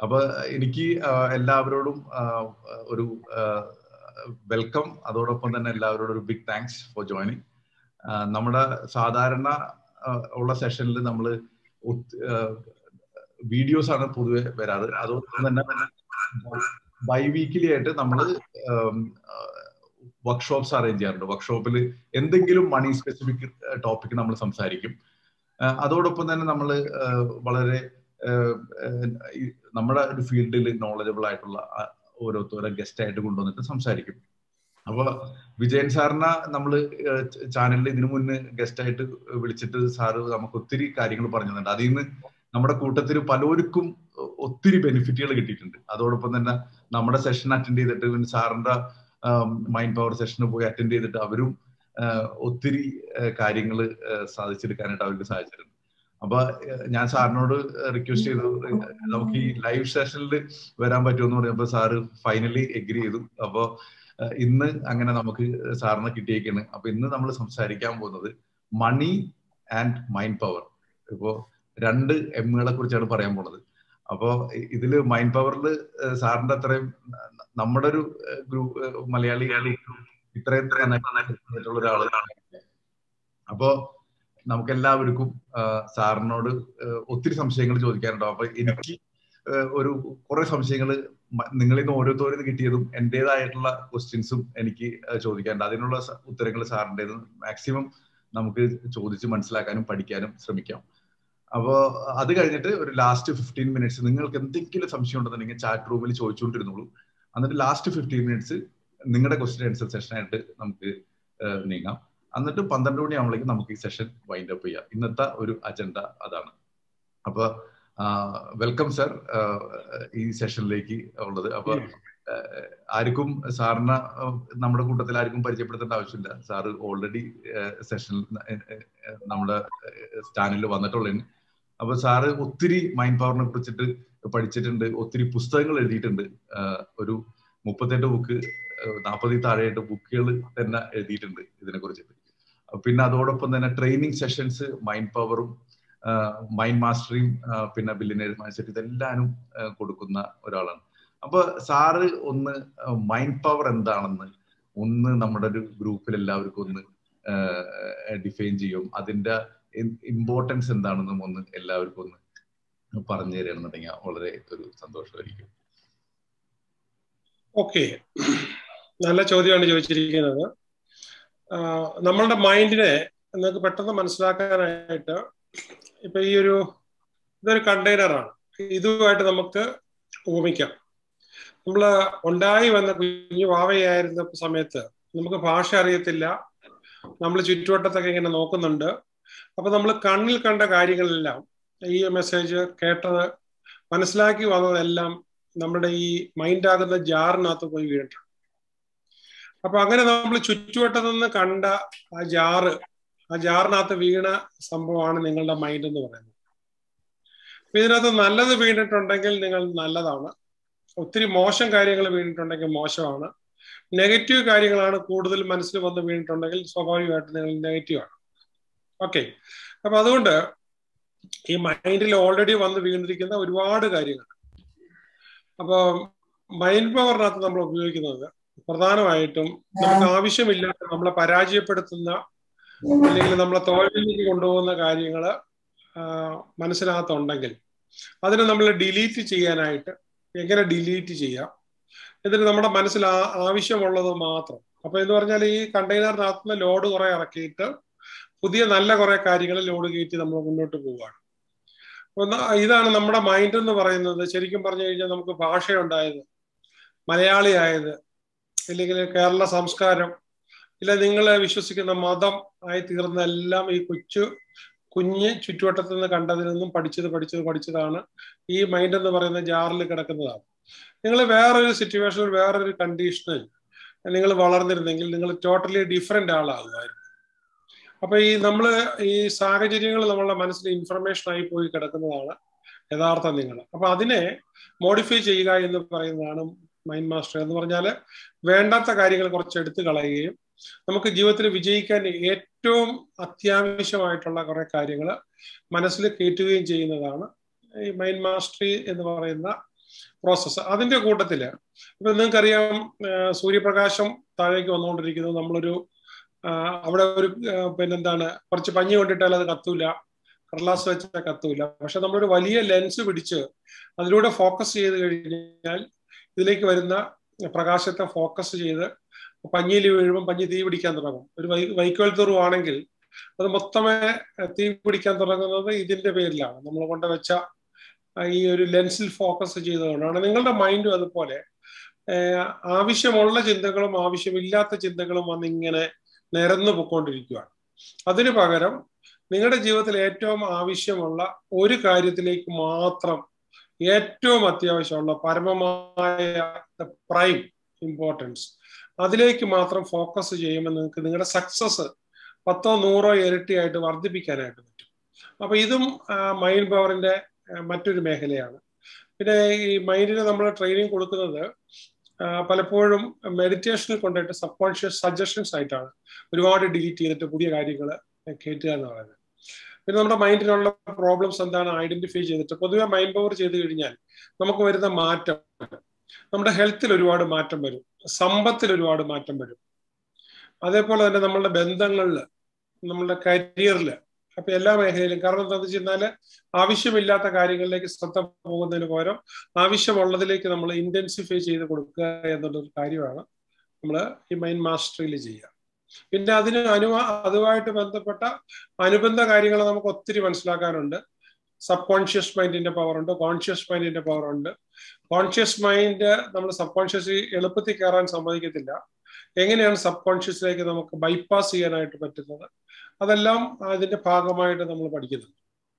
അപ്പൊ എനിക്ക് എല്ലാവരോടും ഒരു വെൽക്കം അതോടൊപ്പം തന്നെ എല്ലാവരോടും ഒരു ബിഗ് താങ്ക്സ് ഫോർ ജോയിനിങ് നമ്മുടെ സാധാരണ ഉള്ള സെഷനിൽ നമ്മൾ വീഡിയോസ് ആണ് പൊതുവെ വരാറ് അതോടൊപ്പം തന്നെ ബൈ വീക്കിലി ആയിട്ട് നമ്മൾ വർക്ക്ഷോപ്സ് അറേഞ്ച് ചെയ്യാറുണ്ട് വർക്ക്ഷോപ്പിൽ എന്തെങ്കിലും മണി സ്പെസിഫിക് ടോപ്പിക് നമ്മൾ സംസാരിക്കും അതോടൊപ്പം തന്നെ നമ്മൾ വളരെ നമ്മുടെ ഒരു ഫീൽഡിൽ നോളജബിൾ ആയിട്ടുള്ള ഓരോരുത്തരെ ഗസ്റ്റ് ആയിട്ട് കൊണ്ടുവന്നിട്ട് സംസാരിക്കും അപ്പൊ വിജയൻ സാറിനെ നമ്മൾ ചാനലിൽ ഇതിനു മുന്നേ ഗസ്റ്റ് ആയിട്ട് വിളിച്ചിട്ട് സാറ് നമുക്ക് ഒത്തിരി കാര്യങ്ങൾ പറഞ്ഞു തന്നിട്ടുണ്ട് അതിൽ നിന്ന് നമ്മുടെ കൂട്ടത്തിൽ പലർക്കും ഒത്തിരി ബെനിഫിറ്റുകൾ കിട്ടിയിട്ടുണ്ട് അതോടൊപ്പം തന്നെ നമ്മുടെ സെഷൻ അറ്റൻഡ് ചെയ്തിട്ട് പിന്നെ സാറിന്റെ മൈൻഡ് പവർ സെഷന് പോയി അറ്റൻഡ് ചെയ്തിട്ട് അവരും ഒത്തിരി കാര്യങ്ങൾ സാധിച്ചെടുക്കാനായിട്ട് അവർക്ക് സാധിച്ചിട്ടുണ്ട് അപ്പൊ ഞാൻ സാറിനോട് റിക്വസ്റ്റ് ചെയ്തു നമുക്ക് ഈ ലൈവ് സെഷനിൽ വരാൻ പറ്റുമെന്ന് പറയുമ്പോൾ സാറ് ഫൈനലി എഗ്രി ചെയ്തു അപ്പോ ഇന്ന് അങ്ങനെ നമുക്ക് സാറിനെ കിട്ടിയേക്കാണ് അപ്പൊ ഇന്ന് നമ്മൾ സംസാരിക്കാൻ പോകുന്നത് മണി ആൻഡ് മൈൻഡ് പവർ ഇപ്പോ രണ്ട് എമ്മുകളെ കുറിച്ചാണ് പറയാൻ പോണത് അപ്പോ ഇതില് മൈൻഡ് പവറിൽ സാറിന്റെ അത്രയും നമ്മുടെ ഒരു ഗ്രൂപ്പ് മലയാളി ഇത്രയും ആയിട്ടുള്ള ഒരാള് അപ്പോ നമുക്ക് എല്ലാവർക്കും സാറിനോട് ഒത്തിരി സംശയങ്ങൾ ചോദിക്കാനുണ്ടാവും അപ്പൊ എനിക്ക് ഒരു കുറെ സംശയങ്ങൾ നിങ്ങളിൽ നിന്ന് ഓരോരുത്തരിൽ നിന്ന് കിട്ടിയതും എന്റേതായിട്ടുള്ള ക്വസ്റ്റ്യൻസും എനിക്ക് ചോദിക്കാനുണ്ട് അതിനുള്ള ഉത്തരങ്ങൾ സാറിൻ്റെത് മാക്സിമം നമുക്ക് ചോദിച്ച് മനസ്സിലാക്കാനും പഠിക്കാനും ശ്രമിക്കാം അപ്പോൾ അത് കഴിഞ്ഞിട്ട് ഒരു ലാസ്റ്റ് ഫിഫ്റ്റീൻ മിനിറ്റ്സ് നിങ്ങൾക്ക് എന്തെങ്കിലും സംശയം ഉണ്ടെന്നുണ്ടെങ്കിൽ ചാറ്റ് റൂമിൽ ചോദിച്ചുകൊണ്ടിരുന്നുള്ളൂ എന്നിട്ട് ലാസ്റ്റ് ഫിഫ്റ്റീൻ മിനിറ്റ്സ് നിങ്ങളുടെ ക്വസ്റ്റ്യൻ ആൻസർ സെഷനായിട്ട് നമുക്ക് നീങ്ങാം എന്നിട്ട് പന്ത്രണ്ട് മണി ആവുമ്പോഴേക്കും നമുക്ക് ഈ സെഷൻ വൈൻഡ് അപ്പ് ചെയ്യാം ഇന്നത്തെ ഒരു അജണ്ട അതാണ് അപ്പൊ വെൽക്കം സർ ഈ സെഷനിലേക്ക് ഉള്ളത് അപ്പൊ ആർക്കും സാറിന് നമ്മുടെ കൂട്ടത്തിൽ ആർക്കും പരിചയപ്പെടുത്തേണ്ട ആവശ്യമില്ല സാറ് ഓൾറെഡി സെഷൻ നമ്മുടെ ചാനലിൽ വന്നിട്ടുള്ളതിന് അപ്പൊ സാറ് ഒത്തിരി മൈൻഡ് പവറിനെ കുറിച്ചിട്ട് പഠിച്ചിട്ടുണ്ട് ഒത്തിരി പുസ്തകങ്ങൾ എഴുതിയിട്ടുണ്ട് ഒരു മുപ്പത്തെട്ട് ബുക്ക് നാൽപ്പതിൽ താഴെയായിട്ട് ബുക്കുകൾ തന്നെ എഴുതിയിട്ടുണ്ട് ഇതിനെ കുറിച്ചിട്ട് പിന്നെ അതോടൊപ്പം തന്നെ ട്രെയിനിങ് സെഷൻസ് മൈൻഡ് പവറും മൈൻഡ് മാസ്റ്ററിയും പിന്നെ ബില്ലിനേഴ്സ് മൈൻഡ് സെറ്റ് ഇതെല്ലാനും കൊടുക്കുന്ന ഒരാളാണ് അപ്പൊ സാറ് ഒന്ന് മൈൻഡ് പവർ എന്താണെന്ന് ഒന്ന് നമ്മുടെ ഒരു ഗ്രൂപ്പിൽ എല്ലാവർക്കും ഒന്ന് ഡിഫൈൻ ചെയ്യും അതിന്റെ ഇമ്പോർട്ടൻസ് എന്താണെന്നും ഒന്ന് എല്ലാവർക്കും ഒന്ന് പറഞ്ഞു തരികയാണെന്നുണ്ടെങ്കിൽ വളരെ ഒരു സന്തോഷമായിരിക്കും ഓക്കെ നല്ല ചോദ്യമാണ് ചോദിച്ചിരിക്കുന്നത് നമ്മളുടെ മൈൻഡിനെ നിങ്ങൾക്ക് പെട്ടെന്ന് മനസ്സിലാക്കാനായിട്ട് ഇപ്പൊ ഈ ഒരു ഇതൊരു കണ്ടെയ്നറാണ് ഇതുമായിട്ട് നമുക്ക് ഉപമിക്കാം നമ്മൾ ഉണ്ടായി വന്ന കുഞ്ഞു വാവയായിരുന്ന സമയത്ത് നമുക്ക് ഭാഷ അറിയത്തില്ല നമ്മൾ ചുറ്റുവട്ടത്തൊക്കെ ഇങ്ങനെ നോക്കുന്നുണ്ട് അപ്പൊ നമ്മൾ കണ്ണിൽ കണ്ട കാര്യങ്ങളെല്ലാം ഈ മെസ്സേജ് കേട്ടത് മനസ്സിലാക്കി വന്നതെല്ലാം നമ്മുടെ ഈ മൈൻഡ് ആകുന്ന ജാറിനകത്ത് പോയി വീണിട്ടുണ്ട് അപ്പൊ അങ്ങനെ നമ്മൾ ചുറ്റുവട്ടത്തു നിന്ന് കണ്ട ആ ജാറ് ആ ജാറിനകത്ത് വീണ സംഭവമാണ് നിങ്ങളുടെ മൈൻഡ് എന്ന് പറയുന്നത് അപ്പൊ ഇതിനകത്ത് നല്ലത് വീണിട്ടുണ്ടെങ്കിൽ നിങ്ങൾ നല്ലതാണ് ഒത്തിരി മോശം കാര്യങ്ങൾ വീണിട്ടുണ്ടെങ്കിൽ മോശമാണ് നെഗറ്റീവ് കാര്യങ്ങളാണ് കൂടുതൽ മനസ്സിൽ വന്ന് വീണിട്ടുണ്ടെങ്കിൽ സ്വാഭാവികമായിട്ട് നിങ്ങൾ നെഗറ്റീവ് ആണ് ഓക്കെ അപ്പൊ അതുകൊണ്ട് ഈ മൈൻഡിൽ ഓൾറെഡി വന്ന് വീണിരിക്കുന്ന ഒരുപാട് കാര്യങ്ങൾ അപ്പൊ മൈൻഡ് പവറിനകത്ത് നമ്മൾ ഉപയോഗിക്കുന്നത് പ്രധാനമായിട്ടും നമുക്ക് ആവശ്യമില്ലാത്ത നമ്മളെ പരാജയപ്പെടുത്തുന്ന അല്ലെങ്കിൽ നമ്മളെ തോൽവിയിലേക്ക് കൊണ്ടുപോകുന്ന കാര്യങ്ങൾ മനസ്സിനകത്തുണ്ടെങ്കിൽ അതിനെ നമ്മൾ ഡിലീറ്റ് ചെയ്യാനായിട്ട് എങ്ങനെ ഡിലീറ്റ് ചെയ്യാം എന്നിട്ട് നമ്മുടെ മനസ്സിൽ ആവശ്യമുള്ളത് മാത്രം അപ്പൊ എന്ന് പറഞ്ഞാൽ ഈ കണ്ടെയ്നറിനകത്ത് ലോഡ് കുറെ ഇറക്കിയിട്ട് പുതിയ നല്ല കുറെ കാര്യങ്ങൾ ലോഡ് കയറ്റി നമ്മൾ മുന്നോട്ട് പോവുകയാണ് അപ്പൊ ഇതാണ് നമ്മുടെ മൈൻഡ് എന്ന് പറയുന്നത് ശരിക്കും പറഞ്ഞു കഴിഞ്ഞാൽ നമുക്ക് ഭാഷയുണ്ടായത് മലയാളി ആയത് ഇല്ലെങ്കിൽ കേരള സംസ്കാരം ഇല്ല നിങ്ങൾ വിശ്വസിക്കുന്ന മതം ആയി തീർന്ന എല്ലാം ഈ കൊച്ചു കുഞ്ഞ് ചുറ്റുവട്ടത്ത് നിന്ന് കണ്ടതിൽ നിന്നും പഠിച്ചത് പഠിച്ചത് പഠിച്ചതാണ് ഈ മൈൻഡ് എന്ന് പറയുന്ന ജാറിൽ കിടക്കുന്നതാണ് നിങ്ങൾ വേറൊരു സിറ്റുവേഷനിൽ വേറൊരു കണ്ടീഷനിൽ നിങ്ങൾ വളർന്നിരുന്നെങ്കിൽ നിങ്ങൾ ടോട്ടലി ഡിഫറെന്റ് ആളാകുമായിരുന്നു അപ്പൊ ഈ നമ്മൾ ഈ സാഹചര്യങ്ങൾ നമ്മളുടെ മനസ്സിൽ ഇൻഫർമേഷൻ ആയി പോയി കിടക്കുന്നതാണ് യഥാർത്ഥ നിങ്ങൾ അപ്പൊ അതിനെ മോഡിഫൈ ചെയ്യുക എന്ന് പറയുന്നതാണ് മൈൻഡ് മാസ്റ്റർ എന്ന് പറഞ്ഞാൽ വേണ്ടാത്ത കാര്യങ്ങൾ കുറച്ച് എടുത്തു കളയുകയും നമുക്ക് ജീവിതത്തിൽ വിജയിക്കാൻ ഏറ്റവും അത്യാവശ്യമായിട്ടുള്ള കുറെ കാര്യങ്ങൾ മനസ്സിൽ കയറ്റുകയും ചെയ്യുന്നതാണ് ഈ മൈൻഡ് മാസ്റ്ററി എന്ന് പറയുന്ന പ്രോസസ്സ് അതിന്റെ കൂട്ടത്തില് ഇപ്പൊ നിങ്ങൾക്കറിയാം സൂര്യപ്രകാശം താഴേക്ക് വന്നുകൊണ്ടിരിക്കുന്നത് നമ്മളൊരു അവിടെ ഒരു പിന്നെന്താണ് കുറച്ച് പഞ്ഞി കൊണ്ടിട്ടാൽ അത് കത്തൂല കടലാസ് വെച്ചാൽ കത്തൂല പക്ഷെ നമ്മളൊരു വലിയ ലെൻസ് പിടിച്ച് അതിലൂടെ ഫോക്കസ് ചെയ്ത് കഴിഞ്ഞാൽ ഇതിലേക്ക് വരുന്ന പ്രകാശത്തെ ഫോക്കസ് ചെയ്ത് പഞ്ഞിയിൽ വീഴുമ്പോൾ പഞ്ഞി തീ പിടിക്കാൻ തുടങ്ങും ഒരു വൈ വൈക്കോൽ തുറവാണെങ്കിൽ അത് മൊത്തമേ തീ പിടിക്കാൻ തുടങ്ങുന്നത് ഇതിന്റെ പേരിലാണ് നമ്മൾ കൊണ്ട് വെച്ച ഈ ഒരു ലെൻസിൽ ഫോക്കസ് ചെയ്തതുകൊണ്ടാണ് നിങ്ങളുടെ മൈൻഡും അതുപോലെ ആവശ്യമുള്ള ചിന്തകളും ആവശ്യമില്ലാത്ത ചിന്തകളും വന്നിങ്ങനെ നിരന്നു പൊക്കോണ്ടിരിക്കുകയാണ് അതിനു പകരം നിങ്ങളുടെ ജീവിതത്തിൽ ഏറ്റവും ആവശ്യമുള്ള ഒരു കാര്യത്തിലേക്ക് മാത്രം ഏറ്റവും അത്യാവശ്യമുള്ള പരമമായ പ്രൈം ഇമ്പോർട്ടൻസ് അതിലേക്ക് മാത്രം ഫോക്കസ് ചെയ്യുമ്പോൾ നിങ്ങൾക്ക് നിങ്ങളുടെ സക്സസ് പത്തോ നൂറോ ഇരട്ടിയായിട്ട് വർദ്ധിപ്പിക്കാനായിട്ട് പറ്റും അപ്പൊ ഇതും മൈൻഡ് പവറിന്റെ മറ്റൊരു മേഖലയാണ് പിന്നെ ഈ മൈൻഡിന് നമ്മൾ ട്രെയിനിങ് കൊടുക്കുന്നത് പലപ്പോഴും മെഡിറ്റേഷനിൽ കൊണ്ടുപോയിട്ട് സബ് കോൺഷ്യസ് സജഷൻസ് ആയിട്ടാണ് ഒരുപാട് ഡിലീറ്റ് ചെയ്തിട്ട് പുതിയ കാര്യങ്ങൾ കയറ്റുക എന്ന് പറയുന്നത് പിന്നെ നമ്മുടെ മൈൻഡിനുള്ള പ്രോബ്ലംസ് എന്താണ് ഐഡന്റിഫൈ ചെയ്തിട്ട് പൊതുവെ മൈൻഡ് പവർ ചെയ്ത് കഴിഞ്ഞാൽ നമുക്ക് വരുന്ന മാറ്റം നമ്മുടെ ഹെൽത്തിൽ ഒരുപാട് മാറ്റം വരും സമ്പത്തിൽ ഒരുപാട് മാറ്റം വരും അതേപോലെ തന്നെ നമ്മളുടെ ബന്ധങ്ങളിൽ നമ്മളുടെ കരിയറിൽ അപ്പൊ എല്ലാ മേഖലയിലും കാരണം എന്താണെന്ന് വെച്ച് കഴിഞ്ഞാല് ആവശ്യമില്ലാത്ത കാര്യങ്ങളിലേക്ക് ശ്രദ്ധ പോകുന്നതിന് പകരം ആവശ്യമുള്ളതിലേക്ക് നമ്മൾ ഇന്റൻസിഫൈ ചെയ്ത് കൊടുക്കുക എന്നുള്ളൊരു കാര്യമാണ് നമ്മൾ ഈ മൈൻഡ് മാസ്റ്ററിയിൽ ചെയ്യുക പിന്നെ അതിന് അനു അതുമായിട്ട് ബന്ധപ്പെട്ട അനുബന്ധ കാര്യങ്ങൾ നമുക്ക് ഒത്തിരി മനസ്സിലാക്കാനുണ്ട് സബ് കോൺഷ്യസ് മൈൻഡിന്റെ പവർ ഉണ്ട് കോൺഷ്യസ് മൈൻഡിന്റെ പവർ ഉണ്ട് കോൺഷ്യസ് മൈൻഡ് നമ്മൾ സബ് കോൺഷ്യസ് എളുപ്പത്തിൽ കയറാൻ സമ്മതിക്കത്തില്ല എങ്ങനെയാണ് സബ് കോൺഷ്യസിലേക്ക് നമുക്ക് ബൈപ്പാസ് ചെയ്യാനായിട്ട് പറ്റുന്നത് അതെല്ലാം അതിന്റെ ഭാഗമായിട്ട് നമ്മൾ പഠിക്കുന്നുണ്ട്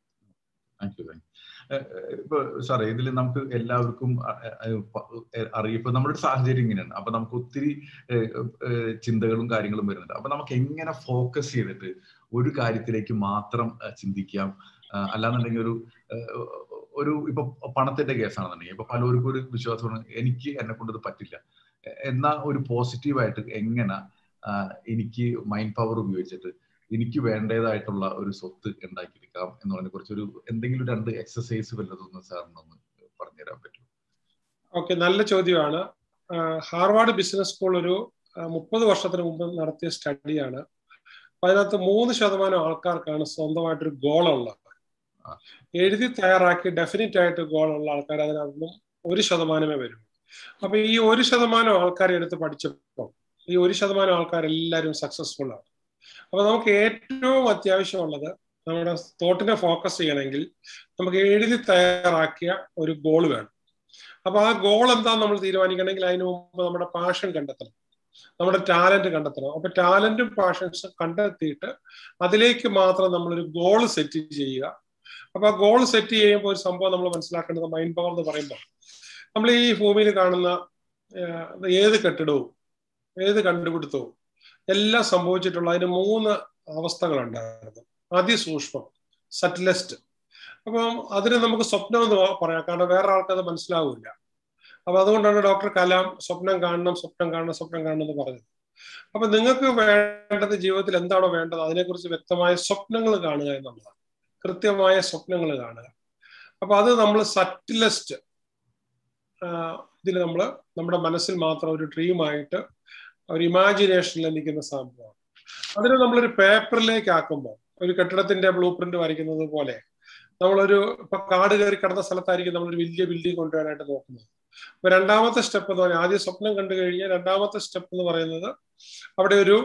ഇപ്പൊ സാറേ ഇതിൽ നമുക്ക് എല്ലാവർക്കും അറിയാം ഇപ്പൊ നമ്മുടെ സാഹചര്യം ഇങ്ങനെയാണ് അപ്പൊ നമുക്ക് ഒത്തിരി ചിന്തകളും കാര്യങ്ങളും വരുന്നുണ്ട് അപ്പൊ നമുക്ക് എങ്ങനെ ഫോക്കസ് ചെയ്തിട്ട് ഒരു കാര്യത്തിലേക്ക് മാത്രം ചിന്തിക്കാം അല്ലാന്നുണ്ടെങ്കിൽ ഒരു ഒരു ഇപ്പൊ പണത്തിന്റെ കേസാണെന്നുണ്ടെങ്കിൽ ഇപ്പൊ പലർക്കും ഒരു വിശ്വാസമാണ് എനിക്ക് എന്നെ കൊണ്ട് ഇത് പറ്റില്ല എന്നാ ഒരു പോസിറ്റീവായിട്ട് എങ്ങനെ എനിക്ക് മൈൻഡ് പവർ ഉപയോഗിച്ചിട്ട് എനിക്ക് വേണ്ടതായിട്ടുള്ള ഒരു സ്വത്ത് ഉണ്ടാക്കിയെടുക്കാം എന്നുള്ളതിനെ കുറിച്ച് ഒരു എന്തെങ്കിലും രണ്ട് എക്സസൈസ് വല്ലതൊന്ന് സാറിനൊന്ന് പറഞ്ഞുതരാൻ പറ്റും ഓക്കെ നല്ല ചോദ്യമാണ് ഹാർവാർഡ് ബിസിനസ് സ്കൂൾ ഒരു മുപ്പത് വർഷത്തിന് മുമ്പ് നടത്തിയ സ്റ്റഡിയാണ് അപ്പൊ അതിനകത്ത് മൂന്ന് ശതമാനം ആൾക്കാർക്കാണ് സ്വന്തമായിട്ടൊരു ഗോളുള്ളത് എഴുതി തയ്യാറാക്കി ഡെഫിനറ്റ് ആയിട്ട് ഗോളുള്ള ആൾക്കാർ അതിനകത്തും ഒരു ശതമാനമേ വരും അപ്പൊ ഈ ഒരു ശതമാനം ആൾക്കാരെ എടുത്ത് പഠിച്ചപ്പോൾ ഈ ഒരു ശതമാനം ആൾക്കാരെല്ലാവരും സക്സസ്ഫുൾ ആണ് അപ്പൊ നമുക്ക് ഏറ്റവും അത്യാവശ്യമുള്ളത് നമ്മുടെ തോട്ടിനെ ഫോക്കസ് ചെയ്യണമെങ്കിൽ നമുക്ക് എഴുതി തയ്യാറാക്കിയ ഒരു ഗോൾ വേണം അപ്പൊ ആ ഗോൾ എന്താന്ന് നമ്മൾ തീരുമാനിക്കണമെങ്കിൽ അതിന് മുമ്പ് നമ്മുടെ പാഷൻ കണ്ടെത്തണം നമ്മുടെ ടാലന്റ് കണ്ടെത്തണം അപ്പൊ ടാലന്റും പാഷൻസും കണ്ടെത്തിയിട്ട് അതിലേക്ക് മാത്രം നമ്മളൊരു ഗോൾ സെറ്റ് ചെയ്യുക അപ്പൊ ആ ഗോൾ സെറ്റ് ചെയ്യുമ്പോൾ ഒരു സംഭവം നമ്മൾ മനസ്സിലാക്കേണ്ടത് മൈൻഡ് പവർ എന്ന് പറയുമ്പോൾ നമ്മൾ ഈ ഭൂമിയിൽ കാണുന്ന ഏത് കെട്ടിടവും ഏത് കണ്ടുപിടുത്തവും എല്ലാം സംഭവിച്ചിട്ടുള്ള അതിന് മൂന്ന് അവസ്ഥകളുണ്ടായിരുന്നു അതിസൂക്ഷ്മം സറ്റിലസ്റ്റ് അപ്പം അതിന് നമുക്ക് സ്വപ്നം എന്ന് പറയാം കാരണം വേറെ ആൾക്കത് മനസ്സിലാവില്ല അപ്പൊ അതുകൊണ്ടാണ് ഡോക്ടർ കലാം സ്വപ്നം കാണണം സ്വപ്നം കാണണം സ്വപ്നം കാണണം എന്ന് പറഞ്ഞത് അപ്പൊ നിങ്ങൾക്ക് വേണ്ടത് ജീവിതത്തിൽ എന്താണോ വേണ്ടത് അതിനെക്കുറിച്ച് വ്യക്തമായ സ്വപ്നങ്ങൾ കാണുക എന്നുള്ളതാണ് കൃത്യമായ സ്വപ്നങ്ങൾ കാണുക അപ്പൊ അത് നമ്മൾ സറ്റിലസ്റ്റ് ഇതിൽ നമ്മൾ നമ്മുടെ മനസ്സിൽ മാത്രം ഒരു ഡ്രീമായിട്ട് ഒരു ഇമാജിനേഷനിൽ നിൽക്കുന്ന സംഭവമാണ് അതിനെ നമ്മളൊരു പേപ്പറിലേക്ക് ആക്കുമ്പോൾ ഒരു കെട്ടിടത്തിന്റെ ബ്ലൂ പ്രിന്റ് വരയ്ക്കുന്നത് പോലെ നമ്മളൊരു ഇപ്പൊ കാട് കയറി കിടന്ന സ്ഥലത്തായിരിക്കും നമ്മളൊരു വലിയ ബിൽഡിംഗ് കൊണ്ടുവരാനായിട്ട് നോക്കുന്നത് അപ്പൊ രണ്ടാമത്തെ സ്റ്റെപ്പ് എന്ന് പറഞ്ഞാൽ ആദ്യം സ്വപ്നം കണ്ടു കഴിഞ്ഞാൽ രണ്ടാമത്തെ സ്റ്റെപ്പ് എന്ന് പറയുന്നത് അവിടെ ഒരു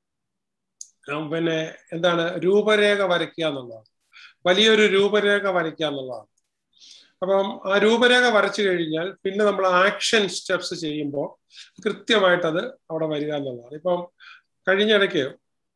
പിന്നെ എന്താണ് രൂപരേഖ വരയ്ക്കുക എന്നുള്ളതാണ് വലിയൊരു രൂപരേഖ വരയ്ക്കുക എന്നുള്ളതാണ് അപ്പം ആ രൂപരേഖ വരച്ചു കഴിഞ്ഞാൽ പിന്നെ നമ്മൾ ആക്ഷൻ സ്റ്റെപ്സ് ചെയ്യുമ്പോൾ കൃത്യമായിട്ട് അത് അവിടെ വരിക എന്നുള്ളതാണ് ഇപ്പം കഴിഞ്ഞ ഇടയ്ക്ക്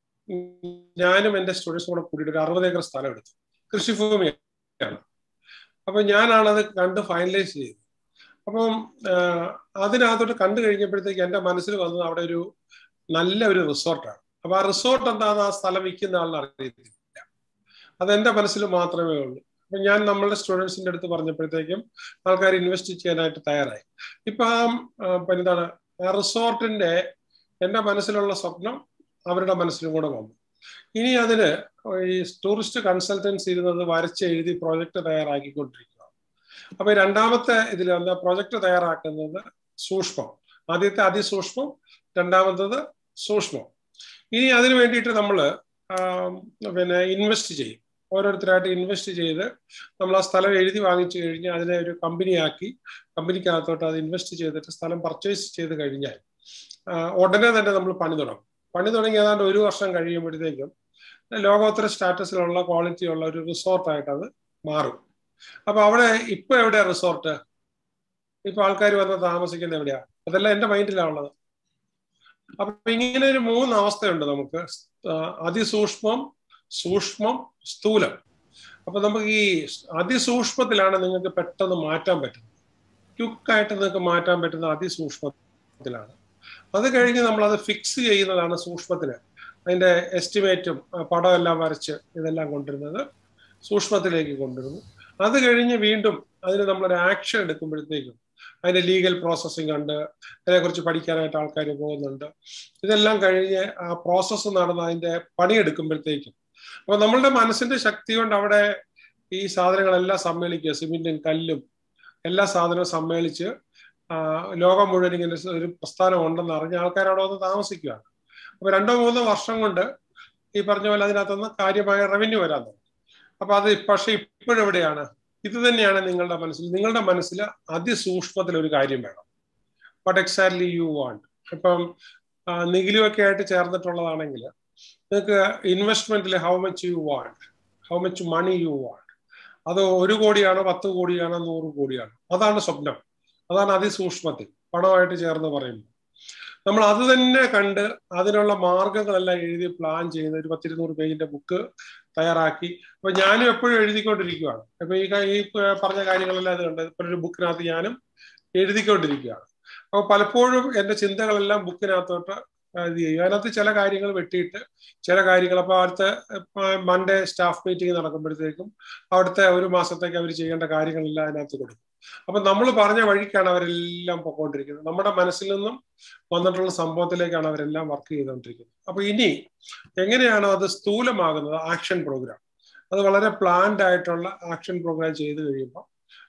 ഞാനും എൻ്റെ സ്റ്റുഡൻസും കൂടെ കൂടിയിട്ട് ഒരു അറുപത് ഏക്കർ സ്ഥലം എടുത്തു കൃഷിഭൂമിയാണ് അപ്പൊ ഞാനാണത് കണ്ട് ഫൈനലൈസ് ചെയ്തത് അപ്പം അതിനകത്തോട്ട് കണ്ടു കഴിഞ്ഞപ്പോഴത്തേക്ക് എൻ്റെ മനസ്സിൽ വന്നത് അവിടെ ഒരു നല്ല ഒരു റിസോർട്ടാണ് അപ്പൊ ആ റിസോർട്ട് എന്താണെന്ന് ആ സ്ഥലം വിൽക്കുന്ന ആളിന് അറിയത്തില്ല അതെന്റെ മനസ്സിൽ മാത്രമേ ഉള്ളൂ അപ്പൊ ഞാൻ നമ്മളുടെ സ്റ്റുഡൻസിന്റെ അടുത്ത് പറഞ്ഞപ്പോഴത്തേക്കും ആൾക്കാർ ഇൻവെസ്റ്റ് ചെയ്യാനായിട്ട് തയ്യാറായി ഇപ്പൊ ആ എന്താണ് ആ റിസോർട്ടിന്റെ എന്റെ മനസ്സിലുള്ള സ്വപ്നം അവരുടെ മനസ്സിലും കൂടെ വന്നു ഇനി അതിന് ഈ ടൂറിസ്റ്റ് കൺസൾട്ടൻസ് ഇരുന്നത് വരച്ച് എഴുതി പ്രോജക്റ്റ് തയ്യാറാക്കിക്കൊണ്ടിരിക്കുക അപ്പൊ രണ്ടാമത്തെ ഇതിൽ വന്ന പ്രൊജക്ട് തയ്യാറാക്കുന്നത് സൂക്ഷ്മം ആദ്യത്തെ അതിസൂക്ഷ്മം രണ്ടാമത്തത് സൂക്ഷ്മം ഇനി അതിനു വേണ്ടിയിട്ട് നമ്മൾ പിന്നെ ഇൻവെസ്റ്റ് ചെയ്യും ഓരോരുത്തരായിട്ട് ഇൻവെസ്റ്റ് ചെയ്ത് നമ്മൾ ആ സ്ഥലം എഴുതി വാങ്ങിച്ചു കഴിഞ്ഞാൽ അതിനെ ഒരു കമ്പനിയാക്കി കമ്പനിക്കകത്തോട്ട് അത് ഇൻവെസ്റ്റ് ചെയ്തിട്ട് സ്ഥലം പർച്ചേസ് ചെയ്ത് കഴിഞ്ഞാൽ ഉടനെ തന്നെ നമ്മൾ പണി തുടങ്ങും പണി തുടങ്ങി ഏതാണ്ട് ഒരു വർഷം കഴിയുമ്പോഴത്തേക്കും ലോകോത്തര സ്റ്റാറ്റസിലുള്ള ക്വാളിറ്റി ഉള്ള ഒരു റിസോർട്ടായിട്ട് അത് മാറും അപ്പൊ അവിടെ ഇപ്പൊ എവിടെയാ റിസോർട്ട് ഇപ്പൊ ആൾക്കാർ വന്ന് താമസിക്കുന്ന എവിടെയാ അതെല്ലാം എന്റെ മൈൻഡിലാണുള്ളത് അപ്പൊ ഇങ്ങനെ ഒരു മൂന്ന് അവസ്ഥയുണ്ട് നമുക്ക് അതിസൂക്ഷ്മം സൂക്ഷ്മം സ്ഥൂലം അപ്പൊ നമുക്ക് ഈ അതിസൂക്ഷ്മത്തിലാണ് നിങ്ങൾക്ക് പെട്ടെന്ന് മാറ്റാൻ പറ്റുന്നത് ക്യുക്കായിട്ട് നിങ്ങൾക്ക് മാറ്റാൻ പറ്റുന്ന അതിസൂക്ഷ്മത്തിലാണ് അത് കഴിഞ്ഞ് നമ്മൾ അത് ഫിക്സ് ചെയ്യുന്നതാണ് സൂക്ഷ്മത്തിന് അതിന്റെ എസ്റ്റിമേറ്റും പടം എല്ലാം വരച്ച് ഇതെല്ലാം കൊണ്ടുവരുന്നത് സൂക്ഷ്മത്തിലേക്ക് കൊണ്ടുവരുന്നു അത് കഴിഞ്ഞ് വീണ്ടും അതിന് നമ്മളൊരു ആക്ഷൻ എടുക്കുമ്പോഴത്തേക്കും അതിന്റെ ലീഗൽ പ്രോസസ്സിംഗ് ഉണ്ട് അതിനെക്കുറിച്ച് പഠിക്കാനായിട്ട് ആൾക്കാർ പോകുന്നുണ്ട് ഇതെല്ലാം കഴിഞ്ഞ് ആ പ്രോസസ്സ് നടന്ന് അതിന്റെ പണിയെടുക്കുമ്പോഴത്തേക്കും അപ്പൊ നമ്മളുടെ മനസ്സിന്റെ ശക്തി കൊണ്ട് അവിടെ ഈ സാധനങ്ങളെല്ലാം സമ്മേളിക്കുക സിമെന്റും കല്ലും എല്ലാ സാധനവും സമ്മേളിച്ച് ലോകം മുഴുവൻ ഇങ്ങനെ ഒരു പ്രസ്ഥാനം ഉണ്ടെന്ന് അറിഞ്ഞ ആൾക്കാർ അവിടെ വന്ന് താമസിക്കുകയാണ് അപ്പൊ രണ്ടോ മൂന്നോ വർഷം കൊണ്ട് ഈ പറഞ്ഞ പോലെ അതിനകത്തുനിന്ന് കാര്യമായ റവന്യൂ വരാൻ തുടങ്ങി അപ്പൊ അത് പക്ഷെ ഇപ്പോഴെവിടെയാണ് ഇത് തന്നെയാണ് നിങ്ങളുടെ മനസ്സിൽ നിങ്ങളുടെ മനസ്സിൽ അതിസൂക്ഷ്മത്തിൽ ഒരു കാര്യം വേണം വാട്ട് എക്സാക്ട്ലി യു വാണ്ട് ഇപ്പം നികുതിയൊക്കെ ആയിട്ട് ചേർന്നിട്ടുള്ളതാണെങ്കിൽ നിങ്ങൾക്ക് ഇൻവെസ്റ്റ്മെന്റിൽ how much you want how much money you want അത് ഒരു കോടിയാണോ പത്ത് കോടിയാണോ നൂറ് കോടിയാണോ അതാണ് സ്വപ്നം അതാണ് അതിസൂക്ഷ്മത്തിൽ പണമായിട്ട് ചേർന്ന് പറയുമ്പോൾ നമ്മൾ അത് തന്നെ കണ്ട് അതിനുള്ള മാർഗങ്ങളെല്ലാം എഴുതി പ്ലാൻ ചെയ്യുന്ന ഒരു പത്തിരുന്നൂറ് പേജിന്റെ ബുക്ക് തയ്യാറാക്കി അപ്പൊ ഞാനും എപ്പോഴും എഴുതിക്കൊണ്ടിരിക്കുകയാണ് അപ്പൊ ഈ ഈ പറഞ്ഞ കാര്യങ്ങളെല്ലാം അത് കണ്ട് ഇപ്പൊ ഒരു ബുക്കിനകത്ത് ഞാനും എഴുതിക്കൊണ്ടിരിക്കുകയാണ് അപ്പൊ പലപ്പോഴും എന്റെ ചിന്തകളെല്ലാം ബുക്കിനകത്തോട്ട് ഇത് ചെയ്യും അതിനകത്ത് ചില കാര്യങ്ങൾ വെട്ടിയിട്ട് ചില കാര്യങ്ങൾ അപ്പൊ അടുത്ത മൺഡേ സ്റ്റാഫ് മീറ്റിംഗ് നടക്കുമ്പോഴത്തേക്കും അവിടുത്തെ ഒരു മാസത്തേക്ക് അവർ ചെയ്യേണ്ട കാര്യങ്ങളെല്ലാം അതിനകത്ത് കൊടുക്കും അപ്പൊ നമ്മൾ പറഞ്ഞ വഴിക്കാണ് അവരെല്ലാം പൊക്കോണ്ടിരിക്കുന്നത് നമ്മുടെ മനസ്സിൽ നിന്നും വന്നിട്ടുള്ള സംഭവത്തിലേക്കാണ് അവരെല്ലാം വർക്ക് ചെയ്തുകൊണ്ടിരിക്കുന്നത് അപ്പൊ ഇനി എങ്ങനെയാണോ അത് സ്ഥൂലമാകുന്നത് ആക്ഷൻ പ്രോഗ്രാം അത് വളരെ പ്ലാൻഡ് ആയിട്ടുള്ള ആക്ഷൻ പ്രോഗ്രാം ചെയ്ത് കഴിയുമ്പോൾ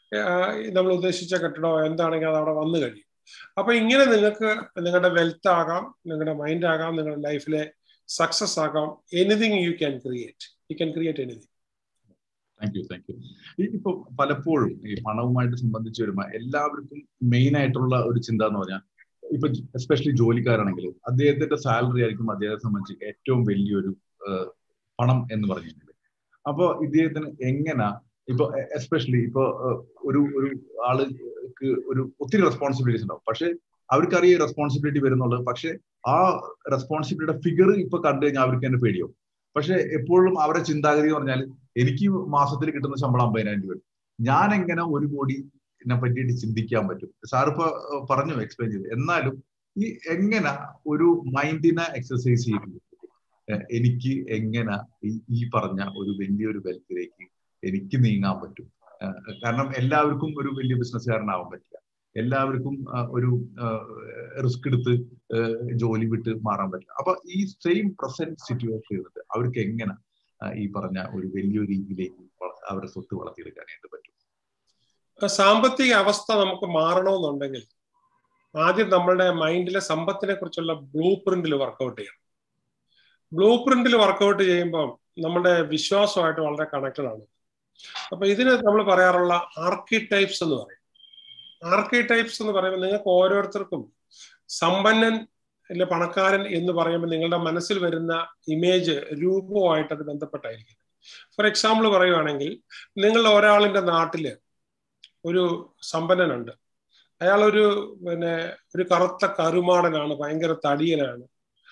നമ്മൾ ഉദ്ദേശിച്ച കെട്ടിടമോ എന്താണെങ്കിൽ അത് അവിടെ വന്നു കഴിയും അപ്പൊ ഇങ്ങനെ നിങ്ങൾക്ക് നിങ്ങളുടെ വെൽത്ത് ആകാം നിങ്ങളുടെ മൈൻഡ് ആകാം നിങ്ങളുടെ ലൈഫിലെ സക്സസ് ആകാം anything you can create you can create anything thank you thank you ഇപ്പൊ പലപ്പോഴും ഈ പണവുമായിട്ട് സംബന്ധിച്ച് വരുമ്പോൾ എല്ലാവർക്കും മെയിൻ ആയിട്ടുള്ള ഒരു ചിന്ത എന്ന് പറഞ്ഞാൽ ഇപ്പൊ എസ്പെഷ്യലി ജോലിക്കാരാണെങ്കിൽ അദ്ദേഹത്തിന്റെ സാലറി ആയിരിക്കും അദ്ദേഹത്തെ സംബന്ധിച്ച് ഏറ്റവും വലിയൊരു പണം എന്ന് പറഞ്ഞു കഴിഞ്ഞാൽ അപ്പൊ ഇദ്ദേഹത്തിന് എങ്ങനെ ഇപ്പൊ എസ്പെഷ്യലി ഇപ്പൊ ഒരു ഒരു ആൾക്ക് ഒരു ഒത്തിരി റെസ്പോൺസിബിലിറ്റീസ് ഉണ്ടാവും പക്ഷെ അവർക്കറിയാം റെസ്പോൺസിബിലിറ്റി വരുന്നുള്ളത് പക്ഷെ ആ റെസ്പോൺസിബിലിറ്റിയുടെ ഫിഗർ ഇപ്പൊ കണ്ടു കഴിഞ്ഞാൽ അവർക്ക് തന്നെ പേടിയാവും പക്ഷെ എപ്പോഴും അവരുടെ ചിന്താഗതി എന്ന് പറഞ്ഞാൽ എനിക്ക് മാസത്തിൽ കിട്ടുന്ന ശമ്പളം അമ്പതിനായിരം രൂപ ഞാൻ എങ്ങനെ ഒരു കോടിനെ പറ്റിയിട്ട് ചിന്തിക്കാൻ പറ്റും സാർ ഇപ്പൊ പറഞ്ഞു എക്സ്പ്ലെയിൻ ചെയ്തു എന്നാലും ഈ എങ്ങനെ ഒരു മൈൻഡിനെ എക്സസൈസ് ചെയ്തു എനിക്ക് എങ്ങനെ ഈ പറഞ്ഞ ഒരു വലിയൊരു വെൽത്തിലേക്ക് എനിക്ക് നീങ്ങാൻ പറ്റും കാരണം എല്ലാവർക്കും ഒരു വലിയ ബിസിനസ്സുകാരനാവാൻ പറ്റില്ല എല്ലാവർക്കും ഒരു റിസ്ക് എടുത്ത് ജോലി വിട്ട് മാറാൻ പറ്റില്ല അപ്പൊ ഈ സെയിം പ്രസന്റ് സിറ്റുവേഷൻ എടുത്ത് അവർക്ക് എങ്ങനെ ഈ പറഞ്ഞ ഒരു വലിയൊരു രീതിയിലേക്ക് അവരുടെ സ്വത്ത് വളർത്തിയെടുക്കാനായിട്ട് പറ്റും സാമ്പത്തിക അവസ്ഥ നമുക്ക് മാറണമെന്നുണ്ടെങ്കിൽ ആദ്യം നമ്മളുടെ മൈൻഡിലെ സമ്പത്തിനെ കുറിച്ചുള്ള ബ്ലൂ പ്രിന്റിൽ വർക്കൗട്ട് ചെയ്യണം ബ്ലൂ പ്രിന്റിൽ വർക്കൗട്ട് ചെയ്യുമ്പോൾ നമ്മുടെ വിശ്വാസമായിട്ട് വളരെ കണക്റ്റഡ് ആണ് അപ്പൊ ഇതിന് നമ്മൾ പറയാറുള്ള ആർക്കിടൈപ്സ് എന്ന് പറയും ആർക്കിടൈപ്സ് എന്ന് പറയുമ്പോൾ നിങ്ങൾക്ക് ഓരോരുത്തർക്കും സമ്പന്നൻ അല്ലെ പണക്കാരൻ എന്ന് പറയുമ്പോൾ നിങ്ങളുടെ മനസ്സിൽ വരുന്ന ഇമേജ് രൂപവുമായിട്ട് അത് ബന്ധപ്പെട്ടായിരിക്കും ഫോർ എക്സാമ്പിൾ പറയുവാണെങ്കിൽ നിങ്ങളുടെ ഒരാളിന്റെ നാട്ടില് ഒരു സമ്പന്നനുണ്ട് അയാൾ ഒരു പിന്നെ ഒരു കറുത്ത കരുമാടനാണ് ഭയങ്കര തടിയനാണ്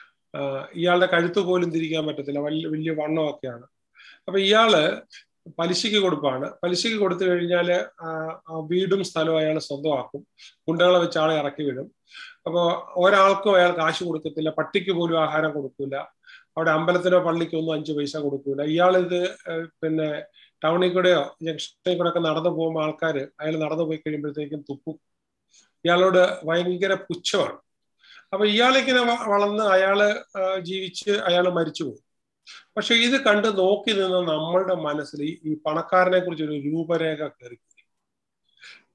ഇയാളുടെ കഴുത്ത് പോലും തിരിക്കാൻ പറ്റത്തില്ല വലിയ വലിയ വണ്ണമൊക്കെയാണ് അപ്പൊ ഇയാള് പലിശയ്ക്ക് കൊടുപ്പാണ് പലിശയ്ക്ക് കൊടുത്തു കഴിഞ്ഞാൽ വീടും സ്ഥലവും അയാൾ സ്വന്തമാക്കും ഗുണ്ടകളെ വെച്ച് ആളെ ഇറക്കി വിടും അപ്പോൾ ഒരാൾക്കും അയാൾ കാശ് കൊടുക്കത്തില്ല പട്ടിക്ക് പോലും ആഹാരം കൊടുക്കൂല അവിടെ അമ്പലത്തിനോ പള്ളിക്കോ ഒന്നും അഞ്ച് പൈസ കൊടുക്കൂല ഇയാൾ ഇത് പിന്നെ ടൗണിൽ കൂടെയോ ജംഗ്ഷനിൽ കൂടെ ഒക്കെ നടന്നു പോകുമ്പോൾ ആൾക്കാർ അയാൾ നടന്നു പോയി കഴിയുമ്പോഴത്തേക്കും തുപ്പും ഇയാളോട് ഭയങ്കര പുച്ഛമാണ് അപ്പൊ ഇയാളിങ്ങനെ വളർന്ന് അയാള് ജീവിച്ച് അയാൾ മരിച്ചു പോകും പക്ഷെ ഇത് കണ്ട് നോക്കി നിന്ന് നമ്മളുടെ മനസ്സിൽ ഈ പണക്കാരനെ കുറിച്ച് ഒരു രൂപരേഖ കയറി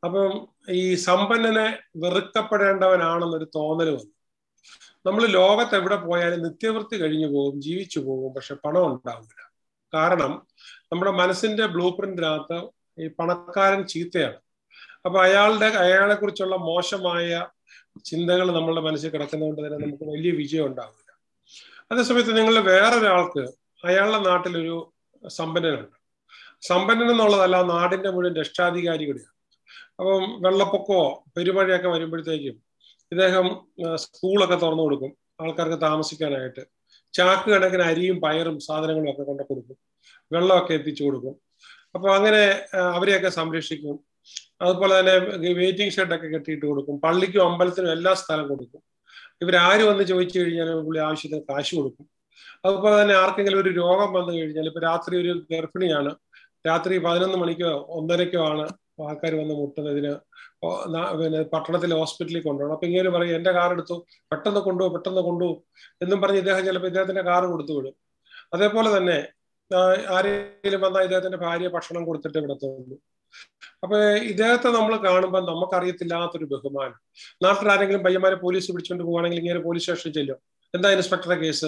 അപ്പം ഈ സമ്പന്നനെ വെറുക്കപ്പെടേണ്ടവനാണെന്നൊരു തോന്നൽ വന്നു നമ്മൾ ലോകത്ത് എവിടെ പോയാലും നിത്യവൃത്തി കഴിഞ്ഞു പോകും ജീവിച്ചു പോകും പക്ഷെ പണം ഉണ്ടാവില്ല കാരണം നമ്മുടെ മനസ്സിന്റെ ബ്ലൂ പ്രിന്റിനകത്ത് ഈ പണക്കാരൻ ചീത്തയാണ് അപ്പൊ അയാളുടെ അയാളെ കുറിച്ചുള്ള മോശമായ ചിന്തകൾ നമ്മളുടെ മനസ്സിൽ കിടക്കുന്നതുകൊണ്ട് തന്നെ നമുക്ക് വലിയ വിജയം ഉണ്ടാവില്ല അതേസമയത്ത് നിങ്ങൾ വേറൊരാൾക്ക് അയാളുടെ നാട്ടിലൊരു സമ്പന്നനുണ്ട് സമ്പന്നൻ എന്നുള്ളതല്ല നാടിന്റെ മുഴുവൻ രക്ഷാധികാരി കൂടിയാണ് അപ്പം വെള്ളപ്പൊക്കമോ പെരുമഴയൊക്കെ വരുമ്പോഴത്തേക്കും ഇദ്ദേഹം സ്കൂളൊക്കെ തുറന്നു കൊടുക്കും ആൾക്കാർക്ക് താമസിക്കാനായിട്ട് ചാക്ക് കണക്കിന് അരിയും പയറും സാധനങ്ങളും ഒക്കെ കൊണ്ടു കൊടുക്കും വെള്ളമൊക്കെ എത്തിച്ചു കൊടുക്കും അപ്പൊ അങ്ങനെ അവരെയൊക്കെ സംരക്ഷിക്കും അതുപോലെ തന്നെ വെയിറ്റിംഗ് ഷെഡൊക്കെ കെട്ടിയിട്ട് കൊടുക്കും പള്ളിക്കും അമ്പലത്തിനും എല്ലാ സ്ഥലം കൊടുക്കും ഇവരാര് വന്ന് ചോദിച്ചു കഴിഞ്ഞാൽ പുള്ളി ആവശ്യത്തിന് കാശ് കൊടുക്കും അതുപോലെ തന്നെ ആർക്കെങ്കിലും ഒരു രോഗം വന്നു കഴിഞ്ഞാൽ ഇപ്പൊ രാത്രി ഒരു ഗർഭിണിയാണ് രാത്രി പതിനൊന്ന് മണിക്കോ ഒന്നരക്കോ ആണ് ആൾക്കാർ വന്ന് മുട്ടുന്നതിന് പിന്നെ പട്ടണത്തിലെ ഹോസ്പിറ്റലിൽ കൊണ്ടുപോകണം അപ്പൊ ഇങ്ങനെ പറയും എന്റെ കാർ എടുത്തു പെട്ടെന്ന് കൊണ്ടുപോകും പെട്ടെന്ന് കൊണ്ടുപോകും എന്നും പറഞ്ഞ് ഇദ്ദേഹം ചിലപ്പോൾ ഇദ്ദേഹത്തിന്റെ കാർ കൊടുത്തു വിടും അതേപോലെ തന്നെ ആരെങ്കിലും വന്നാൽ ഇദ്ദേഹത്തിന്റെ ഭാര്യ ഭക്ഷണം കൊടുത്തിട്ട് വിടത്തുള്ളൂ അപ്പൊ ഇദ്ദേഹത്തെ നമ്മൾ കാണുമ്പോൾ നമുക്കറിയത്തില്ലാത്തൊരു ബഹുമാനം നാട്ടിൽ ആരെങ്കിലും പയ്യന്മാരെ പോലീസ് പിടിച്ചുകൊണ്ട് പോവുകയാണെങ്കിൽ ഇങ്ങനെ പോലീസ് സ്റ്റേഷനിൽ ചെല്ലും എന്താ ഇൻസ്പെക്ടറെ കേസ്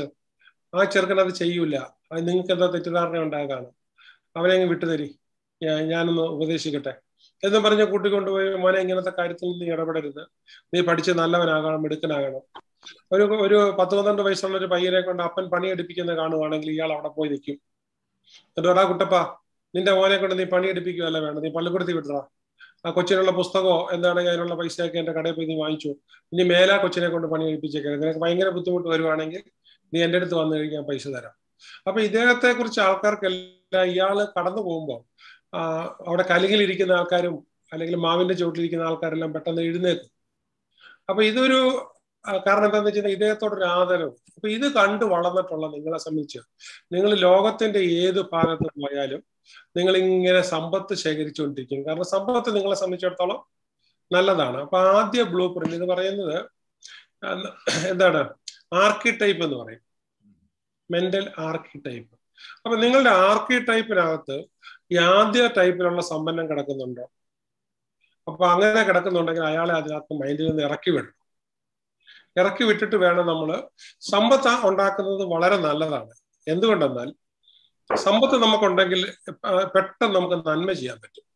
ആ ചെറുക്കൻ അത് ചെയ്യൂല അത് നിങ്ങൾക്ക് എന്താ തെറ്റിദ്ധാരണ ഉണ്ടാകാണ് അവനെ അങ്ങ് വിട്ടുതരി ഞാനൊന്ന് ഉപദേശിക്കട്ടെ എന്നും പറഞ്ഞ് കൂട്ടിക്കൊണ്ടുപോയി മോനെ ഇങ്ങനത്തെ കാര്യത്തിൽ നീ ഇടപെടരുത് നീ പഠിച്ച് നല്ലവനാകണം മിടുക്കനാകണം ഒരു ഒരു പത്ത് പന്ത്രണ്ട് വയസ്സുള്ള ഒരു പയ്യനെ കൊണ്ട് അപ്പൻ പണിയെടുപ്പിക്കുന്ന കാണുവാണെങ്കിൽ ഇയാൾ അവിടെ പോയി നിൽക്കും എന്നിട്ട് ഒരാ കുട്ടപ്പ നിന്റെ മോനെ കൊണ്ട് നീ പണിയെടുപ്പിക്കുകയല്ല വേണം നീ പള്ളിക്കൂടത്തിൽ വിട്ടറാ ആ കൊച്ചിനുള്ള പുസ്തകമോ എന്താണെങ്കിൽ അതിനുള്ള പൈസയൊക്കെ എന്റെ കടയിൽ പോയി നീ വാങ്ങിച്ചു ഇനി മേലാ കൊച്ചിനെ കൊണ്ട് പണി കഴിപ്പിച്ചേക്കാം നിനക്ക് ഭയങ്കര ബുദ്ധിമുട്ട് വരുവാണെങ്കിൽ നീ എൻ്റെ അടുത്ത് വന്നു കഴിഞ്ഞാൽ പൈസ തരാം അപ്പൊ ഇദ്ദേഹത്തെ കുറിച്ച് ആൾക്കാർക്കെല്ലാം ഇയാള് കടന്നു പോകുമ്പോൾ അവിടെ കലിങ്ങിലിരിക്കുന്ന ആൾക്കാരും അല്ലെങ്കിൽ മാവിന്റെ ചുവട്ടിലിരിക്കുന്ന ആൾക്കാരെല്ലാം പെട്ടെന്ന് എഴുന്നേക്കും അപ്പൊ ഇതൊരു കാരണം എന്താണെന്ന് വെച്ചാൽ ഇദ്ദേഹത്തോടൊരു ആദരവ് അപ്പൊ ഇത് കണ്ടു വളർന്നിട്ടുള്ള നിങ്ങളെ സംബന്ധിച്ച് നിങ്ങൾ ലോകത്തിന്റെ ഏത് ഭാഗത്ത് പോയാലും നിങ്ങൾ ഇങ്ങനെ സമ്പത്ത് ശേഖരിച്ചുകൊണ്ടിരിക്കും കാരണം സമ്പത്ത് നിങ്ങളെ സംബന്ധിച്ചിടത്തോളം നല്ലതാണ് അപ്പൊ ആദ്യ ബ്ലൂ പ്രിന്റ് എന്ന് പറയുന്നത് എന്താണ് ആർക്കിടൈപ്പ് എന്ന് പറയും മെന്റൽ ആർക്കിടൈപ്പ് അപ്പൊ നിങ്ങളുടെ ആർക്കിടൈപ്പിനകത്ത് ഈ ആദ്യ ടൈപ്പിലുള്ള സമ്പന്നം കിടക്കുന്നുണ്ടോ അപ്പൊ അങ്ങനെ കിടക്കുന്നുണ്ടെങ്കിൽ അയാളെ അതിനകത്ത് മൈൻഡിൽ നിന്ന് ഇറക്കി വിടണം ഇറക്കി വിട്ടിട്ട് വേണം നമ്മൾ സമ്പത്ത് ഉണ്ടാക്കുന്നത് വളരെ നല്ലതാണ് എന്തുകൊണ്ടെന്നാൽ സമ്പത്ത് നമുക്കുണ്ടെങ്കിൽ പെട്ടെന്ന് നമുക്ക് നന്മ ചെയ്യാൻ പറ്റും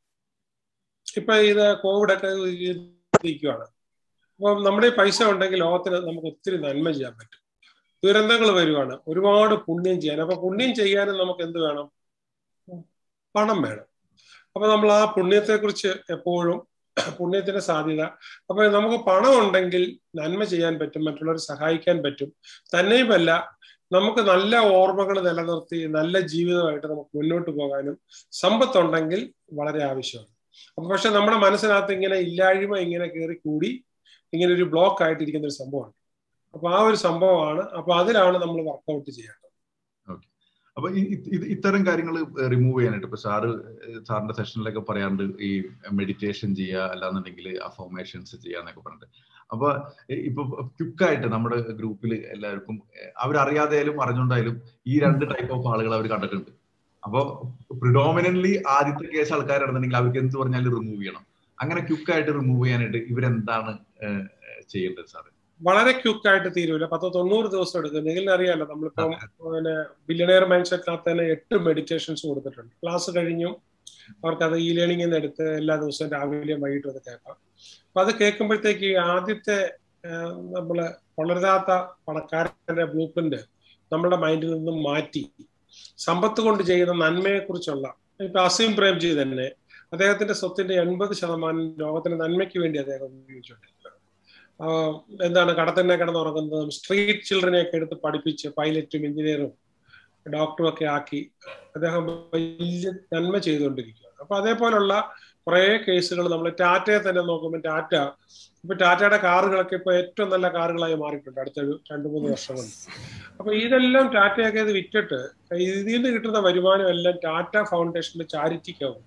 ഇപ്പൊ ഇത് കോവിഡ് ഒക്കെ ഇരിക്കുകയാണ് അപ്പൊ നമ്മുടെ ഈ പൈസ ഉണ്ടെങ്കിൽ ലോകത്തിന് നമുക്ക് ഒത്തിരി നന്മ ചെയ്യാൻ പറ്റും ദുരന്തങ്ങൾ വരുവാണ് ഒരുപാട് പുണ്യം ചെയ്യാൻ അപ്പൊ പുണ്യം ചെയ്യാനും നമുക്ക് എന്ത് വേണം പണം വേണം അപ്പൊ നമ്മൾ ആ പുണ്യത്തെ കുറിച്ച് എപ്പോഴും പുണ്യത്തിന്റെ സാധ്യത അപ്പൊ നമുക്ക് പണം ഉണ്ടെങ്കിൽ നന്മ ചെയ്യാൻ പറ്റും മറ്റുള്ളവരെ സഹായിക്കാൻ പറ്റും തന്നെയുമല്ല നമുക്ക് നല്ല ഓർമ്മകൾ നിലനിർത്തി നല്ല ജീവിതമായിട്ട് നമുക്ക് മുന്നോട്ട് പോകാനും സമ്പത്തുണ്ടെങ്കിൽ വളരെ ആവശ്യമാണ് അപ്പൊ പക്ഷെ നമ്മുടെ മനസ്സിനകത്ത് ഇങ്ങനെ ഇല്ലായ്മ ഇങ്ങനെ കയറി കൂടി ഇങ്ങനെ ഒരു ബ്ലോക്ക് ആയിട്ടിരിക്കുന്ന ഒരു സംഭവമാണ് അപ്പൊ ആ ഒരു സംഭവമാണ് അപ്പൊ അതിലാണ് നമ്മൾ വർക്കൗട്ട് ചെയ്യേണ്ടത് അപ്പൊ ഇത്തരം കാര്യങ്ങൾ റിമൂവ് ചെയ്യാനായിട്ട് ഇപ്പൊ സാറ് സാറിന്റെ സെഷനിലൊക്കെ പറയാറുണ്ട് ഈ മെഡിറ്റേഷൻ ചെയ്യുക അല്ലാന്നുണ്ടെങ്കിൽ അഫോമേഷൻസ് ചെയ്യുക എന്നൊക്കെ പറഞ്ഞിട്ട് അപ്പൊ ഇപ്പൊ ക്വിക്കായിട്ട് നമ്മുടെ ഗ്രൂപ്പിൽ എല്ലാവർക്കും അവരറിയാതെയാലും അറിഞ്ഞുകൊണ്ടായാലും ഈ രണ്ട് ടൈപ്പ് ഓഫ് ആളുകൾ അവർ കണ്ടിട്ടുണ്ട് അപ്പൊ പ്രിഡോമിനന്റ്ലി ആദ്യത്തെ കേസ് ആൾക്കാരാണെന്നുണ്ടെങ്കിൽ അവർക്ക് എന്ത് പറഞ്ഞാലും റിമൂവ് ചെയ്യണം അങ്ങനെ ക്വിക്കായിട്ട് റിമൂവ് ചെയ്യാനായിട്ട് ഇവരെന്താണ് ചെയ്യേണ്ടത് സാറ് വളരെ ക്വിക്കായിട്ട് തീരൂല പത്ത് തൊണ്ണൂറ് ദിവസം എടുക്കും നിഖിലിന് അറിയാലോ നമ്മളിപ്പം പിന്നെ ബില്യണിയർ മൈൻഡ് സെറ്റിനകത്ത് തന്നെ എട്ട് മെഡിറ്റേഷൻസ് കൊടുത്തിട്ടുണ്ട് ക്ലാസ് കഴിഞ്ഞും അവർക്ക് അത് ഇ ലേണിംഗിൽ നിന്ന് എടുത്ത് എല്ലാ ദിവസവും രാവിലെയും വൈകിട്ടും അത് കേൾക്കാം അപ്പൊ അത് കേൾക്കുമ്പോഴത്തേക്ക് ആദ്യത്തെ നമ്മള് വളരാത്ത പണക്കാരന്റെ ബ്ലൂ പ്രിന്റ് നമ്മളുടെ മൈൻഡിൽ നിന്നും മാറ്റി സമ്പത്ത് കൊണ്ട് ചെയ്യുന്ന നന്മയെ കുറിച്ചുള്ള ഇപ്പൊ അസീം പ്രേംജി തന്നെ അദ്ദേഹത്തിന്റെ സ്വത്തിന്റെ എൺപത് ശതമാനം ലോകത്തിന്റെ നന്മയ്ക്ക് വേണ്ടി അദ്ദേഹം ഉപയോഗിച്ചുകൊണ്ടിരിക്കുന്നത് എന്താണ് കടത്തന്നെ കിടന്നുറങ്ങുന്നതും സ്ട്രീറ്റ് ചിൽഡ്രനെയൊക്കെ എടുത്ത് പഠിപ്പിച്ച് പൈലറ്റും എഞ്ചിനീയറും ഡോക്ടറും ഒക്കെ ആക്കി അദ്ദേഹം വലിയ നന്മ ചെയ്തുകൊണ്ടിരിക്കുകയാണ് അപ്പൊ അതേപോലുള്ള കുറെ കേസുകൾ നമ്മൾ ടാറ്റയെ തന്നെ നോക്കുമ്പോൾ ടാറ്റ ഇപ്പൊ ടാറ്റയുടെ കാറുകളൊക്കെ ഇപ്പൊ ഏറ്റവും നല്ല കാറുകളായി മാറിയിട്ടുണ്ട് അടുത്ത ഒരു രണ്ടു മൂന്ന് വർഷം കൊണ്ട് അപ്പൊ ഇതെല്ലാം ടാറ്റയൊക്കെ ഇത് വിറ്റിട്ട് ഇതിൽ നിന്ന് കിട്ടുന്ന വരുമാനം എല്ലാം ടാറ്റ ഫൗണ്ടേഷന്റെ ചാരിറ്റിക്കാവും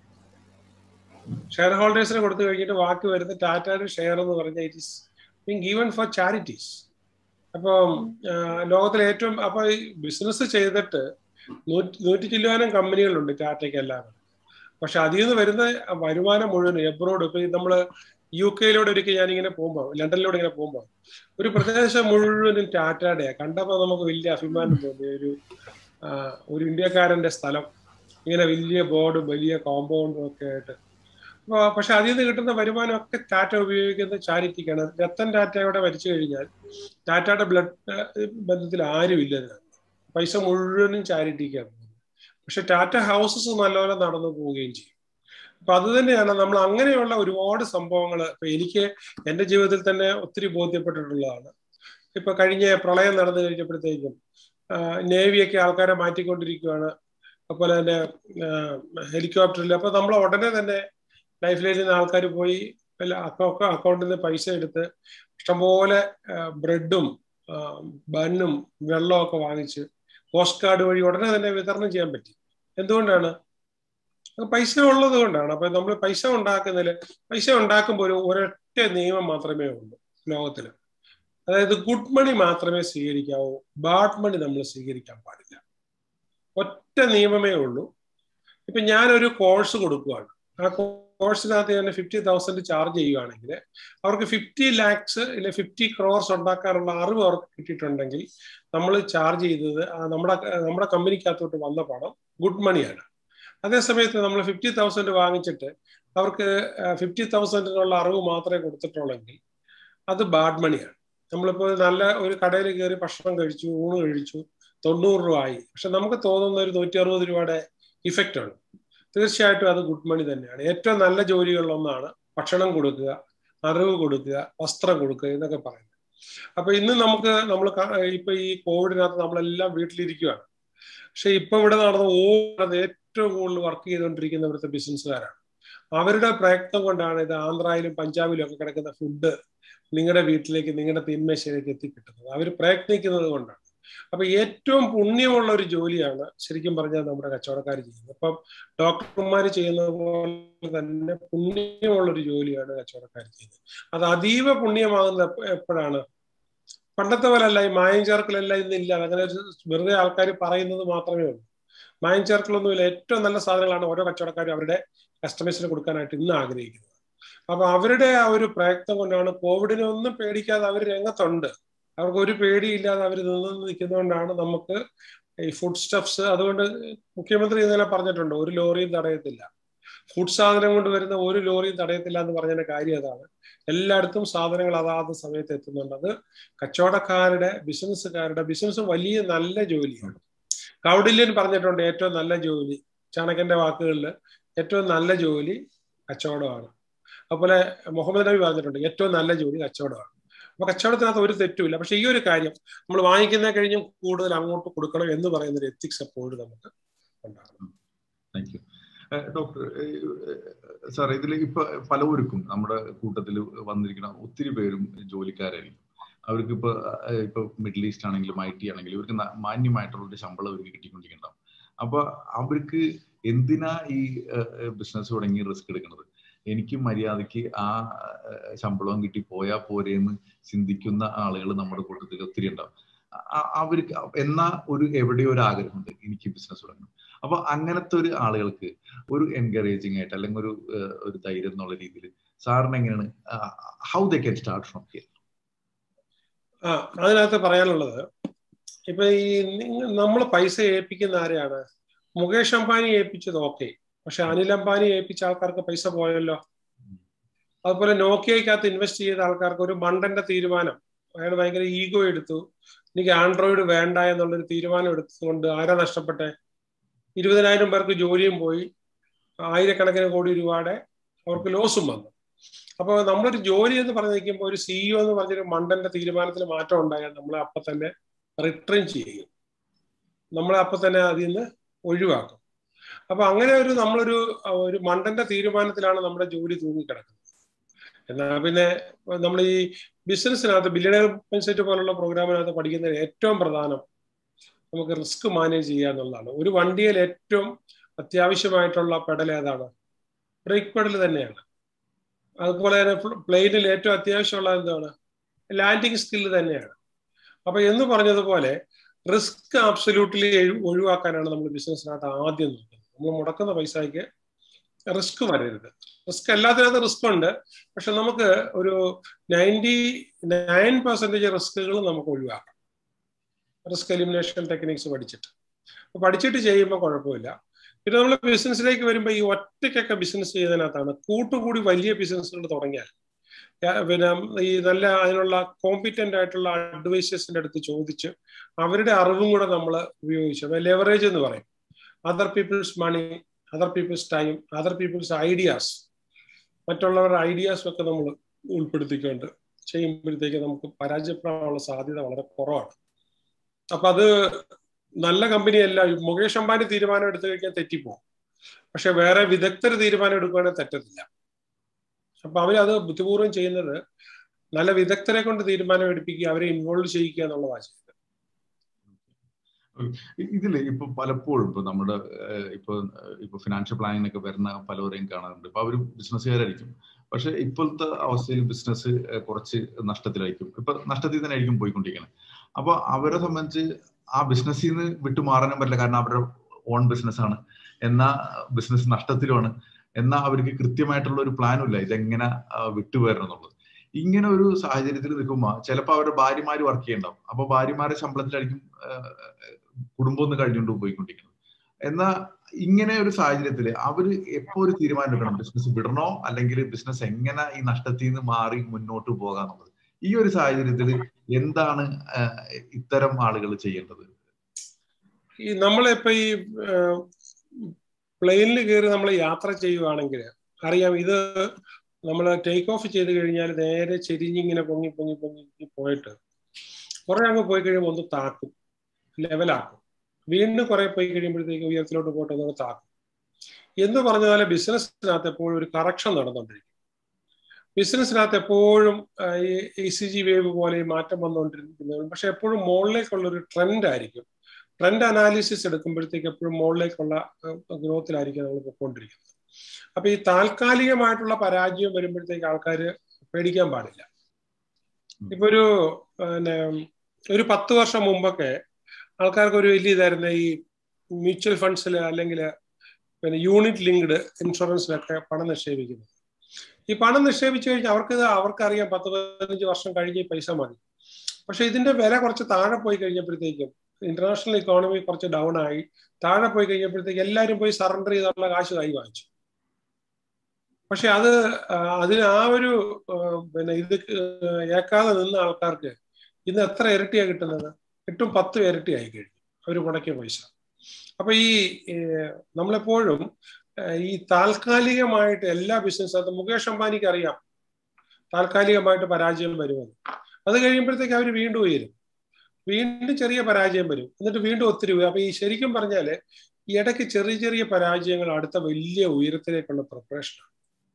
ഷെയർ ഹോൾഡേഴ്സിന് കൊടുത്തു കഴിഞ്ഞിട്ട് ബാക്കി വരുന്ന ടാറ്റയുടെ ഷെയർ എന്ന് പറഞ്ഞാൽ it is being given for charities അപ്പം ലോകത്തിലെ ഏറ്റവും അപ്പൊ ഈ ബിസിനസ് ചെയ്തിട്ട് നൂറ്റി നൂറ്റി ചില്ലുവാനും കമ്പനികളുണ്ട് ടാറ്റയ്ക്ക് എല്ലാം പക്ഷെ അതിൽ നിന്ന് വരുന്ന വരുമാനം മുഴുവൻ എബ്രോഡ് ഇപ്പൊ നമ്മൾ യു കെയിലൂടെ ഒരിക്കൽ ഞാനിങ്ങനെ പോകുമ്പോൾ ലണ്ടനിലൂടെ ഇങ്ങനെ പോകുമ്പോൾ ഒരു പ്രദേശം മുഴുവനും ടാറ്റയുടെയാണ് കണ്ടപ്പോൾ നമുക്ക് വലിയ അഭിമാനം തോന്നി ഒരു ഒരു ഇന്ത്യക്കാരന്റെ സ്ഥലം ഇങ്ങനെ വലിയ ബോർഡും വലിയ കോമ്പൗണ്ടും ഒക്കെ ആയിട്ട് പക്ഷെ അതിൽ നിന്ന് കിട്ടുന്ന വരുമാനം ഒക്കെ ടാറ്റ ഉപയോഗിക്കുന്ന ചാരിറ്റിക്കാണ് രത്തൻ ടാറ്റയോടെ മരിച്ചു കഴിഞ്ഞാൽ ടാറ്റയുടെ ബ്ലഡ് ബന്ധത്തിൽ ആരും ഇല്ല പൈസ മുഴുവനും ചാരിറ്റിക്കാണ് പക്ഷെ ടാറ്റ ഹൗസസ് നല്ലപോലെ നടന്നു പോവുകയും ചെയ്യും അപ്പൊ അത് തന്നെയാണ് നമ്മൾ അങ്ങനെയുള്ള ഒരുപാട് സംഭവങ്ങൾ ഇപ്പൊ എനിക്ക് എന്റെ ജീവിതത്തിൽ തന്നെ ഒത്തിരി ബോധ്യപ്പെട്ടിട്ടുള്ളതാണ് ഇപ്പൊ കഴിഞ്ഞ പ്രളയം നടന്നു കഴിഞ്ഞപ്പോഴത്തേക്കും നേവിയൊക്കെ ആൾക്കാരെ മാറ്റിക്കൊണ്ടിരിക്കുകയാണ് അതുപോലെ തന്നെ ഹെലികോപ്റ്ററിൽ അപ്പൊ നമ്മൾ ഉടനെ തന്നെ ലൈഫ് ലൈനിൽ നിന്ന് ആൾക്കാർ പോയി അക്കൗണ്ടിൽ നിന്ന് പൈസ എടുത്ത് ഇഷ്ടംപോലെ ബ്രെഡും ബണ്ണും വെള്ളവും ഒക്കെ വാങ്ങിച്ച് പോസ്റ്റ് കാർഡ് വഴി ഉടനെ തന്നെ വിതരണം ചെയ്യാൻ പറ്റി എന്തുകൊണ്ടാണ് പൈസ ഉള്ളത് കൊണ്ടാണ് അപ്പൊ നമ്മൾ പൈസ ഉണ്ടാക്കുന്നതിൽ പൈസ ഉണ്ടാക്കുമ്പോൾ ഒരു ഒരൊറ്റ നിയമം മാത്രമേ ഉള്ളൂ ലോകത്തിൽ അതായത് ഗുഡ് മണി മാത്രമേ സ്വീകരിക്കാവൂ ബാഡ് മണി നമ്മൾ സ്വീകരിക്കാൻ പാടില്ല ഒറ്റ നിയമമേ ഉള്ളൂ ഇപ്പൊ ഞാനൊരു കോഴ്സ് കൊടുക്കുകയാണ് ആ കോഴ്സിനകത്ത് ഞാൻ ഫിഫ്റ്റി തൗസൻഡ് ചാർജ് ചെയ്യുകയാണെങ്കിൽ അവർക്ക് ഫിഫ്റ്റി ലാക്സ് ഇല്ലെ ഫിഫ്റ്റി ക്രോർസ് ഉണ്ടാക്കാനുള്ള അറിവ് അവർക്ക് കിട്ടിയിട്ടുണ്ടെങ്കിൽ നമ്മൾ ചാർജ് ചെയ്തത് നമ്മുടെ നമ്മുടെ കമ്പനിക്കകത്തോട്ട് വന്ന പണം ഗുഡ് മണിയാണ് അതേസമയത്ത് നമ്മൾ ഫിഫ്റ്റി തൗസൻഡ് വാങ്ങിച്ചിട്ട് അവർക്ക് ഫിഫ്റ്റി തൗസൻഡിനുള്ള അറിവ് മാത്രമേ കൊടുത്തിട്ടുള്ളെങ്കിൽ അത് ബാഡ് മണിയാണ് നമ്മളിപ്പോൾ നല്ല ഒരു കടയിൽ കയറി ഭക്ഷണം കഴിച്ചു ഊണ് കഴിച്ചു തൊണ്ണൂറ് രൂപ ആയി പക്ഷെ നമുക്ക് തോന്നുന്ന ഒരു നൂറ്റി അറുപത് രൂപയുടെ ഇഫക്റ്റ് ഉണ്ട് തീർച്ചയായിട്ടും അത് ഗുഡ് മണി തന്നെയാണ് ഏറ്റവും നല്ല ജോലികളിലൊന്നാണ് ഭക്ഷണം കൊടുക്കുക അറിവ് കൊടുക്കുക വസ്ത്രം കൊടുക്കുക എന്നൊക്കെ പറയുന്നത് അപ്പൊ ഇന്ന് നമുക്ക് നമ്മൾ ഇപ്പൊ ഈ കോവിഡിനകത്ത് നമ്മളെല്ലാം വീട്ടിലിരിക്കുകയാണ് പക്ഷെ ഇപ്പൊ ഇവിടെ നടന്ന ഓടുന്നത് ഏറ്റവും കൂടുതൽ വർക്ക് ചെയ്തുകൊണ്ടിരിക്കുന്ന ഇവിടുത്തെ ബിസിനസ്സുകാരാണ് അവരുടെ പ്രയത്നം കൊണ്ടാണ് ഇത് ആന്ധ്രയിലും പഞ്ചാബിലും ഒക്കെ കിടക്കുന്ന ഫുഡ് നിങ്ങളുടെ വീട്ടിലേക്ക് നിങ്ങളുടെ തിന്മേശയിലേക്ക് എത്തിക്കിട്ടുന്നത് അവർ പ്രയത്നിക്കുന്നത് കൊണ്ടാണ് അപ്പൊ ഏറ്റവും പുണ്യമുള്ള ഒരു ജോലിയാണ് ശരിക്കും പറഞ്ഞാൽ നമ്മുടെ കച്ചവടക്കാർ ചെയ്യുന്നത് അപ്പം ഡോക്ടർമാർ ചെയ്യുന്ന പോലെ തന്നെ പുണ്യമുള്ള ഒരു ജോലിയാണ് കച്ചവടക്കാർ ചെയ്യുന്നത് അത് അതീവ പുണ്യമാകുന്നത് എപ്പോഴാണ് പണ്ടത്തെ പോലെ അല്ല ഈ മായം ചേർക്കലെല്ലാം ഇന്നില്ല അങ്ങനെ വെറുതെ ആൾക്കാർ പറയുന്നത് മാത്രമേ ഉള്ളൂ മായം ചേർക്കലൊന്നുമില്ല ഏറ്റവും നല്ല സാധനങ്ങളാണ് ഓരോ കച്ചവടക്കാരും അവരുടെ കസ്റ്റമേഴ്സിന് കൊടുക്കാനായിട്ട് ഇന്ന് ആഗ്രഹിക്കുന്നത് അപ്പൊ അവരുടെ ആ ഒരു പ്രയത്നം കൊണ്ടാണ് കോവിഡിനെ ഒന്നും പേടിക്കാതെ അവർ രംഗത്തുണ്ട് അവർക്ക് ഒരു പേടിയില്ലാതെ അവർ നിന്ന് നിൽക്കുന്നതുകൊണ്ടാണ് നമുക്ക് ഈ ഫുഡ് സ്റ്റഫ്സ് അതുകൊണ്ട് മുഖ്യമന്ത്രി ഇന്നലെ പറഞ്ഞിട്ടുണ്ട് ഒരു ലോറിയും തടയത്തില്ല ഫുഡ് സാധനം കൊണ്ട് വരുന്ന ഒരു ലോറിയും തടയത്തില്ല എന്ന് പറഞ്ഞതിന്റെ കാര്യം അതാണ് എല്ലായിടത്തും സാധനങ്ങൾ അതാത് സമയത്ത് എത്തുന്നുണ്ട് അത് കച്ചവടക്കാരുടെ ബിസിനസ്സുകാരുടെ ബിസിനസ് വലിയ നല്ല ജോലിയാണ് കൗഡില്യൻ പറഞ്ഞിട്ടുണ്ട് ഏറ്റവും നല്ല ജോലി ചാണകന്റെ വാക്കുകളിൽ ഏറ്റവും നല്ല ജോലി കച്ചവടമാണ് അതുപോലെ മുഹമ്മദ് നബി പറഞ്ഞിട്ടുണ്ട് ഏറ്റവും നല്ല ജോലി കച്ചവടമാണ് അപ്പൊ കച്ചവടത്തിനകത്ത് ഒരു തെറ്റുമില്ല പക്ഷെ ഈ ഒരു കാര്യം നമ്മൾ വാങ്ങിക്കുന്ന കഴിഞ്ഞും കൂടുതൽ അങ്ങോട്ട് കൊടുക്കണം എന്ന് പറയുന്ന ഒരു എത്തിക്സ് എപ്പോഴും നമുക്ക് ഉണ്ടാകണം താങ്ക് യു ഡോക്ടർ സാർ ഇതിൽ ഇപ്പൊ പലവർക്കും നമ്മുടെ കൂട്ടത്തിൽ വന്നിരിക്കുന്ന ഒത്തിരി പേരും ജോലിക്കാരായിരിക്കും അവർക്ക് ഇപ്പൊ ഇപ്പൊ മിഡിൽ ഈസ്റ്റ് ആണെങ്കിലും ഐ ടി ആണെങ്കിലും ഇവർക്ക് മാന്യമായിട്ടുള്ള ഒരു ശമ്പളം അവർക്ക് കിട്ടിക്കൊണ്ടിരിക്കുന്നുണ്ടാവും അപ്പൊ അവർക്ക് എന്തിനാ ഈ ബിസിനസ് തുടങ്ങി റിസ്ക് എടുക്കുന്നത് എനിക്ക് മര്യാദയ്ക്ക് ആ ശമ്പളം കിട്ടി പോയാൽ പോരെന്ന് ചിന്തിക്കുന്ന ആളുകൾ നമ്മുടെ കൂട്ടത്തിൽ ഒത്തിരി ഉണ്ടാവും അവർക്ക് എന്നാ ഒരു എവിടെയോ ഒരു ആഗ്രഹമുണ്ട് എനിക്ക് ബിസിനസ് തുടങ്ങണം അപ്പൊ അങ്ങനത്തെ ഒരു ആളുകൾക്ക് ഒരു എൻകറേജിങ് ആയിട്ട് അല്ലെങ്കിൽ ഒരു ഒരു ധൈര്യം എന്നുള്ള രീതിയിൽ സാറിന് എങ്ങനെയാണ് how they can start from here ആ അതിനകത്ത് പറയാനുള്ളത് ഇപ്പൊ ഈ നമ്മൾ പൈസ ഏൽപ്പിക്കുന്ന ആരെയാണ് മുകേഷ് അംബാനി ഏൽപ്പിച്ചത് ഓക്കെ പക്ഷെ അനിൽ അംബാനി ഏൽപ്പിച്ച ആൾക്കാർക്ക് പൈസ പോയല്ലോ അതുപോലെ നോക്കിയക്കകത്ത് ഇൻവെസ്റ്റ് ചെയ്ത ആൾക്കാർക്ക് ഒരു മണ്ടന്റെ തീരുമാനം അയാൾ ഭയങ്കര ഈഗോ എടുത്തു എനിക്ക് ആൻഡ്രോയിഡ് വേണ്ട എന്നുള്ളൊരു തീരുമാനം എടുത്തുകൊണ്ട് ആരാ നഷ്ടപ്പെട്ടെ ഇരുപതിനായിരം പേർക്ക് ജോലിയും പോയി ആയിരക്കണക്കിന് കോടി രൂപയുടെ അവർക്ക് ലോസും വന്നു അപ്പോൾ നമ്മളൊരു ജോലി എന്ന് പറഞ്ഞു നിൽക്കുമ്പോൾ ഒരു സിഇഒ എന്ന് പറഞ്ഞൊരു മണ്ടന്റെ തീരുമാനത്തിൽ മാറ്റം ഉണ്ടായാൽ നമ്മളെ അപ്പൊ തന്നെ റിട്ടേൺ ചെയ്യും നമ്മളെ അപ്പൊ തന്നെ അതിൽ നിന്ന് ഒഴിവാക്കും അപ്പൊ അങ്ങനെ ഒരു നമ്മളൊരു ഒരു മണ്ടന്റെ തീരുമാനത്തിലാണ് നമ്മുടെ ജോലി തൂങ്ങിക്കിടക്കുന്നത് എന്നാ പിന്നെ നമ്മൾ ഈ ബിസിനസ്സിനകത്ത് ബില്യണയർ പെൻസെറ്റ് പോലുള്ള പ്രോഗ്രാമിനകത്ത് പഠിക്കുന്നതിന് ഏറ്റവും പ്രധാനം നമുക്ക് റിസ്ക് മാനേജ് ചെയ്യുക എന്നുള്ളതാണ് ഒരു വണ്ടിയിൽ ഏറ്റവും അത്യാവശ്യമായിട്ടുള്ള പെഡൽ ഏതാണ് ബ്രേക്ക് പെഡൽ തന്നെയാണ് അതുപോലെ തന്നെ പ്ലെയിനിൽ ഏറ്റവും അത്യാവശ്യമുള്ള എന്താണ് ലാൻഡിങ് സ്കില്ല് തന്നെയാണ് അപ്പൊ എന്ന് പറഞ്ഞതുപോലെ റിസ്ക് ആബ്സല്യൂട്ട്ലി ഒഴിവാക്കാനാണ് നമ്മൾ ബിസിനസ്സിനകത്ത് ആദ്യം നോക്കുന്നത് നമ്മൾ മുടക്കുന്ന പൈസയ്ക്ക് റിസ്ക് വരരുത് റിസ്ക് എല്ലാത്തിനകത്ത് റിസ്ക് ഉണ്ട് പക്ഷെ നമുക്ക് ഒരു നയൻറ്റി നയൻ പെർസെൻറ്റേജ് റിസ്കുകൾ നമുക്ക് ഒഴിവാക്കാം റിസ്ക് എലിമിനേഷൻ ടെക്നിക്സ് പഠിച്ചിട്ട് അപ്പൊ പഠിച്ചിട്ട് ചെയ്യുമ്പോൾ കുഴപ്പമില്ല പിന്നെ നമ്മൾ ബിസിനസ്സിലേക്ക് വരുമ്പോൾ ഈ ഒറ്റയ്ക്കൊക്കെ ബിസിനസ് ചെയ്യുന്നതിനകത്താണ് കൂട്ടുകൂടി വലിയ ബിസിനസ്സുകൾ തുടങ്ങിയാൽ പിന്നെ ഈ നല്ല അതിനുള്ള കോമ്പിറ്റന്റ് ആയിട്ടുള്ള അഡ്വൈസേഴ്സിന്റെ അടുത്ത് ചോദിച്ച് അവരുടെ അറിവും കൂടെ നമ്മൾ ഉപയോഗിച്ച് ലെവറേജ് എന്ന് പറയും other people's money other people's time other people's ideas മറ്റുള്ളവരുടെ ഐഡിയാസും ഒക്കെ നമ്മൾ ഉൾപ്പെടുത്തിക്കൊണ്ട് ചെയ്യുമ്പോഴത്തേക്ക് നമുക്ക് പരാജയപ്പെടാനുള്ള സാധ്യത വളരെ കുറവാണ് അപ്പൊ അത് നല്ല കമ്പനിയല്ല മുകേഷ് അംബാനി തീരുമാനം എടുത്തു കഴിഞ്ഞാൽ തെറ്റിപ്പോകും പക്ഷെ വേറെ വിദഗ്ധർ തീരുമാനം എടുക്കുകയാണെങ്കിൽ തെറ്റത്തില്ല അപ്പൊ അവരത് ബുദ്ധിപൂർവ്വം ചെയ്യുന്നത് നല്ല വിദഗ്ധരെ കൊണ്ട് തീരുമാനം എടുപ്പിക്കുക അവരെ ഇൻവോൾവ് ചെയ്യിക്കുക എന്നുള്ളതാണ് ചെയ്യുന്നത് ഇതില് ഇപ്പൊ പലപ്പോഴും ഇപ്പൊ നമ്മുടെ ഇപ്പൊ ഇപ്പൊ ഫിനാൻഷ്യൽ പ്ലാനിങ്ങിനൊക്കെ വരുന്ന പലവരെയും കാണാറുണ്ട് ഇപ്പൊ അവര് ബിസിനസ്സുകാരായിരിക്കും പക്ഷെ ഇപ്പോഴത്തെ അവസ്ഥയിൽ ബിസിനസ് കുറച്ച് നഷ്ടത്തിലായിരിക്കും ഇപ്പൊ നഷ്ടത്തിൽ തന്നെ ആയിരിക്കും പോയിക്കൊണ്ടിരിക്കുന്നത് അപ്പൊ അവരെ സംബന്ധിച്ച് ആ ബിസിനസ്സിൽ നിന്ന് വിട്ടുമാറാനും പറ്റില്ല കാരണം അവരുടെ ഓൺ ബിസിനസ് ആണ് എന്നാ ബിസിനസ് നഷ്ടത്തിലുമാണ് എന്നാ അവർക്ക് കൃത്യമായിട്ടുള്ള ഒരു പ്ലാനും ഇല്ല ഇതെങ്ങനെ വിട്ടുവരണം എന്നുള്ളത് ഇങ്ങനെ ഒരു സാഹചര്യത്തിൽ നിൽക്കുമ്പോൾ ചിലപ്പോൾ അവരുടെ ഭാര്യമാര് വർക്ക് ചെയ്യണ്ടാവും അപ്പൊ ഭാര്യമാരെ ശമ്പളത്തിലായിരിക്കും കുടുംബം ഒന്ന് കഴിഞ്ഞുകൊണ്ട് പോയിക്കൊണ്ടിരിക്കുന്നത് എന്നാ ഇങ്ങനെ ഒരു സാഹചര്യത്തിൽ അവര് എപ്പോ ഒരു തീരുമാനം എടുക്കണം ബിസിനസ് വിടണോ അല്ലെങ്കിൽ ബിസിനസ് എങ്ങനെ ഈ നഷ്ടത്തിൽ നിന്ന് മാറി മുന്നോട്ട് പോകാന്നുള്ളത് ഈ ഒരു സാഹചര്യത്തിൽ എന്താണ് ഇത്തരം ആളുകൾ ചെയ്യേണ്ടത് ഈ നമ്മളിപ്പോ ഈ പ്ലെയിനിൽ കയറി നമ്മൾ യാത്ര ചെയ്യുവാണെങ്കിൽ അറിയാം ഇത് നമ്മൾ ടേക്ക് ഓഫ് ചെയ്ത് കഴിഞ്ഞാൽ നേരെ ചെരിഞ്ഞിങ്ങനെ പൊങ്ങി പൊങ്ങി പൊങ്ങി പോയിട്ട് കുറെ അങ്ങ് പോയി കഴിയുമ്പോൾ ഒന്ന് താക്കും ലെവലാക്കും വീണ്ടും കുറെ പോയി കഴിയുമ്പോഴത്തേക്ക് ഉയരത്തിലോട്ട് പോയിട്ട് ഒന്ന് താക്കും എന്ന് പറഞ്ഞ പോലെ ബിസിനസ്സിനകത്ത് എപ്പോഴും ഒരു കറക്ഷൻ നടന്നുകൊണ്ടിരിക്കും ബിസിനസ്സിനകത്ത് എപ്പോഴും ഈ സി ജി വേവ് പോലെ മാറ്റം വന്നുകൊണ്ടിരിക്കുന്നത് പക്ഷെ എപ്പോഴും മുകളിലേക്കുള്ള ഒരു ട്രെൻഡ് ആയിരിക്കും ട്രെൻഡ് അനാലിസിസ് എടുക്കുമ്പോഴത്തേക്ക് എപ്പോഴും മുകളിലേക്കുള്ള ഗ്രോത്തിലായിരിക്കും നമ്മൾ പൊയ്ക്കൊണ്ടിരിക്കുന്നത് അപ്പൊ ഈ താൽക്കാലികമായിട്ടുള്ള പരാജയം വരുമ്പോഴത്തേക്ക് ആൾക്കാർ പേടിക്കാൻ പാടില്ല ഇപ്പൊ ഒരു പിന്നെ ഒരു പത്ത് വർഷം മുമ്പൊക്കെ ആൾക്കാർക്ക് ഒരു വലിയ ഇതായിരുന്നു ഈ മ്യൂച്വൽ ഫണ്ട്സിൽ അല്ലെങ്കിൽ പിന്നെ യൂണിറ്റ് ലിങ്ക്ഡ് ഇൻഷുറൻസിലൊക്കെ പണം നിക്ഷേപിക്കുന്നത് ഈ പണം നിക്ഷേപിച്ചു കഴിഞ്ഞാൽ അവർക്ക് അവർക്കറിയാം പത്ത് പതിനഞ്ച് വർഷം കഴിഞ്ഞ് പൈസ മതി പക്ഷെ ഇതിന്റെ വില കുറച്ച് താഴെ പോയി കഴിഞ്ഞപ്പോഴത്തേക്കും ഇന്റർനാഷണൽ ഇക്കോണമി കുറച്ച് ഡൗൺ ആയി താഴെ പോയി കഴിഞ്ഞപ്പോഴത്തേക്ക് എല്ലാവരും പോയി സറണ്ടർ ചെയ്തുള്ള കാശ് കൈ വാങ്ങിച്ചു പക്ഷെ അത് അതിന് ആ ഒരു പിന്നെ ഇത് ഏക്കാതെ നിന്ന ആൾക്കാർക്ക് ഇന്ന് എത്ര ഇരട്ടിയാണ് കിട്ടുന്നത് എട്ടും പത്തും ഇരട്ടിയായി കഴിഞ്ഞു അവർ മുടക്കിയ പൈസ അപ്പൊ ഈ നമ്മളെപ്പോഴും ഈ താൽക്കാലികമായിട്ട് എല്ലാ ബിസിനസ് അത് മുകേഷ് അംബാനിക്ക് അറിയാം താൽക്കാലികമായിട്ട് പരാജയം വരുമെന്ന് അത് കഴിയുമ്പോഴത്തേക്ക് അവർ വീണ്ടും ഉയരും വീണ്ടും ചെറിയ പരാജയം വരും എന്നിട്ട് വീണ്ടും ഒത്തിരി അപ്പൊ ഈ ശരിക്കും പറഞ്ഞാല് ഈ ഇടയ്ക്ക് ചെറിയ ചെറിയ പരാജയങ്ങൾ അടുത്ത വലിയ ഉയരത്തിലേക്കുള്ള പ്രിപ്പറേഷനാണ്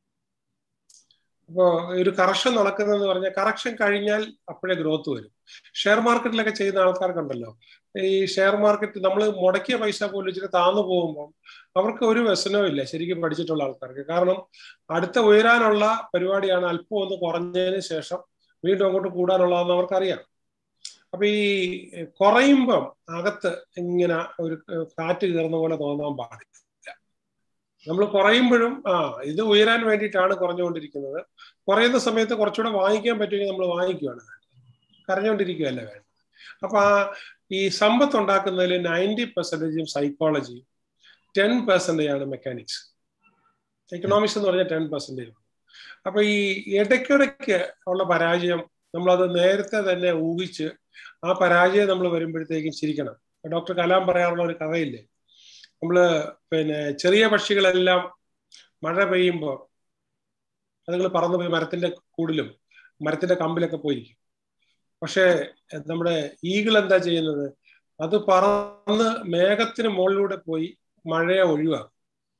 അപ്പോൾ ഒരു കറക്ഷൻ നടക്കുന്നതെന്ന് പറഞ്ഞാൽ കറക്ഷൻ കഴിഞ്ഞാൽ അപ്പോഴേ ഗ്രോത്ത് വരും ഷെയർ മാർക്കറ്റിലൊക്കെ ചെയ്യുന്ന ആൾക്കാർക്കുണ്ടല്ലോ ഈ ഷെയർ മാർക്കറ്റ് നമ്മൾ മുടക്കിയ പൈസ പോലും ഇച്ചിരി താന്നു പോകുമ്പോൾ അവർക്ക് ഒരു വ്യസനവും ഇല്ല ശരിക്കും പഠിച്ചിട്ടുള്ള ആൾക്കാർക്ക് കാരണം അടുത്ത ഉയരാനുള്ള പരിപാടിയാണ് അല്പം ഒന്ന് കുറഞ്ഞതിന് ശേഷം വീണ്ടും അങ്ങോട്ട് കൂടാനുള്ളതെന്ന് അവർക്കറിയാം അപ്പൊ ഈ കുറയുമ്പം അകത്ത് ഇങ്ങനെ ഒരു കാറ്റ് കയറുന്ന പോലെ തോന്നാൻ പാടില്ല നമ്മൾ കുറയുമ്പോഴും ആ ഇത് ഉയരാൻ വേണ്ടിയിട്ടാണ് കുറഞ്ഞുകൊണ്ടിരിക്കുന്നത് കുറയുന്ന സമയത്ത് കുറച്ചുകൂടെ വാങ്ങിക്കാൻ പറ്റുമെങ്കിൽ നമ്മൾ വാങ്ങിക്കുകയാണ് കരഞ്ഞുകൊണ്ടിരിക്കുകയല്ല വേണ്ടത് അപ്പൊ ആ ഈ സമ്പത്ത് ഉണ്ടാക്കുന്നതിൽ നയൻറ്റി പെർസെൻറ്റേജും സൈക്കോളജിയും ടെൻ പെർസെൻറ്റേജ് ആണ് മെക്കാനിക്സ് എക്കണോമിക്സ് എന്ന് പറഞ്ഞാൽ ടെൻ പെർസെൻറ്റേജ് അപ്പൊ ഈ ഇടയ്ക്കിടയ്ക്ക് ഉള്ള പരാജയം നമ്മളത് നേരത്തെ തന്നെ ഊഹിച്ച് ആ പരാജയം നമ്മൾ വരുമ്പോഴത്തേക്കും ചിരിക്കണം ഡോക്ടർ കലാം പറയാറുള്ള ഒരു കഥയില്ലേ നമ്മള് പിന്നെ ചെറിയ പക്ഷികളെല്ലാം മഴ പെയ്യുമ്പോൾ അതുങ്ങൾ പറന്നു പോയി മരത്തിന്റെ കൂടിലും മരത്തിന്റെ കമ്പിലൊക്കെ പോയിരിക്കും പക്ഷേ നമ്മുടെ ഈഗിൾ എന്താ ചെയ്യുന്നത് അത് പറന്ന് മേഘത്തിന് മുകളിലൂടെ പോയി മഴയെ ഒഴിവാക്കും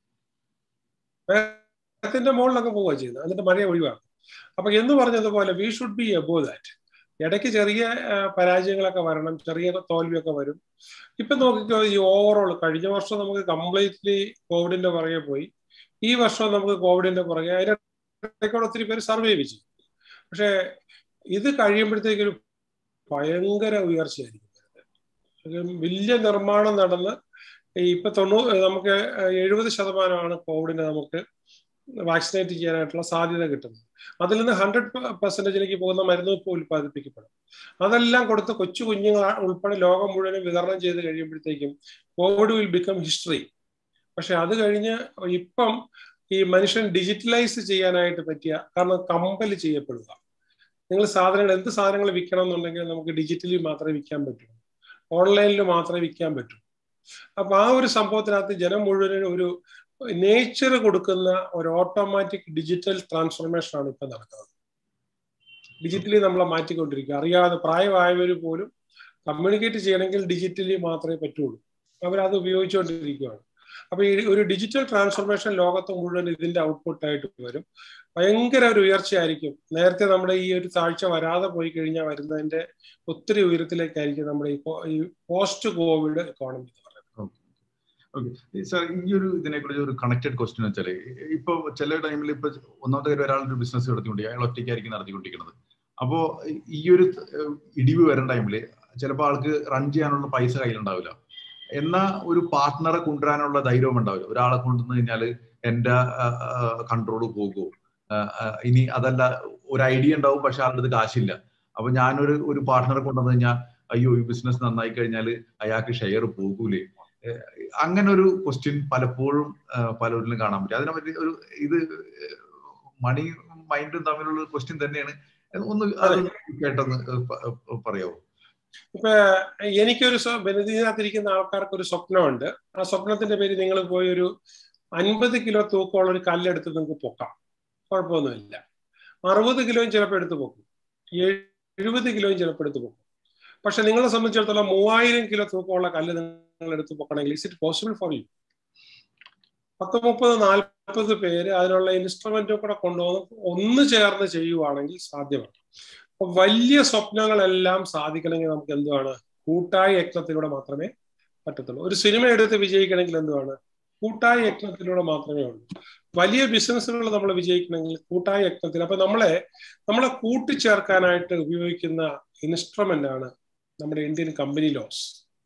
മേഘത്തിന്റെ മുകളിലൊക്കെ പോവുക ചെയ്യുന്നത് എന്നിട്ട് മഴയെ ഒഴിവാക്കും അപ്പൊ എന്ന് പറഞ്ഞതുപോലെ we should be above that ഇടയ്ക്ക് ചെറിയ പരാജയങ്ങളൊക്കെ വരണം ചെറിയ തോൽവിയൊക്കെ വരും ഇപ്പൊ നോക്കിക്കോ ഈ ഓവറോൾ കഴിഞ്ഞ വർഷം നമുക്ക് കംപ്ലീറ്റ്ലി കോവിഡിന്റെ പുറകെ പോയി ഈ വർഷം നമുക്ക് കോവിഡിന്റെ പുറകെ അതിന്റെ ഒത്തിരി പേര് സർവൈവ് ചെയ്യും പക്ഷെ ഇത് കഴിയുമ്പോഴത്തേക്കൊരു ഭയങ്കര ഉയർച്ചയായിരിക്കും വലിയ നിർമ്മാണം നടന്ന് ഇപ്പൊ തൊണ്ണൂറ് നമുക്ക് എഴുപത് ശതമാനമാണ് കോവിഡിനെ നമുക്ക് വാക്സിനേറ്റ് ചെയ്യാനായിട്ടുള്ള സാധ്യത കിട്ടുന്നത് അതിൽ നിന്ന് ഹൺഡ്രഡ് പെർസെന്റേജിലേക്ക് പോകുന്ന മരുന്ന് ഇപ്പോൾ ഉൽപ്പാദിപ്പിക്കപ്പെടും അതെല്ലാം കൊടുത്ത് കൊച്ചു കുഞ്ഞുങ്ങൾ ഉൾപ്പെടെ ലോകം മുഴുവനും വിതരണം ചെയ്ത് കഴിയുമ്പോഴത്തേക്കും കോവിഡ് വിൽ ബിക്കം ഹിസ്റ്ററി പക്ഷെ അത് കഴിഞ്ഞ് ഇപ്പം ഈ മനുഷ്യൻ ഡിജിറ്റലൈസ് ചെയ്യാനായിട്ട് പറ്റിയ കാരണം കമ്പൽ ചെയ്യപ്പെടുക നിങ്ങൾ സാധനങ്ങൾ എന്ത് സാധനങ്ങൾ വിൽക്കണം എന്നുണ്ടെങ്കിൽ നമുക്ക് ഡിജിറ്റലി മാത്രമേ വിൽക്കാൻ പറ്റൂ ഓൺലൈനിൽ മാത്രമേ വിൽക്കാൻ പറ്റൂ അപ്പൊ ആ ഒരു സംഭവത്തിനകത്ത് ജനം മുഴുവനും ഒരു നേച്ചർ കൊടുക്കുന്ന ഒരു ഓട്ടോമാറ്റിക് ഡിജിറ്റൽ ട്രാൻസ്ഫോർമേഷൻ ആണ് ഇപ്പൊ നടക്കുന്നത് ഡിജിറ്റലി നമ്മളെ മാറ്റിക്കൊണ്ടിരിക്കുക അറിയാതെ പ്രായമായവർ പോലും കമ്മ്യൂണിക്കേറ്റ് ചെയ്യണമെങ്കിൽ ഡിജിറ്റലി മാത്രമേ പറ്റുള്ളൂ അവരത് ഉപയോഗിച്ചുകൊണ്ടിരിക്കുകയാണ് അപ്പൊ ഈ ഒരു ഡിജിറ്റൽ ട്രാൻസ്ഫോർമേഷൻ ലോകത്ത് മുഴുവൻ ഇതിന്റെ ഔട്ട്പുട്ട് ആയിട്ട് വരും ഭയങ്കര ഒരു ഉയർച്ചയായിരിക്കും നേരത്തെ നമ്മുടെ ഈ ഒരു താഴ്ച വരാതെ പോയി കഴിഞ്ഞാൽ വരുന്നതിന്റെ ഒത്തിരി ഉയരത്തിലേക്കായിരിക്കും നമ്മുടെ ഈ പോസ്റ്റ് കോവിഡ് എക്കോണമി എന്ന് പറയുന്നത് ഓക്കെ സാർ ഈ ഒരു ഇതിനെ കുറിച്ച് ഒരു കണക്റ്റഡ് ക്വസ്റ്റ്യൻ വെച്ചാല് ഇപ്പൊ ചില ടൈമിൽ ഇപ്പൊ ഒന്നാമത്തെ കാര്യം ഒരാളൊരു ബിസിനസ് നടത്തിക്കൊണ്ട് അയാൾ ഒറ്റയ്ക്കായിരിക്കും നടത്തിക്കൊണ്ടിരിക്കുന്നത് അപ്പോ ഈ ഒരു ഇടിവ് വരുന്ന ടൈമില് ചിലപ്പോൾ ആൾക്ക് റൺ ചെയ്യാനുള്ള പൈസ കയ്യിലുണ്ടാവില്ല എന്നാ ഒരു പാർട്ട്ണറെ കൊണ്ടുവരാനുള്ള ധൈര്യവും ഉണ്ടാവില്ല ഒരാളെ കൊണ്ടുവന്നു കഴിഞ്ഞാൽ എന്റെ കൺട്രോൾ പോകുമോ ഇനി അതല്ല ഒരു ഐഡിയ ഉണ്ടാവും പക്ഷെ ആളുടെ അടുത്ത് കാശില്ല അപ്പൊ ഞാനൊരു ഒരു പാർട്ട്ണറെ കൊണ്ടുവന്നു കഴിഞ്ഞാൽ അയ്യോ ഈ ബിസിനസ് നന്നായി കഴിഞ്ഞാൽ അയാൾക്ക് ഷെയർ പോകൂലേ അങ്ങനെ ഒരു ക്വസ്റ്റ്യൻ പലപ്പോഴും പലരിലും കാണാൻ പറ്റും അതിനെ പറ്റി ഒരു ഇത് മണി മൈൻഡും തമ്മിലുള്ള ക്വസ്റ്റ്യൻ തന്നെയാണ് ഒന്ന് കേട്ടെന്ന് പറയാമോ ഇപ്പൊ എനിക്കൊരു ഇതിനകത്തിരിക്കുന്ന ആൾക്കാർക്ക് ഒരു സ്വപ്നമുണ്ട് ആ സ്വപ്നത്തിന്റെ പേര് നിങ്ങൾ പോയി ഒരു അൻപത് കിലോ തൂക്കമുള്ള ഒരു കല്ലെടുത്ത് നിങ്ങൾക്ക് പൊക്കാം കുഴപ്പമൊന്നുമില്ല അറുപത് കിലോയും ചിലപ്പോൾ എടുത്ത് പൊക്കും എഴുപത് കിലോയും ചിലപ്പോൾ എടുത്ത് പൊക്കും പക്ഷെ നിങ്ങളെ സംബന്ധിച്ചിടത്തോളം മൂവായിരം കിലോ തൂക്കമുള്ള കല്ല് നിങ്ങൾ എടുത്ത് പൊക്കണമെങ്കിൽ is it possible for you പത്ത് മുപ്പത് നാൽപ്പത് പേര് അതിനുള്ള ഇൻസ്ട്രുമെന്റും കൂടെ കൊണ്ടുവന്ന് ഒന്ന് ചേർന്ന് ചെയ്യുവാണെങ്കിൽ സാധ്യമാണ് അപ്പൊ വലിയ സ്വപ്നങ്ങളെല്ലാം സാധിക്കണമെങ്കിൽ നമുക്ക് എന്തുവാണ് കൂട്ടായ യജ്ഞത്തിലൂടെ മാത്രമേ പറ്റത്തുള്ളൂ ഒരു സിനിമ എടുത്ത് വിജയിക്കണമെങ്കിൽ എന്തുവാണ് കൂട്ടായ യജ്ഞത്തിലൂടെ മാത്രമേ ഉള്ളൂ വലിയ ബിസിനസ്സുകൾ നമ്മൾ വിജയിക്കണമെങ്കിൽ കൂട്ടായ യജ്ഞത്തിൽ അപ്പൊ നമ്മളെ നമ്മളെ കൂട്ടിച്ചേർക്കാനായിട്ട് ഉപയോഗിക്കുന്ന ഇൻസ്ട്രുമെന്റ് ആണ് നമ്മുടെ ഇന്ത്യൻ കമ്പനി ലോസ്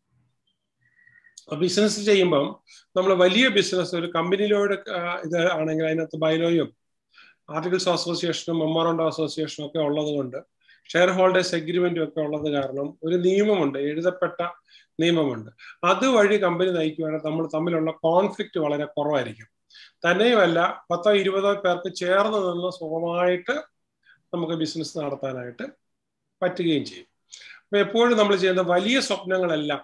ബിസിനസ് ചെയ്യുമ്പം നമ്മൾ വലിയ ബിസിനസ് ഒരു കമ്പനിയിലോട് ഇത് ആണെങ്കിൽ അതിനകത്ത് ബൈലോയും ആർട്ടിക്കിൾസ് അസോസിയേഷനും മെമ്മോറണ്ടോ അസോസിയേഷനും ഒക്കെ ഉള്ളത് കൊണ്ട് ഷെയർ ഹോൾഡേഴ്സ് എഗ്രിമെന്റും ഒക്കെ ഉള്ളത് കാരണം ഒരു നിയമമുണ്ട് എഴുതപ്പെട്ട നിയമമുണ്ട് അതുവഴി കമ്പനി നയിക്കുകയാണെങ്കിൽ നമ്മൾ തമ്മിലുള്ള കോൺഫ്ലിക്റ്റ് വളരെ കുറവായിരിക്കും തന്നെയുമല്ല പത്തോ ഇരുപതോ പേർക്ക് ചേർന്ന് നിന്ന് സുഖമായിട്ട് നമുക്ക് ബിസിനസ് നടത്താനായിട്ട് പറ്റുകയും ചെയ്യും അപ്പൊ എപ്പോഴും നമ്മൾ ചെയ്യുന്ന വലിയ സ്വപ്നങ്ങളെല്ലാം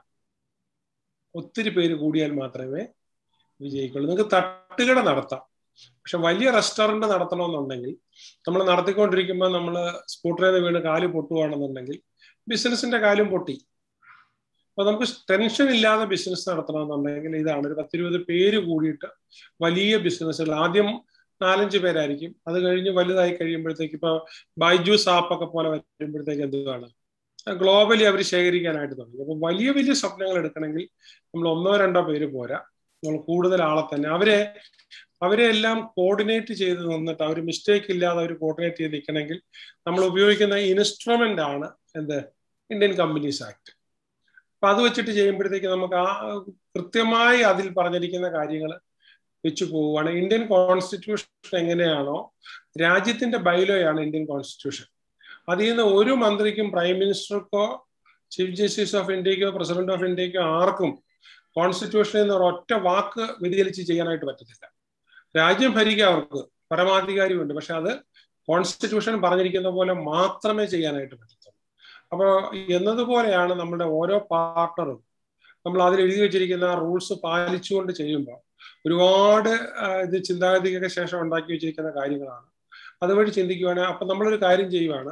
ഒത്തിരി പേര് കൂടിയാൽ മാത്രമേ വിജയിക്കുള്ളൂ നിങ്ങൾക്ക് തട്ടുകട നടത്താം പക്ഷെ വലിയ റെസ്റ്റോറന്റ് നടത്തണമെന്നുണ്ടെങ്കിൽ നമ്മൾ നടത്തിക്കൊണ്ടിരിക്കുമ്പോൾ നമ്മൾ സ്കൂട്ടറിൽ നിന്ന് വീണ് കാല് പൊട്ടുകയാണെന്നുണ്ടെങ്കിൽ ബിസിനസിന്റെ കാലും പൊട്ടി അപ്പൊ നമുക്ക് ടെൻഷൻ ഇല്ലാതെ ബിസിനസ് നടത്തണമെന്നുണ്ടെങ്കിൽ ഇതാണ് ഒരു പത്തിരുപത് പേര് കൂടിയിട്ട് വലിയ ബിസിനസ്സുകൾ ആദ്യം നാലഞ്ച് പേരായിരിക്കും അത് കഴിഞ്ഞ് വലുതായി കഴിയുമ്പോഴത്തേക്ക് ഇപ്പൊ ബൈജൂസ് ആപ്പൊക്കെ പോലെ വരുമ്പോഴത്തേക്ക് എന്താണ് ഗ്ലോബലി അവർ ശേഖരിക്കാനായിട്ട് തുടങ്ങി അപ്പൊ വലിയ വലിയ സ്വപ്നങ്ങൾ എടുക്കണമെങ്കിൽ നമ്മൾ ഒന്നോ രണ്ടോ പേര് പോരാ നമ്മൾ കൂടുതൽ ആളെ തന്നെ അവരെ അവരെ എല്ലാം കോർഡിനേറ്റ് ചെയ്ത് നിന്നിട്ട് അവർ മിസ്റ്റേക്ക് ഇല്ലാതെ അവർ കോർഡിനേറ്റ് ചെയ്ത് നിൽക്കണമെങ്കിൽ നമ്മൾ ഉപയോഗിക്കുന്ന ഇൻസ്ട്രുമെന്റ് ആണ് എന്ത് ഇന്ത്യൻ കമ്പനീസ് ആക്ട് അപ്പൊ അത് വെച്ചിട്ട് ചെയ്യുമ്പോഴത്തേക്ക് നമുക്ക് ആ കൃത്യമായി അതിൽ പറഞ്ഞിരിക്കുന്ന കാര്യങ്ങൾ വെച്ചു പോവുകയാണ് ഇന്ത്യൻ കോൺസ്റ്റിറ്റ്യൂഷൻ എങ്ങനെയാണോ രാജ്യത്തിന്റെ ബൈലോയാണ് ഇന്ത്യൻ കോൺസ്റ്റിറ്റ്യൂഷൻ അതിൽ നിന്ന് ഒരു മന്ത്രിക്കും പ്രൈം മിനിസ്റ്റർക്കോ ചീഫ് ജസ്റ്റിസ് ഓഫ് ഇന്ത്യക്കോ പ്രസിഡന്റ് ഓഫ് ഇന്ത്യക്കോ ആർക്കും കോൺസ്റ്റിറ്റ്യൂഷനിൽ നിന്ന് ഒരൊറ്റ വാക്ക് വ്യതിചലിച്ച് ചെയ്യാനായിട്ട് പറ്റത്തില്ല രാജ്യം ഭരിക്കുക അവർക്ക് പരമാധികാരമുണ്ട് പക്ഷെ അത് കോൺസ്റ്റിറ്റ്യൂഷൻ പറഞ്ഞിരിക്കുന്ന പോലെ മാത്രമേ ചെയ്യാനായിട്ട് പറ്റത്തുള്ളൂ അപ്പോൾ എന്നതുപോലെയാണ് നമ്മുടെ ഓരോ പാർട്ണറും നമ്മൾ അതിൽ എഴുതി വെച്ചിരിക്കുന്ന റൂൾസ് പാലിച്ചുകൊണ്ട് ചെയ്യുമ്പോൾ ഒരുപാട് ഇത് ചിന്താഗതിക്കൊക്കെ ശേഷം ഉണ്ടാക്കി വെച്ചിരിക്കുന്ന കാര്യങ്ങളാണ് അതുവഴി ചിന്തിക്കുവാണ് അപ്പൊ നമ്മളൊരു കാര്യം ചെയ്യുവാണ്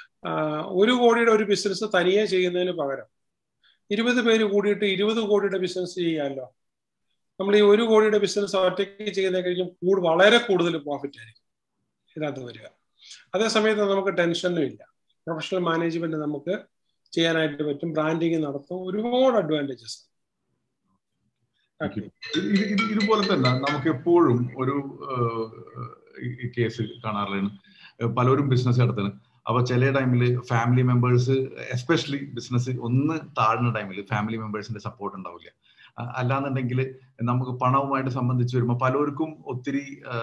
ഒരു കോടിയുടെ ഒരു ബിസിനസ് തനിയെ ചെയ്യുന്നതിന് പകരം ഇരുപത് പേര് കൂടിയിട്ട് ഇരുപത് കോടിയുടെ ബിസിനസ് ചെയ്യാമല്ലോ നമ്മൾ ഈ ഒരു കോടിയുടെ ബിസിനസ് ഒറ്റയ്ക്ക് ചെയ്യുന്ന കഴിയും കൂടു വളരെ കൂടുതൽ പ്രോഫിറ്റ് ആയിരിക്കും ഇതിനകത്ത് വരിക അതേ സമയത്ത് നമുക്ക് ടെൻഷനും ഇല്ല പ്രൊഫഷണൽ മാനേജ്മെന്റ് നമുക്ക് ചെയ്യാനായിട്ട് പറ്റും ബ്രാൻഡിങ് നടത്തും ഒരുപാട് അഡ്വാൻറ്റേജസ് ഇതുപോലെ തന്നെ നമുക്ക് എപ്പോഴും ഒരു കേസ് കാണാറുള്ളതാണ് പലരും ബിസിനസ് നടത്തുന്നത് അപ്പൊ ചില ടൈമിൽ ഫാമിലി മെമ്പേഴ്സ് എസ്പെഷ്യലി ബിസിനസ് ഒന്ന് താഴ്ന്ന ടൈമിൽ ഫാമിലി മെമ്പേഴ്സിന്റെ സപ്പോർട്ട് ഉണ്ടാവില്ല അല്ലാന്നുണ്ടെങ്കിൽ നമുക്ക് പണവുമായിട്ട് സംബന്ധിച്ച് വരുമ്പോൾ പലർക്കും ഒത്തിരി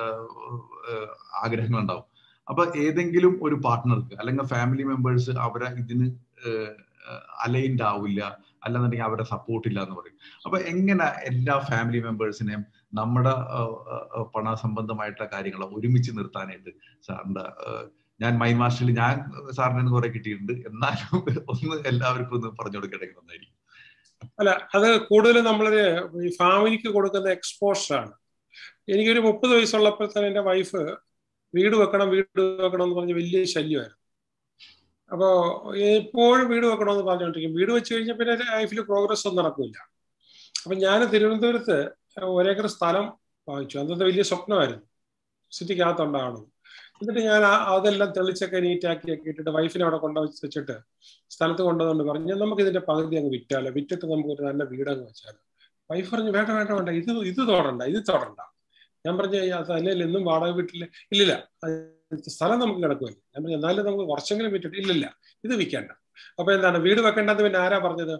ആഗ്രഹങ്ങളുണ്ടാവും അപ്പൊ ഏതെങ്കിലും ഒരു പാർട്ട്ണർക്ക് അല്ലെങ്കിൽ ഫാമിലി മെമ്പേഴ്സ് അവരെ ഇതിന് അലൈൻഡ് ആവില്ല അല്ലെന്നുണ്ടെങ്കിൽ അവരെ സപ്പോർട്ട് ഇല്ല എന്ന് പറയും അപ്പൊ എങ്ങനെ എല്ലാ ഫാമിലി മെമ്പേഴ്സിനെയും നമ്മുടെ പണ സംബന്ധമായിട്ടുള്ള കാര്യങ്ങൾ ഒരുമിച്ച് നിർത്താനായിട്ട് സാറിന്റെ ഞാൻ മൈൻഡ് മാസ്റ്ററിൽ ഞാൻ സാറിന് നിന്ന് കുറെ കിട്ടിയിട്ടുണ്ട് എന്നാലും ഒന്ന് എല്ലാവർക്കും ഒന്ന് പറഞ്ഞു കൊടുക്കണമെങ്കിൽ നന്നായിരിക്കും അല്ല അത് കൂടുതൽ നമ്മളൊരു ഈ ഫാമിലിക്ക് കൊടുക്കുന്ന എക്സ്പോഷർ ആണ് എനിക്കൊരു മുപ്പത് വയസ്സുള്ളപ്പോൾ തന്നെ എൻ്റെ വൈഫ് വീട് വെക്കണം വീട് വെക്കണം എന്ന് പറഞ്ഞ് വലിയ ശല്യമായിരുന്നു അപ്പോ എപ്പോഴും വീട് വെക്കണമെന്ന് പറഞ്ഞുകൊണ്ടിരിക്കും വീട് വെച്ച് കഴിഞ്ഞാൽ പിന്നെ ലൈഫിൽ പ്രോഗ്രസ് ഒന്നും നടക്കില്ല അപ്പൊ ഞാൻ തിരുവനന്തപുരത്ത് ഒരേക്കർ സ്ഥലം വാങ്ങിച്ചു അന്നത്തെ വലിയ സ്വപ്നമായിരുന്നു സിറ്റിക്കകത്തുണ്ടാവണം എന്നിട്ട് ഞാൻ അതെല്ലാം തെളിച്ചൊക്കെ നീറ്റാക്കി ഒക്കെ ഇട്ടിട്ട് വൈഫിനെ അവിടെ കൊണ്ടു വെച്ചിട്ട് സ്ഥലത്ത് കൊണ്ടുവന്നുകൊണ്ട് പറഞ്ഞു നമുക്ക് ഇതിന്റെ പകുതി അങ്ങ് വിറ്റാലോ വിറ്റിട്ട് നമുക്ക് ഒരു നല്ല വീടങ്ങ് വെച്ചാലോ വൈഫ് പറഞ്ഞു വേണ്ട വേണ്ട വേണ്ട ഇത് ഇത് തൊടണ്ട ഇത് തൊടണ്ട ഞാൻ പറഞ്ഞു തന്നെയല്ല എന്നും വാടക വീട്ടില് ഇല്ലില്ല സ്ഥലം നമുക്ക് കിടക്കുമല്ലോ ഞാൻ പറഞ്ഞു എന്നാലും നമുക്ക് കുറച്ചെങ്കിലും വിറ്റിട്ട് ഇല്ലില്ല ഇത് വിൽക്കേണ്ട അപ്പൊ എന്താണ് വീട് വെക്കേണ്ടത് പിന്നെ ആരാ പറഞ്ഞത്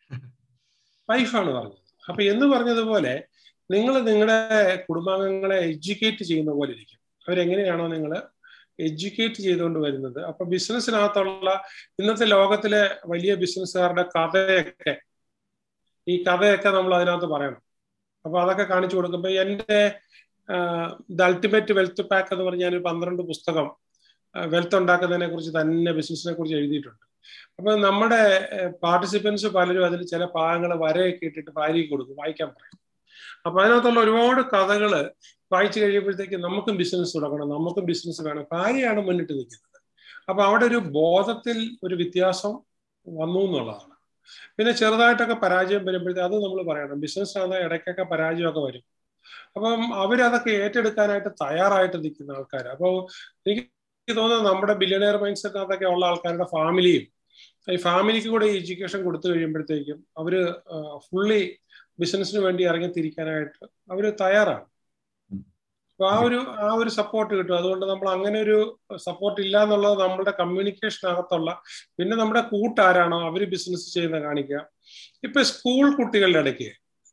വൈഫാണ് പറഞ്ഞത് അപ്പൊ എന്ന് പറഞ്ഞതുപോലെ നിങ്ങൾ നിങ്ങളുടെ കുടുംബാംഗങ്ങളെ എഡ്യൂക്കേറ്റ് ചെയ്യുന്ന പോലെ ഇരിക്കും അവരെങ്ങനെയാണോ നിങ്ങൾ എഡ്യൂക്കേറ്റ് ചെയ്തുകൊണ്ട് വരുന്നത് അപ്പൊ ബിസിനസ്സിനകത്തുള്ള ഇന്നത്തെ ലോകത്തിലെ വലിയ ബിസിനസ്സുകാരുടെ കഥയൊക്കെ ഈ കഥയൊക്കെ നമ്മൾ അതിനകത്ത് പറയണം അപ്പൊ അതൊക്കെ കാണിച്ചു കൊടുക്കുമ്പോൾ എൻ്റെ ദ അൾട്ടിമേറ്റ് വെൽത്ത് പാക്ക് എന്ന് പറഞ്ഞ ഞാനൊരു പന്ത്രണ്ട് പുസ്തകം വെൽത്ത് ഉണ്ടാക്കുന്നതിനെ കുറിച്ച് തന്നെ ബിസിനസിനെ കുറിച്ച് എഴുതിയിട്ടുണ്ട് അപ്പൊ നമ്മുടെ പാർട്ടിസിപ്പൻസ് പലരും അതിൽ ചില ഭാഗങ്ങൾ വരയൊക്കെ ഇട്ടിട്ട് ഭാര്യയ്ക്ക് കൊടുക്കും വായിക്കാൻ പറയും അപ്പൊ അതിനകത്തുള്ള ഒരുപാട് കഥകൾ വായിച്ചു കഴിയുമ്പോഴത്തേക്ക് നമുക്കും ബിസിനസ് തുടങ്ങണം നമുക്കും ബിസിനസ് വേണം ഭാര്യയാണ് മുന്നിട്ട് നിൽക്കുന്നത് അപ്പൊ അവിടെ ഒരു ബോധത്തിൽ ഒരു വ്യത്യാസം വന്നു എന്നുള്ളതാണ് പിന്നെ ചെറുതായിട്ടൊക്കെ പരാജയം വരുമ്പോഴത്തേക്ക് അത് നമ്മൾ പറയണം ബിസിനസ് ആണ് ഇടയ്ക്കൊക്കെ പരാജയമൊക്കെ വരും അപ്പം അവരതൊക്കെ ഏറ്റെടുക്കാനായിട്ട് തയ്യാറായിട്ട് നിൽക്കുന്ന ആൾക്കാർ അപ്പോൾ എനിക്ക് തോന്നുന്നത് നമ്മുടെ ബില്യണിയർ മൈൻഡ് സെറ്റിനകത്തൊക്കെ ഉള്ള ആൾക്കാരുടെ ഫാമിലിയും ഈ ഫാമിലിക്ക് കൂടെ എഡ്യൂക്കേഷൻ കൊടുത്തു കഴിയുമ്പോഴത്തേക്കും അവര് ഫുള്ളി ബിസിനസ്സിന് വേണ്ടി ഇറങ്ങി തിരിക്കാനായിട്ട് അവര് തയ്യാറാണ് അപ്പൊ ആ ഒരു ആ ഒരു സപ്പോർട്ട് കിട്ടും അതുകൊണ്ട് നമ്മൾ അങ്ങനെ ഒരു സപ്പോർട്ട് ഇല്ല എന്നുള്ളത് നമ്മുടെ കമ്മ്യൂണിക്കേഷനകത്തുള്ള പിന്നെ നമ്മുടെ കൂട്ടാരാണോ അവര് ബിസിനസ് ചെയ്യുന്ന കാണിക്കുക ഇപ്പൊ സ്കൂൾ കുട്ടികളുടെ ഇടയ്ക്ക്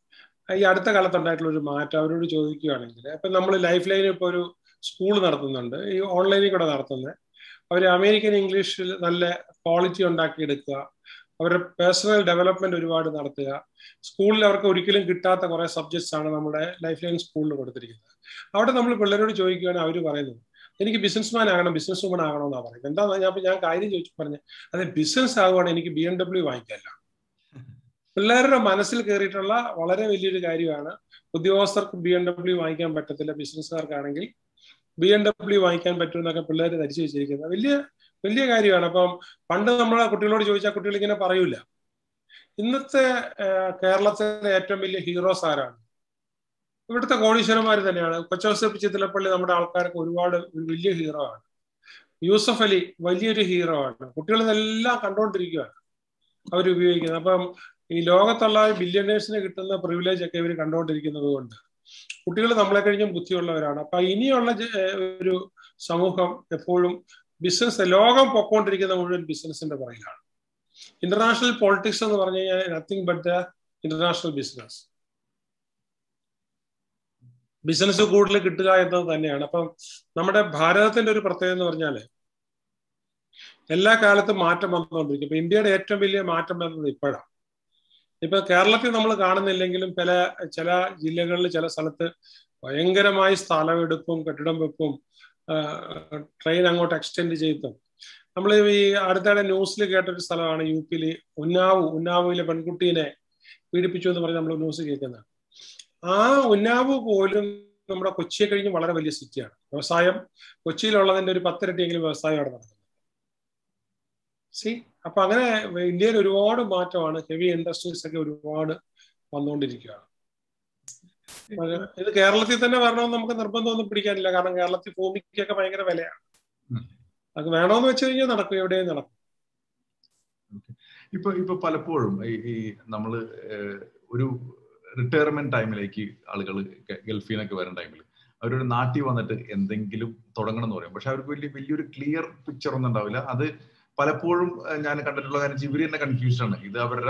ഈ അടുത്ത കാലത്തുണ്ടായിട്ടുള്ള ഒരു മാറ്റം അവരോട് ചോദിക്കുകയാണെങ്കിൽ ഇപ്പൊ നമ്മൾ ലൈഫ് ലൈനിൽ ഇപ്പോൾ ഒരു സ്കൂൾ നടത്തുന്നുണ്ട് ഈ ഓൺലൈനിൽ കൂടെ നടത്തുന്നത് അവർ അമേരിക്കൻ ഇംഗ്ലീഷിൽ നല്ല ക്വാളിറ്റി ഉണ്ടാക്കിയെടുക്കുക അവരുടെ പേഴ്സണൽ ഡെവലപ്മെന്റ് ഒരുപാട് നടത്തുക സ്കൂളിൽ അവർക്ക് ഒരിക്കലും കിട്ടാത്ത കുറെ സബ്ജക്ട്സ് ആണ് നമ്മുടെ ലൈഫ് ലൈൻ സ്കൂളിൽ കൊടുത്തിരിക്കുന്നത് അവിടെ നമ്മൾ പിള്ളേരോട് ചോദിക്കുകയാണെങ്കിൽ അവർ പറയുന്നത് എനിക്ക് ബിസിനസ്മാൻ ആകണം ബിസിനസ് വുമൺ ആകണം എന്നാണ് പറയുന്നത് എന്താ ഞാൻ ഞാൻ കാര്യം ചോദിച്ചു പറഞ്ഞ അതെ ബിസിനസ് ആകുവാണെങ്കിൽ എനിക്ക് ബി എം ഡബ്ല്യു വാങ്ങിക്കാമല്ലോ പിള്ളേരുടെ മനസ്സിൽ കയറിയിട്ടുള്ള വളരെ വലിയൊരു കാര്യമാണ് ഉദ്യോഗസ്ഥർക്ക് ബി എം ഡബ്ല്യു വാങ്ങിക്കാൻ പറ്റത്തില്ല ബിസിനസ്സുകാർക്കാണെങ്കിൽ ബി എം ഡബ്ല്യു വാങ്ങിക്കാൻ പറ്റും എന്നൊക്കെ പിള്ളേർ ധരിച്ചു വെച്ചിരിക്കുന്നത് വലിയ വലിയ കാര്യമാണ് അപ്പം പണ്ട് നമ്മളെ കുട്ടികളോട് ചോദിച്ചാൽ കുട്ടികൾ ഇങ്ങനെ പറയൂല ഇന്നത്തെ കേരളത്തിലെ ഏറ്റവും വലിയ ഹീറോസ് ആരാണ് ഇവിടുത്തെ കോടീശ്വരന്മാർ തന്നെയാണ് കൊച്ചോസഫ് ചിത്തിലപ്പള്ളി നമ്മുടെ ആൾക്കാർക്ക് ഒരുപാട് ഒരു വലിയ ഹീറോ ആണ് യൂസഫ് അലി വലിയൊരു ഹീറോ ആണ് കുട്ടികൾ ഇതെല്ലാം കണ്ടുകൊണ്ടിരിക്കുകയാണ് അവർ ഉപയോഗിക്കുന്നത് അപ്പം ഈ ലോകത്തുള്ള ബില്യണേഴ്സിന് കിട്ടുന്ന പ്രിവിലേജ് ഒക്കെ ഇവർ കണ്ടുകൊണ്ടിരിക്കുന്നത് കൊണ്ട് കുട്ടികൾ നമ്മളെ കഴിഞ്ഞും ബുദ്ധിയുള്ളവരാണ് അപ്പൊ ഇനിയുള്ള ഒരു സമൂഹം എപ്പോഴും ബിസിനസ് ലോകം പൊക്കോണ്ടിരിക്കുന്ന മുഴുവൻ ബിസിനസിന്റെ പുറകിലാണ് ഇന്റർനാഷണൽ പോളിറ്റിക്സ് എന്ന് പറഞ്ഞു കഴിഞ്ഞാൽ nothing but the international business business കൂടുതൽ കിട്ടുക എന്നത് തന്നെയാണ് അപ്പം നമ്മുടെ ഭാരതത്തിന്റെ ഒരു പ്രത്യേകത എന്ന് പറഞ്ഞാല് എല്ലാ കാലത്തും മാറ്റം വന്നുകൊണ്ടിരിക്കും ഇപ്പൊ ഇന്ത്യയുടെ ഏറ്റവും വലിയ മാറ്റം വരുന്നത് ഇപ്പോഴാണ് ഇപ്പൊ കേരളത്തിൽ നമ്മൾ കാണുന്നില്ലെങ്കിലും ചില ചില ജില്ലകളിൽ ചില സ്ഥലത്ത് ഭയങ്കരമായി സ്ഥലമെടുപ്പും കെട്ടിടം വെപ്പും ട്രെയിൻ അങ്ങോട്ട് എക്സ്റ്റെൻഡ് ചെയ്തും നമ്മൾ ഈ അടുത്തിടെ ന്യൂസിൽ കേട്ടൊരു സ്ഥലമാണ് യു പിയിൽ ഉന്നാവു ഉന്നാവുവിലെ പെൺകുട്ടീനെ പീഡിപ്പിച്ചു എന്ന് പറഞ്ഞ് നമ്മൾ ന്യൂസ് കേൾക്കുന്നത് ആ ഉന്നാവു പോലും നമ്മുടെ കൊച്ചിയെ കഴിഞ്ഞ് വളരെ വലിയ സിറ്റിയാണ് വ്യവസായം കൊച്ചിയിലുള്ളതിന്റെ ഒരു പത്തിരട്ടിയെങ്കിലും വ്യവസായം അവിടെ നടക്കുന്നത് സി അപ്പൊ അങ്ങനെ ഇന്ത്യയിൽ ഒരുപാട് മാറ്റമാണ് ഹെവി ഇൻഡസ്ട്രീസ് ഒക്കെ ഒരുപാട് വന്നുകൊണ്ടിരിക്കുകയാണ് ഇത് കേരളത്തിൽ തന്നെ വരണമെന്ന് നമുക്ക് നിർബന്ധമൊന്നും പിടിക്കാനില്ല കാരണം കേരളത്തിൽ ഭൂമിക്കൊക്കെ ഭയങ്കര വിലയാണ് അത് വേണമെന്ന് വെച്ച് കഴിഞ്ഞാൽ നടക്കും എവിടെയും നടക്കും ഇപ്പൊ ഇപ്പൊ പലപ്പോഴും ഈ നമ്മള് ഒരു റിട്ടയർമെന്റ് ടൈമിലേക്ക് ആളുകൾ ഗൾഫിൽ നിന്നൊക്കെ വരുന്ന ടൈമിൽ അവരൊരു നാട്ടിൽ വന്നിട്ട് എന്തെങ്കിലും തുടങ്ങണം എന്ന് പറയും പക്ഷെ അവർക്ക് വലിയ വലിയൊരു ക്ലിയർ പിക്ചർ ഒന്നും ഉണ്ടാവില്ല അത് പലപ്പോഴും ഞാൻ കണ്ടിട്ടുള്ള കാര്യം ഇവർ തന്നെ കൺഫ്യൂഷൻ ആണ് ഇത് അവരുടെ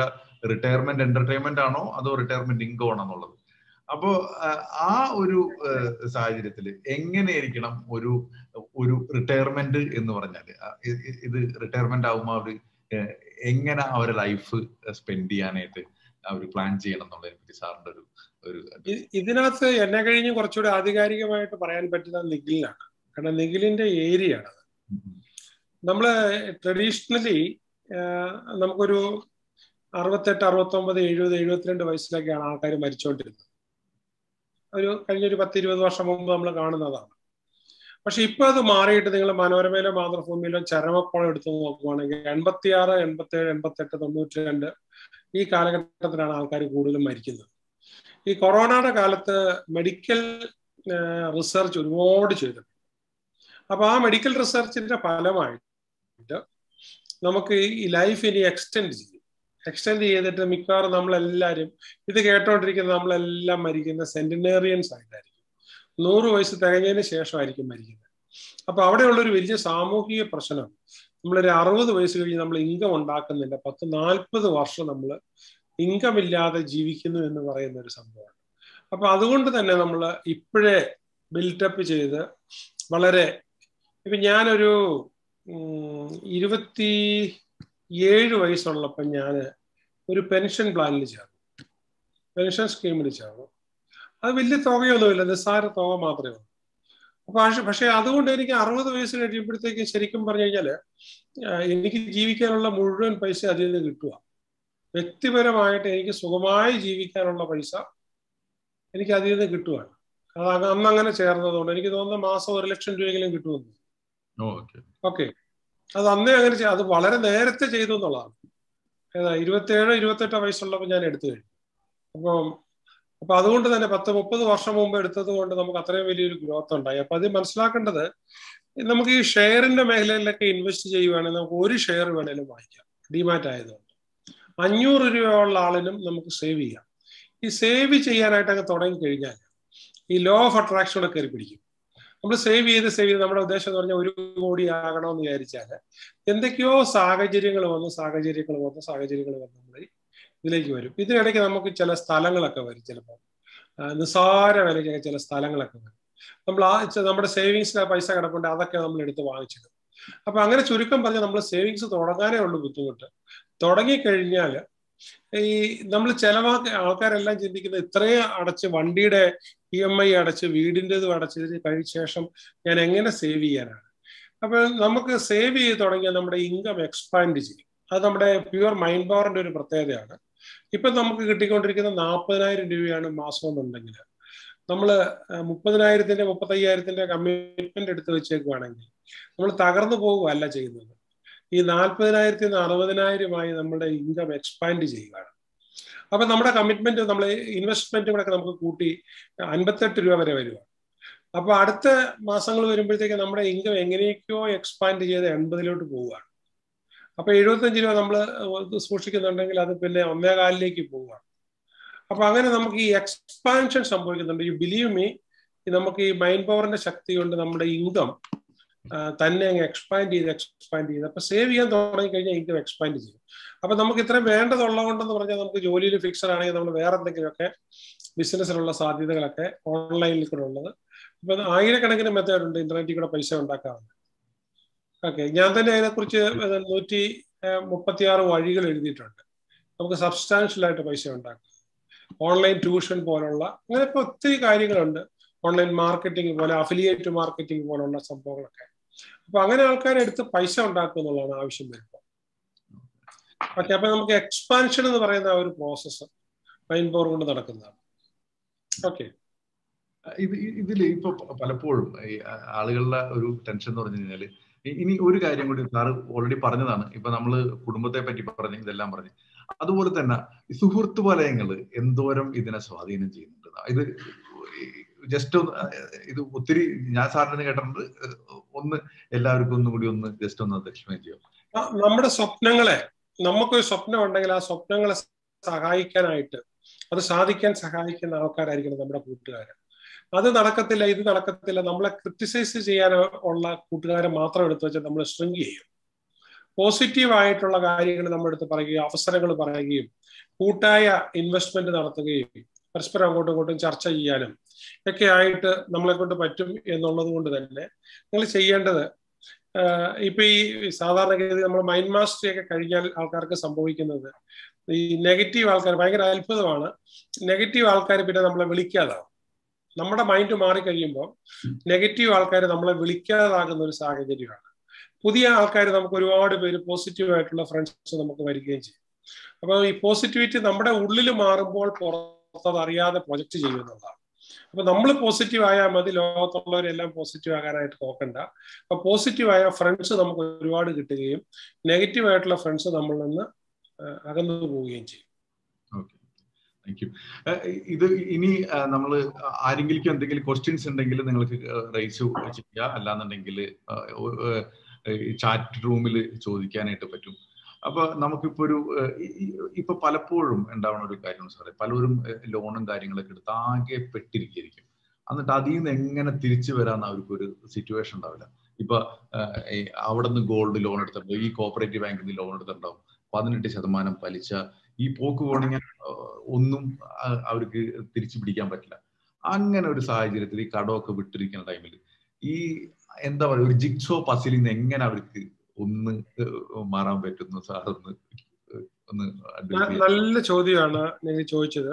റിട്ടയർമെന്റ് എന്റർടൈൻമെന്റ് ആണോ അതോ റിട്ടയർമെന്റ് ഇൻകം ആണോ എന്നുള്ളത് അപ്പോ ആ ഒരു സാഹചര്യത്തിൽ എങ്ങനെയായിരിക്കണം ഒരു ഒരു റിട്ടയർമെന്റ് എന്ന് പറഞ്ഞാൽ ഇത് റിട്ടയർമെന്റ് ആകുമ്പോൾ അവർ എങ്ങനെ അവരെ ലൈഫ് സ്പെൻഡ് ചെയ്യാനായിട്ട് അവർ പ്ലാൻ ചെയ്യണം എന്നുള്ളതിനെ പറ്റി സാറിന്റെ ഒരു ഒരു ഇതിനകത്ത് എന്നെ കഴിഞ്ഞ് കുറച്ചുകൂടി ആധികാരികമായിട്ട് പറയാൻ പറ്റുന്ന നിഖിലിനാണ് കാരണം നിഖിലിന്റെ ഏരിയ ആണ് നമ്മള് ട്രഡീഷണലി നമുക്കൊരു അറുപത്തെട്ട് അറുപത്തൊമ്പത് എഴുപത് എഴുപത്തിരണ്ട് വയസ്സിലൊക്കെയാണ് ആൾക്കാർ മരിച്ചുകൊണ്ടിരുന്നത് ഒരു കഴിഞ്ഞൊരു പത്ത് ഇരുപത് വർഷം മുമ്പ് നമ്മൾ കാണുന്നതാണ് പക്ഷെ ഇപ്പൊ അത് മാറിയിട്ട് നിങ്ങൾ മനോരമയിലോ മാതൃഭൂമിയിലോ ചരമക്കോളം എടുത്ത് നോക്കുവാണെങ്കിൽ എൺപത്തിയാറ് എൺപത്തേഴ് എൺപത്തെട്ട് തൊണ്ണൂറ്റി രണ്ട് ഈ കാലഘട്ടത്തിലാണ് ആൾക്കാർ കൂടുതലും മരിക്കുന്നത് ഈ കൊറോണയുടെ കാലത്ത് മെഡിക്കൽ റിസർച്ച് ഒരുപാട് ചെയ്തിട്ടുണ്ട് അപ്പൊ ആ മെഡിക്കൽ റിസർച്ചിന്റെ ഫലമായിട്ട് നമുക്ക് ഈ ലൈഫ് ഇനി എക്സ്റ്റെൻഡ് ചെയ്യും എക്സ്റ്റെൻഡ് ചെയ്തിട്ട് മിക്കവാറും നമ്മളെല്ലാവരും ഇത് കേട്ടോണ്ടിരിക്കുന്ന നമ്മളെല്ലാം മരിക്കുന്ന സെന്റിനേറിയൻസ് ആയിട്ടായിരിക്കും നൂറ് വയസ്സ് തികഞ്ഞതിന് ശേഷമായിരിക്കും മരിക്കുന്നത് അപ്പൊ അവിടെയുള്ളൊരു വലിയ സാമൂഹിക പ്രശ്നം നമ്മളൊരു അറുപത് വയസ്സ് കഴിഞ്ഞ് നമ്മൾ ഇൻകം ഉണ്ടാക്കുന്നില്ല പത്ത് നാൽപ്പത് വർഷം നമ്മൾ ഇൻകം ഇല്ലാതെ ജീവിക്കുന്നു എന്ന് പറയുന്ന ഒരു സംഭവമാണ് അപ്പൊ അതുകൊണ്ട് തന്നെ നമ്മൾ ഇപ്പോഴേ ബിൽറ്റപ്പ് ചെയ്ത് വളരെ ഇപ്പൊ ഞാനൊരു ഇരുപത്തി ഏഴ് വയസ്സുള്ളപ്പോൾ ഞാൻ ഒരു പെൻഷൻ പ്ലാനിൽ ചേർന്നു പെൻഷൻ സ്കീമിൽ ചേർന്നു അത് വലിയ തുകയൊന്നുമില്ല നിസ്സാര തുക മാത്രമേ ഉള്ളൂ അപ്പൊ പക്ഷെ അതുകൊണ്ട് എനിക്ക് അറുപത് വയസ്സ് കഴിയുമ്പോഴത്തേക്ക് ശരിക്കും പറഞ്ഞു കഴിഞ്ഞാല് എനിക്ക് ജീവിക്കാനുള്ള മുഴുവൻ പൈസ അതിൽ നിന്ന് കിട്ടുക വ്യക്തിപരമായിട്ട് എനിക്ക് സുഖമായി ജീവിക്കാനുള്ള പൈസ എനിക്ക് അതിൽ നിന്ന് കിട്ടുകയാണ് അത് അന്ന് അങ്ങനെ ചേർന്നതുകൊണ്ട് എനിക്ക് തോന്നുന്ന മാസം ഒരു ലക്ഷം രൂപയെങ്കിലും കിട്ടുമെന്ന് ഓക്കെ അത് അന്നേ അങ്ങനെ അത് വളരെ നേരത്തെ ചെയ്തു എന്നുള്ളതാണ് ഏതാ ഇരുപത്തേഴോ ഇരുപത്തെട്ടോ വയസ്സുള്ളപ്പോൾ ഞാൻ എടുത്തു കഴിഞ്ഞു അപ്പം അപ്പൊ അതുകൊണ്ട് തന്നെ പത്ത് മുപ്പത് വർഷം മുമ്പ് എടുത്തത് കൊണ്ട് നമുക്ക് അത്രയും വലിയൊരു ഗ്രോത്ത് ഉണ്ടായി അപ്പൊ അത് മനസ്സിലാക്കേണ്ടത് നമുക്ക് ഈ ഷെയറിന്റെ മേഖലയിലൊക്കെ ഇൻവെസ്റ്റ് ചെയ്യുവാണെങ്കിൽ നമുക്ക് ഒരു ഷെയർ വേണേലും വാങ്ങിക്കാം ഡിമാറ്റ് ആയതുകൊണ്ട് അഞ്ഞൂറ് രൂപയുള്ള ആളിനും നമുക്ക് സേവ് ചെയ്യാം ഈ സേവ് ചെയ്യാനായിട്ട് അങ്ങ് തുടങ്ങി കഴിഞ്ഞാൽ ഈ ലോ ഓഫ് അട്രാക്ഷൻ കയറി പിടിക്കും നമ്മൾ സേവ് ചെയ്ത് സേവ് ചെയ്ത് നമ്മുടെ ഉദ്ദേശം എന്ന് പറഞ്ഞാൽ ഒരു കോടി ആകണമെന്ന് വിചാരിച്ചാൽ എന്തൊക്കെയോ സാഹചര്യങ്ങൾ വന്ന് സാഹചര്യങ്ങൾ വന്ന് സാഹചര്യങ്ങൾ വന്ന് നമ്മൾ ഇതിലേക്ക് വരും ഇതിനിടയ്ക്ക് നമുക്ക് ചില സ്ഥലങ്ങളൊക്കെ വരും ചിലപ്പോൾ നിസ്സാര വിലയ്ക്കൊക്കെ ചില സ്ഥലങ്ങളൊക്കെ വരും നമ്മൾ ആ നമ്മുടെ സേവിങ്സിന് പൈസ കിടപ്പുണ്ട് അതൊക്കെ നമ്മൾ എടുത്ത് വാങ്ങിച്ചിടും അപ്പൊ അങ്ങനെ ചുരുക്കം പറഞ്ഞാൽ നമ്മൾ സേവിങ്സ് തുടങ്ങാനേ ഉള്ളൂ ബുദ്ധിമുട്ട് തുടങ്ങിക്കഴിഞ്ഞാൽ ഈ നമ്മൾ ചെലവാക്കി ആൾക്കാരെല്ലാം ചിന്തിക്കുന്നത് ഇത്രയും അടച്ച് വണ്ടിയുടെ ഇ എം ഐ അടച്ച് വീടിൻ്റെതും അടച്ചതിന് കഴിഞ്ഞ ശേഷം ഞാൻ എങ്ങനെ സേവ് ചെയ്യാനാണ് അപ്പൊ നമുക്ക് സേവ് ചെയ്ത് തുടങ്ങിയാൽ നമ്മുടെ ഇൻകം എക്സ്പാൻഡ് ചെയ്യും അത് നമ്മുടെ പ്യുവർ മൈൻഡ് പവറിന്റെ ഒരു പ്രത്യേകതയാണ് ഇപ്പൊ നമുക്ക് കിട്ടിക്കൊണ്ടിരിക്കുന്ന നാൽപ്പതിനായിരം രൂപയാണ് മാസം എന്നുണ്ടെങ്കിൽ നമ്മൾ മുപ്പതിനായിരത്തിന്റെ മുപ്പത്തയ്യായിരത്തിന്റെ കമ്മിറ്റ്മെന്റ് എടുത്ത് വെച്ചേക്കുവാണെങ്കിൽ നമ്മൾ തകർന്നു പോകുകയല്ല ചെയ്യുന്നത് ഈ നാൽപ്പതിനായിരത്തിൽ നിന്ന് അറുപതിനായിരമായി നമ്മുടെ ഇൻകം എക്സ്പാൻഡ് ചെയ്യുകയാണ് അപ്പൊ നമ്മുടെ കമ്മിറ്റ്മെന്റ് നമ്മൾ ഇൻവെസ്റ്റ്മെന്റ് കൂടെ നമുക്ക് കൂട്ടി അൻപത്തെട്ട് രൂപ വരെ വരിക അപ്പൊ അടുത്ത മാസങ്ങൾ വരുമ്പോഴത്തേക്ക് നമ്മുടെ ഇൻകം എങ്ങനെയൊക്കെയോ എക്സ്പാൻഡ് ചെയ്ത് എൺപതിലോട്ട് പോവുകയാണ് അപ്പൊ എഴുപത്തഞ്ച് രൂപ നമ്മൾ സൂക്ഷിക്കുന്നുണ്ടെങ്കിൽ അത് പിന്നെ ഒന്നേകാലിലേക്ക് പോവുകയാണ് അപ്പൊ അങ്ങനെ നമുക്ക് ഈ എക്സ്പാൻഷൻ സംഭവിക്കുന്നുണ്ട് ഈ ബിലീവ് മീ നമുക്ക് ഈ മൈൻഡ് പവറിന്റെ ശക്തി കൊണ്ട് നമ്മുടെ ഇൻകം തന്നെ അങ്ങ് എക്സ്പാൻഡ് ചെയ്ത് എക്സ്പാൻഡ് ചെയ്ത് അപ്പൊ സേവ് ചെയ്യാൻ തുടങ്ങി കഴിഞ്ഞാൽ ഇൻകം എക്സ്പാൻഡ് ചെയ്യും അപ്പൊ നമുക്ക് ഇത്രയും വേണ്ടതുള്ളതുകൊണ്ടെന്ന് പറഞ്ഞാൽ നമുക്ക് ജോലിയിൽ ഫിക്സഡ് ആണെങ്കിൽ നമ്മൾ വേറെ എന്തെങ്കിലുമൊക്കെ ബിസിനസ്സിലുള്ള സാധ്യതകളൊക്കെ ഓൺലൈനിൽ കൂടെ ഉള്ളത് ഇപ്പൊ ആയിരക്കണക്കിന് മെത്തേഡ് ഉണ്ട് ഇന്റർനെറ്റിൽ കൂടെ പൈസ ഉണ്ടാക്കാവുന്നത് ഓക്കെ ഞാൻ തന്നെ അതിനെക്കുറിച്ച് നൂറ്റി മുപ്പത്തിയാറ് വഴികൾ എഴുതിയിട്ടുണ്ട് നമുക്ക് സബ്സ്റ്റാൻഷ്യൽ ആയിട്ട് പൈസ ഉണ്ടാക്കാം ഓൺലൈൻ ട്യൂഷൻ പോലുള്ള അങ്ങനെയൊക്കെ ഒത്തിരി കാര്യങ്ങളുണ്ട് ഓൺലൈൻ മാർക്കറ്റിംഗ് പോലെ അഫിലിയേറ്റ് മാർക്കറ്റിംഗ് പോലുള്ള സംഭവങ്ങളൊക്കെ അപ്പൊ അങ്ങനെ ആൾക്കാരെ എടുത്ത് പൈസ ഉണ്ടാക്കുക എന്നുള്ളതാണ് ആവശ്യം വരുമ്പോൾ ഓക്കെ അപ്പൊ നമുക്ക് എക്സ്പാൻഷൻ എന്ന് പറയുന്ന ആ ഒരു പ്രോസസ്സ് മൈൻഡ് പവർ കൊണ്ട് നടക്കുന്നതാണ് ഓക്കെ ഇത് ഇതില് ഇപ്പൊ പലപ്പോഴും ഈ ആളുകളുടെ ഒരു ടെൻഷൻ എന്ന് പറഞ്ഞു കഴിഞ്ഞാല് ഇനി ഒരു കാര്യം കൂടി സാറ് ഓൾറെഡി പറഞ്ഞതാണ് ഇപ്പൊ നമ്മള് കുടുംബത്തെ പറ്റി പറഞ്ഞു ഇതെല്ലാം പറഞ്ഞു അതുപോലെ തന്നെ സുഹൃത്ത് വലയങ്ങൾ എന്തോരം ഇതിനെ സ്വാധീനം ചെയ്യുന്നുണ്ട് ഇത് ജസ്റ്റ് ഒന്ന് ഇത് ഒത്തിരി ഞാൻ സാറിന് കേട്ടിട്ടുണ്ട് ഒന്ന് എല്ലാവർക്കും ഒന്നും കൂടി ഒന്ന് ജസ്റ്റ് ഒന്ന് എക്സ്പ്ലെയിൻ ചെയ്യാം നമ്മുടെ സ്വപ്നങ്ങളെ നമുക്കൊരു സ്വപ്നം ഉണ്ടെങ്കിൽ ആ സ്വപ്നങ്ങളെ സഹായിക്കാനായിട്ട് അത് സാധിക്കാൻ സഹായിക്കുന്ന ആൾക്കാരായിരിക്കണം നമ്മുടെ കൂട്ടുകാർ അത് നടക്കത്തില്ല ഇത് നടക്കത്തില്ല നമ്മളെ ക്രിറ്റിസൈസ് ചെയ്യാൻ ഉള്ള കൂട്ടുകാരെ മാത്രം എടുത്തു വെച്ചാൽ നമ്മൾ സ്ട്രിങ്ക് ചെയ്യും പോസിറ്റീവ് ആയിട്ടുള്ള കാര്യങ്ങൾ നമ്മുടെ അടുത്ത് പറയുകയും അവസരങ്ങൾ പറയുകയും കൂട്ടായ ഇൻവെസ്റ്റ്മെന്റ് നടത്തുകയും പരസ്പരം അങ്ങോട്ടും ഇങ്ങോട്ടും ചർച്ച ചെയ്യാനും ഒക്കെ ആയിട്ട് നമ്മളെ കൊണ്ട് പറ്റും എന്നുള്ളത് കൊണ്ട് തന്നെ നിങ്ങൾ ചെയ്യേണ്ടത് ഇപ്പൊ ഈ സാധാരണഗതി നമ്മൾ മൈൻഡ് മാസ്റ്ററി ഒക്കെ കഴിഞ്ഞാൽ ആൾക്കാർക്ക് സംഭവിക്കുന്നത് ഈ നെഗറ്റീവ് ആൾക്കാർ ഭയങ്കര അത്ഭുതമാണ് നെഗറ്റീവ് ആൾക്കാർ പിന്നെ നമ്മളെ വിളിക്കാതാവും നമ്മുടെ മൈൻഡ് മാറിക്കഴിയുമ്പോൾ നെഗറ്റീവ് ആൾക്കാർ നമ്മളെ വിളിക്കാതാകുന്ന ഒരു സാഹചര്യമാണ് പുതിയ ആൾക്കാർ നമുക്ക് ഒരുപാട് പേര് പോസിറ്റീവ് ആയിട്ടുള്ള ഫ്രണ്ട്സ് നമുക്ക് വരികയും ചെയ്യും അപ്പോൾ ഈ പോസിറ്റിവിറ്റി നമ്മുടെ ഉള്ളിൽ മാറുമ്പോൾ പുറത്തത് അറിയാതെ പ്രൊജക്ട് ചെയ്യുന്നതാണ് അപ്പൊ നമ്മൾ പോസിറ്റീവ് ആയാൽ മതി ലോകത്തുള്ളവരെല്ലാം പോസിറ്റീവ് ആകാനായിട്ട് നോക്കണ്ട അപ്പൊ പോസിറ്റീവ് ആയ ഫ്രണ്ട്സ് നമുക്ക് ഒരുപാട് കിട്ടുകയും നെഗറ്റീവ് ആയിട്ടുള്ള ഫ്രണ്ട്സ് നമ്മളിൽ നിന്ന് അകന്നു പോവുകയും ചെയ്യും താങ്ക് യു ഇത് ഇനി നമ്മൾ ആരെങ്കിലും എന്തെങ്കിലും ക്വസ്റ്റ്യൻസ് ഉണ്ടെങ്കിൽ നിങ്ങൾക്ക് റൈസ് ചെയ്യുക അല്ലാന്നുണ്ടെങ്കിൽ ചാറ്റ് റൂമിൽ ചോദിക്കാനായിട്ട് പറ്റും അപ്പൊ നമുക്കിപ്പോ ഒരു ഇപ്പൊ പലപ്പോഴും ഉണ്ടാവുന്ന ഒരു കാര്യം സാറേ പലരും ലോണും കാര്യങ്ങളൊക്കെ എടുത്ത് ആകെ പെട്ടിരിക്കും എന്നിട്ട് അതിൽ നിന്ന് എങ്ങനെ തിരിച്ചു വരാന്ന് അവർക്കൊരു സിറ്റുവേഷൻ ഉണ്ടാവില്ല ഇപ്പൊ അവിടെ നിന്ന് ഗോൾഡ് ലോൺ എടുത്തിട്ടുണ്ടാവും ഈ കോപ്പറേറ്റീവ് ബാങ്കിൽ നിന്ന് ലോൺ എടുത്തിട്ടുണ്ടാവും പതിനെട്ട് ശതമാനം പലിശ ഈ പോക്ക് പോണെങ്കിൽ ഒന്നും അവർക്ക് തിരിച്ചു പിടിക്കാൻ പറ്റില്ല അങ്ങനെ ഒരു സാഹചര്യത്തിൽ ഈ കടമൊക്കെ വിട്ടിരിക്കുന്ന ടൈമിൽ ഈ എന്താ പറയുക ഒരു ജിക്സോ പസിലിൽ നിന്ന് എങ്ങനെ അവർക്ക് ഒന്ന് മാറാൻ പറ്റുന്നു സാർ ഒന്ന് ഒന്ന് നല്ല ചോദ്യമാണ് നിങ്ങൾ ചോദിച്ചത്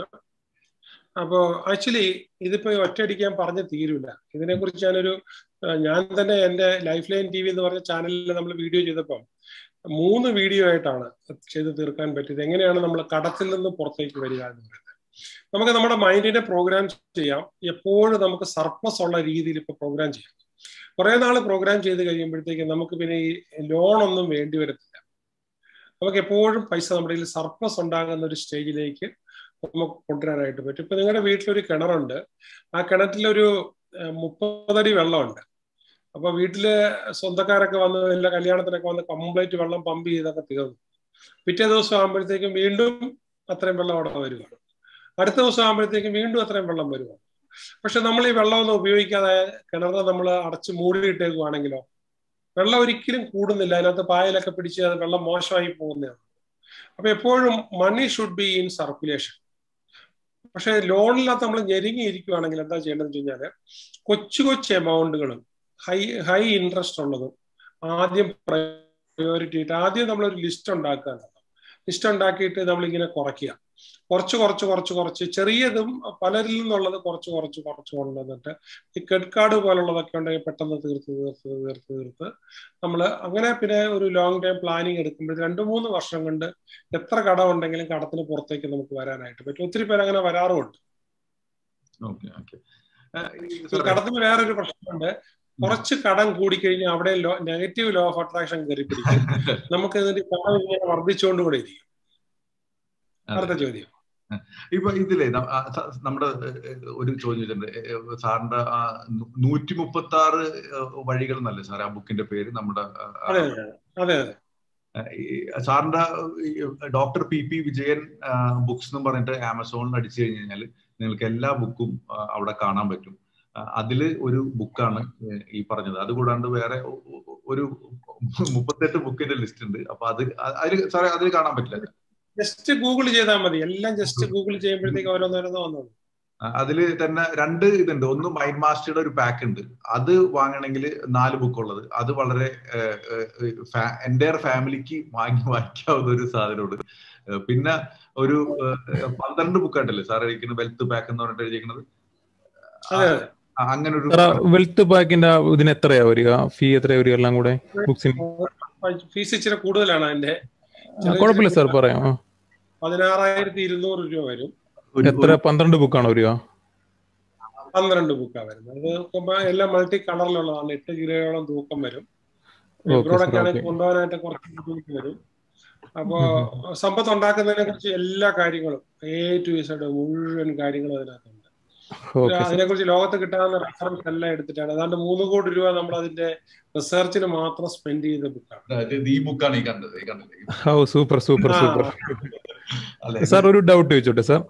അപ്പോ ആക്ച്വലി ഇതിപ്പോ ഒറ്റയടിക്കാൻ പറഞ്ഞ് തീരൂല ഇതിനെ കുറിച്ച് ഞാനൊരു ഞാൻ തന്നെ എന്റെ ലൈഫ് ലൈൻ ടി വി എന്ന് പറഞ്ഞ ചാനലിൽ നമ്മൾ വീഡിയോ ചെയ്തപ്പം മൂന്ന് വീഡിയോ ആയിട്ടാണ് ചെയ്ത് തീർക്കാൻ പറ്റിയത് എങ്ങനെയാണ് നമ്മൾ കടത്തിൽ നിന്ന് പുറത്തേക്ക് വരിക എന്ന് പറയുന്നത് നമുക്ക് നമ്മുടെ മൈൻഡിനെ പ്രോഗ്രാം ചെയ്യാം എപ്പോഴും നമുക്ക് സർപ്ലസ് ഉള്ള രീതിയിൽ ഇപ്പൊ പ്രോഗ്രാം ചെയ്യാം കുറെ നാൾ പ്രോഗ്രാം ചെയ്ത് കഴിയുമ്പോഴത്തേക്ക് നമുക്ക് പിന്നെ ഈ ലോൺ ഒന്നും വേണ്ടി വരത്തില്ല നമുക്ക് എപ്പോഴും പൈസ നമ്മുടെ കയ്യിൽ സർപ്ലസ് ഉണ്ടാകുന്ന ഒരു സ്റ്റേജിലേക്ക് നമുക്ക് കൊണ്ടുവരാനായിട്ട് പറ്റും ഇപ്പൊ നിങ്ങളുടെ വീട്ടിലൊരു കിണറുണ്ട് ആ കിണറ്റിലൊരു മുപ്പതടി വെള്ളമുണ്ട് അപ്പൊ വീട്ടില് സ്വന്തക്കാരൊക്കെ വന്ന് എല്ലാ കല്യാണത്തിനൊക്കെ വന്ന് കംപ്ലീറ്റ് വെള്ളം പമ്പ് ചെയ്തൊക്കെ തീർന്നു പിറ്റേ ദിവസം ആകുമ്പോഴത്തേക്കും വീണ്ടും അത്രയും വെള്ളം അവിടെ വരുവാണ് അടുത്ത ദിവസം ആകുമ്പോഴത്തേക്കും വീണ്ടും അത്രയും വെള്ളം വരുവാണ് പക്ഷെ നമ്മൾ ഈ വെള്ളമൊന്നും ഉപയോഗിക്കാതെ കിണറിനെ നമ്മൾ അടച്ച് മൂടിയിട്ടേക്കുവാണെങ്കിലോ വെള്ളം ഒരിക്കലും കൂടുന്നില്ല അതിനകത്ത് പായലൊക്കെ പിടിച്ച് അത് വെള്ളം മോശമായി പോകുന്നതാണ് അപ്പൊ എപ്പോഴും money should be in circulation പക്ഷെ ലോണിനകത്ത് നമ്മൾ ഞെരുങ്ങിയിരിക്കുവാണെങ്കിൽ എന്താ ചെയ്യേണ്ടതെന്ന് വെച്ച് കഴിഞ്ഞാൽ കൊച്ചു കൊച്ചു എമൗണ്ടുകളും ഹൈ ഹൈ ഇൻട്രസ്റ്റ് ഉള്ളതും ആദ്യം പ്രയോറിറ്റി ആയിട്ട് ആദ്യം നമ്മളൊരു ലിസ്റ്റ് ഉണ്ടാക്കുക ലിസ്റ്റ് ഉണ്ടാക്കിയിട്ട് നമ്മളിങ്ങനെ കുറയ്ക്കുക കുറച്ച് കുറച്ച് കുറച്ച് കുറച്ച് ചെറിയതും പലരിൽ നിന്നുള്ളത് കുറച്ച് കുറച്ച് കുറച്ച് കൊണ്ടുവന്നിട്ട് ഈ ക്രെഡിറ്റ് കാർഡ് പോലുള്ളതൊക്കെ ഉണ്ടെങ്കിൽ പെട്ടെന്ന് തീർത്ത് തീർത്ത് തീർത്ത് തീർത്ത് നമ്മൾ അങ്ങനെ പിന്നെ ഒരു ലോങ് ടൈം പ്ലാനിങ് എടുക്കുമ്പോൾ രണ്ട് മൂന്ന് വർഷം കൊണ്ട് എത്ര കടം ഉണ്ടെങ്കിലും കടത്തിന് പുറത്തേക്ക് നമുക്ക് വരാനായിട്ട് പറ്റും ഒത്തിരി പേര് അങ്ങനെ വരാറുമുണ്ട് കടത്തിന് വേറൊരു പ്രശ്നമുണ്ട് കുറച്ച് കടം കൂടിക്കഴിഞ്ഞാൽ അവിടെ law negative law of attraction കയറി പിടിക്കും നമുക്ക് ഇതിന്റെ കടം ഇങ്ങനെ വർദ്ധിച്ചുകൊണ്ട് കൂടെ ഇരിക്കും അടുത്ത ചോദ്യം ഇപ്പൊ ഇതിലെ നമ്മുടെ ഒരു ചോദ്യം സാറിന്റെ നൂറ്റി മുപ്പത്തി ആറ് വഴികൾ എന്നല്ലേ സാർ ആ ബുക്കിന്റെ പേര് നമ്മുടെ അതെ അതെ സാറിന്റെ doctor P P Vijayan books എന്ന് പറഞ്ഞിട്ട് ആമസോണിൽ അടിച്ചു കഴിഞ്ഞു കഴിഞ്ഞാൽ നിങ്ങൾക്ക് എല്ലാ ബുക്കും അവിടെ കാണാൻ പറ്റും അതില് ഒരു ബുക്കാണ് ഈ പറഞ്ഞത് അതുകൂടാണ്ട് വേറെ ഒരു മുപ്പത്തെട്ട് ബുക്കിന്റെ ലിസ്റ്റ് ഉണ്ട് അപ്പൊ അത് അതിൽ സാറേ അതിൽ കാണാൻ പറ്റില്ല ജസ്റ്റ് ഗൂഗിൾ ചെയ്താൽ മതി എല്ലാം ജസ്റ്റ് ഗൂഗിൾ ചെയ്യുമ്പോഴത്തേക്ക് ഓരോന്നോരോന്ന് വന്നത് അതില് തന്നെ രണ്ട് ഇതുണ്ട് ഒന്ന് മൈൻഡ് മാസ്റ്ററുടെ ഒരു പാക്ക് ഉണ്ട് അത് വാങ്ങണമെങ്കിൽ നാല് ബുക്ക് ഉള്ളത് അത് വളരെ എൻ്റെ ഫാമിലിക്ക് വാങ്ങി വായിക്കാവുന്ന ഒരു സാധനമുണ്ട് പിന്നെ ഒരു പന്ത്രണ്ട് ബുക്ക് ആയിട്ടല്ലേ സാർ എഴുതിക്കുന്നത് വെൽത്ത് പാക്ക് എന്ന് പറഞ്ഞിട്ട് എഴുതിയിരിക്കുന്നത് അങ്ങനെ ഒരു വെൽത്ത് പാക്കിന്റെ ഇതിന് എത്രയാ വരിക ഫീ എത്രയാ വരിക എല്ലാം കൂടെ ബുക്സിന് ഫീസ് ഇച്ചിരി കൂടുതലാണ് അതിന്റെ കുഴപ്പമില്ല സാർ പറയാം പതിനാറായിരത്തി ഇരുന്നൂറ് രൂപ വരും എത്ര പന്ത്രണ്ട് ബുക്കാണോ വരിക പന്ത്രണ്ട് ബുക്കാണ് വരുന്നത് അത് എല്ലാം മൾട്ടി കളറിലുള്ളതാണ് എട്ട് കിലോയോളം തൂക്കം വരും ഇവരോടൊക്കെ ആണെങ്കിൽ കൊണ്ടുപോകാനായിട്ട് കുറച്ച് ബുദ്ധിമുട്ട് വരും അപ്പോ സമ്പത്ത് ഉണ്ടാക്കുന്നതിനെ കുറിച്ച് എല്ലാ കാര്യങ്ങളും എ ടു ഇസഡ് മുഴുവൻ കാര്യങ്ങളും അതിനകത്തുണ്ട് അതിനെ കുറിച്ച് ലോകത്ത് കിട്ടാവുന്ന റെഫറൻസ് എല്ലാം എടുത്തിട്ടാണ് അതാണ്ട് മൂന്ന് കോടി രൂപ നമ്മൾ അതിന്റെ റിസർച്ചിന് മാത്രം സ്പെൻഡ് ചെയ്ത ബുക്കാണ് ഈ ബുക്കാണ് ഈ കണ്ടത് ഈ കണ്ടത് ഓ സൂപ്പർ സൂപ്പർ സൂപ്പർ സാർ ഒരു ഡൗട്ട് ചോദിച്ചോട്ടെ സാർ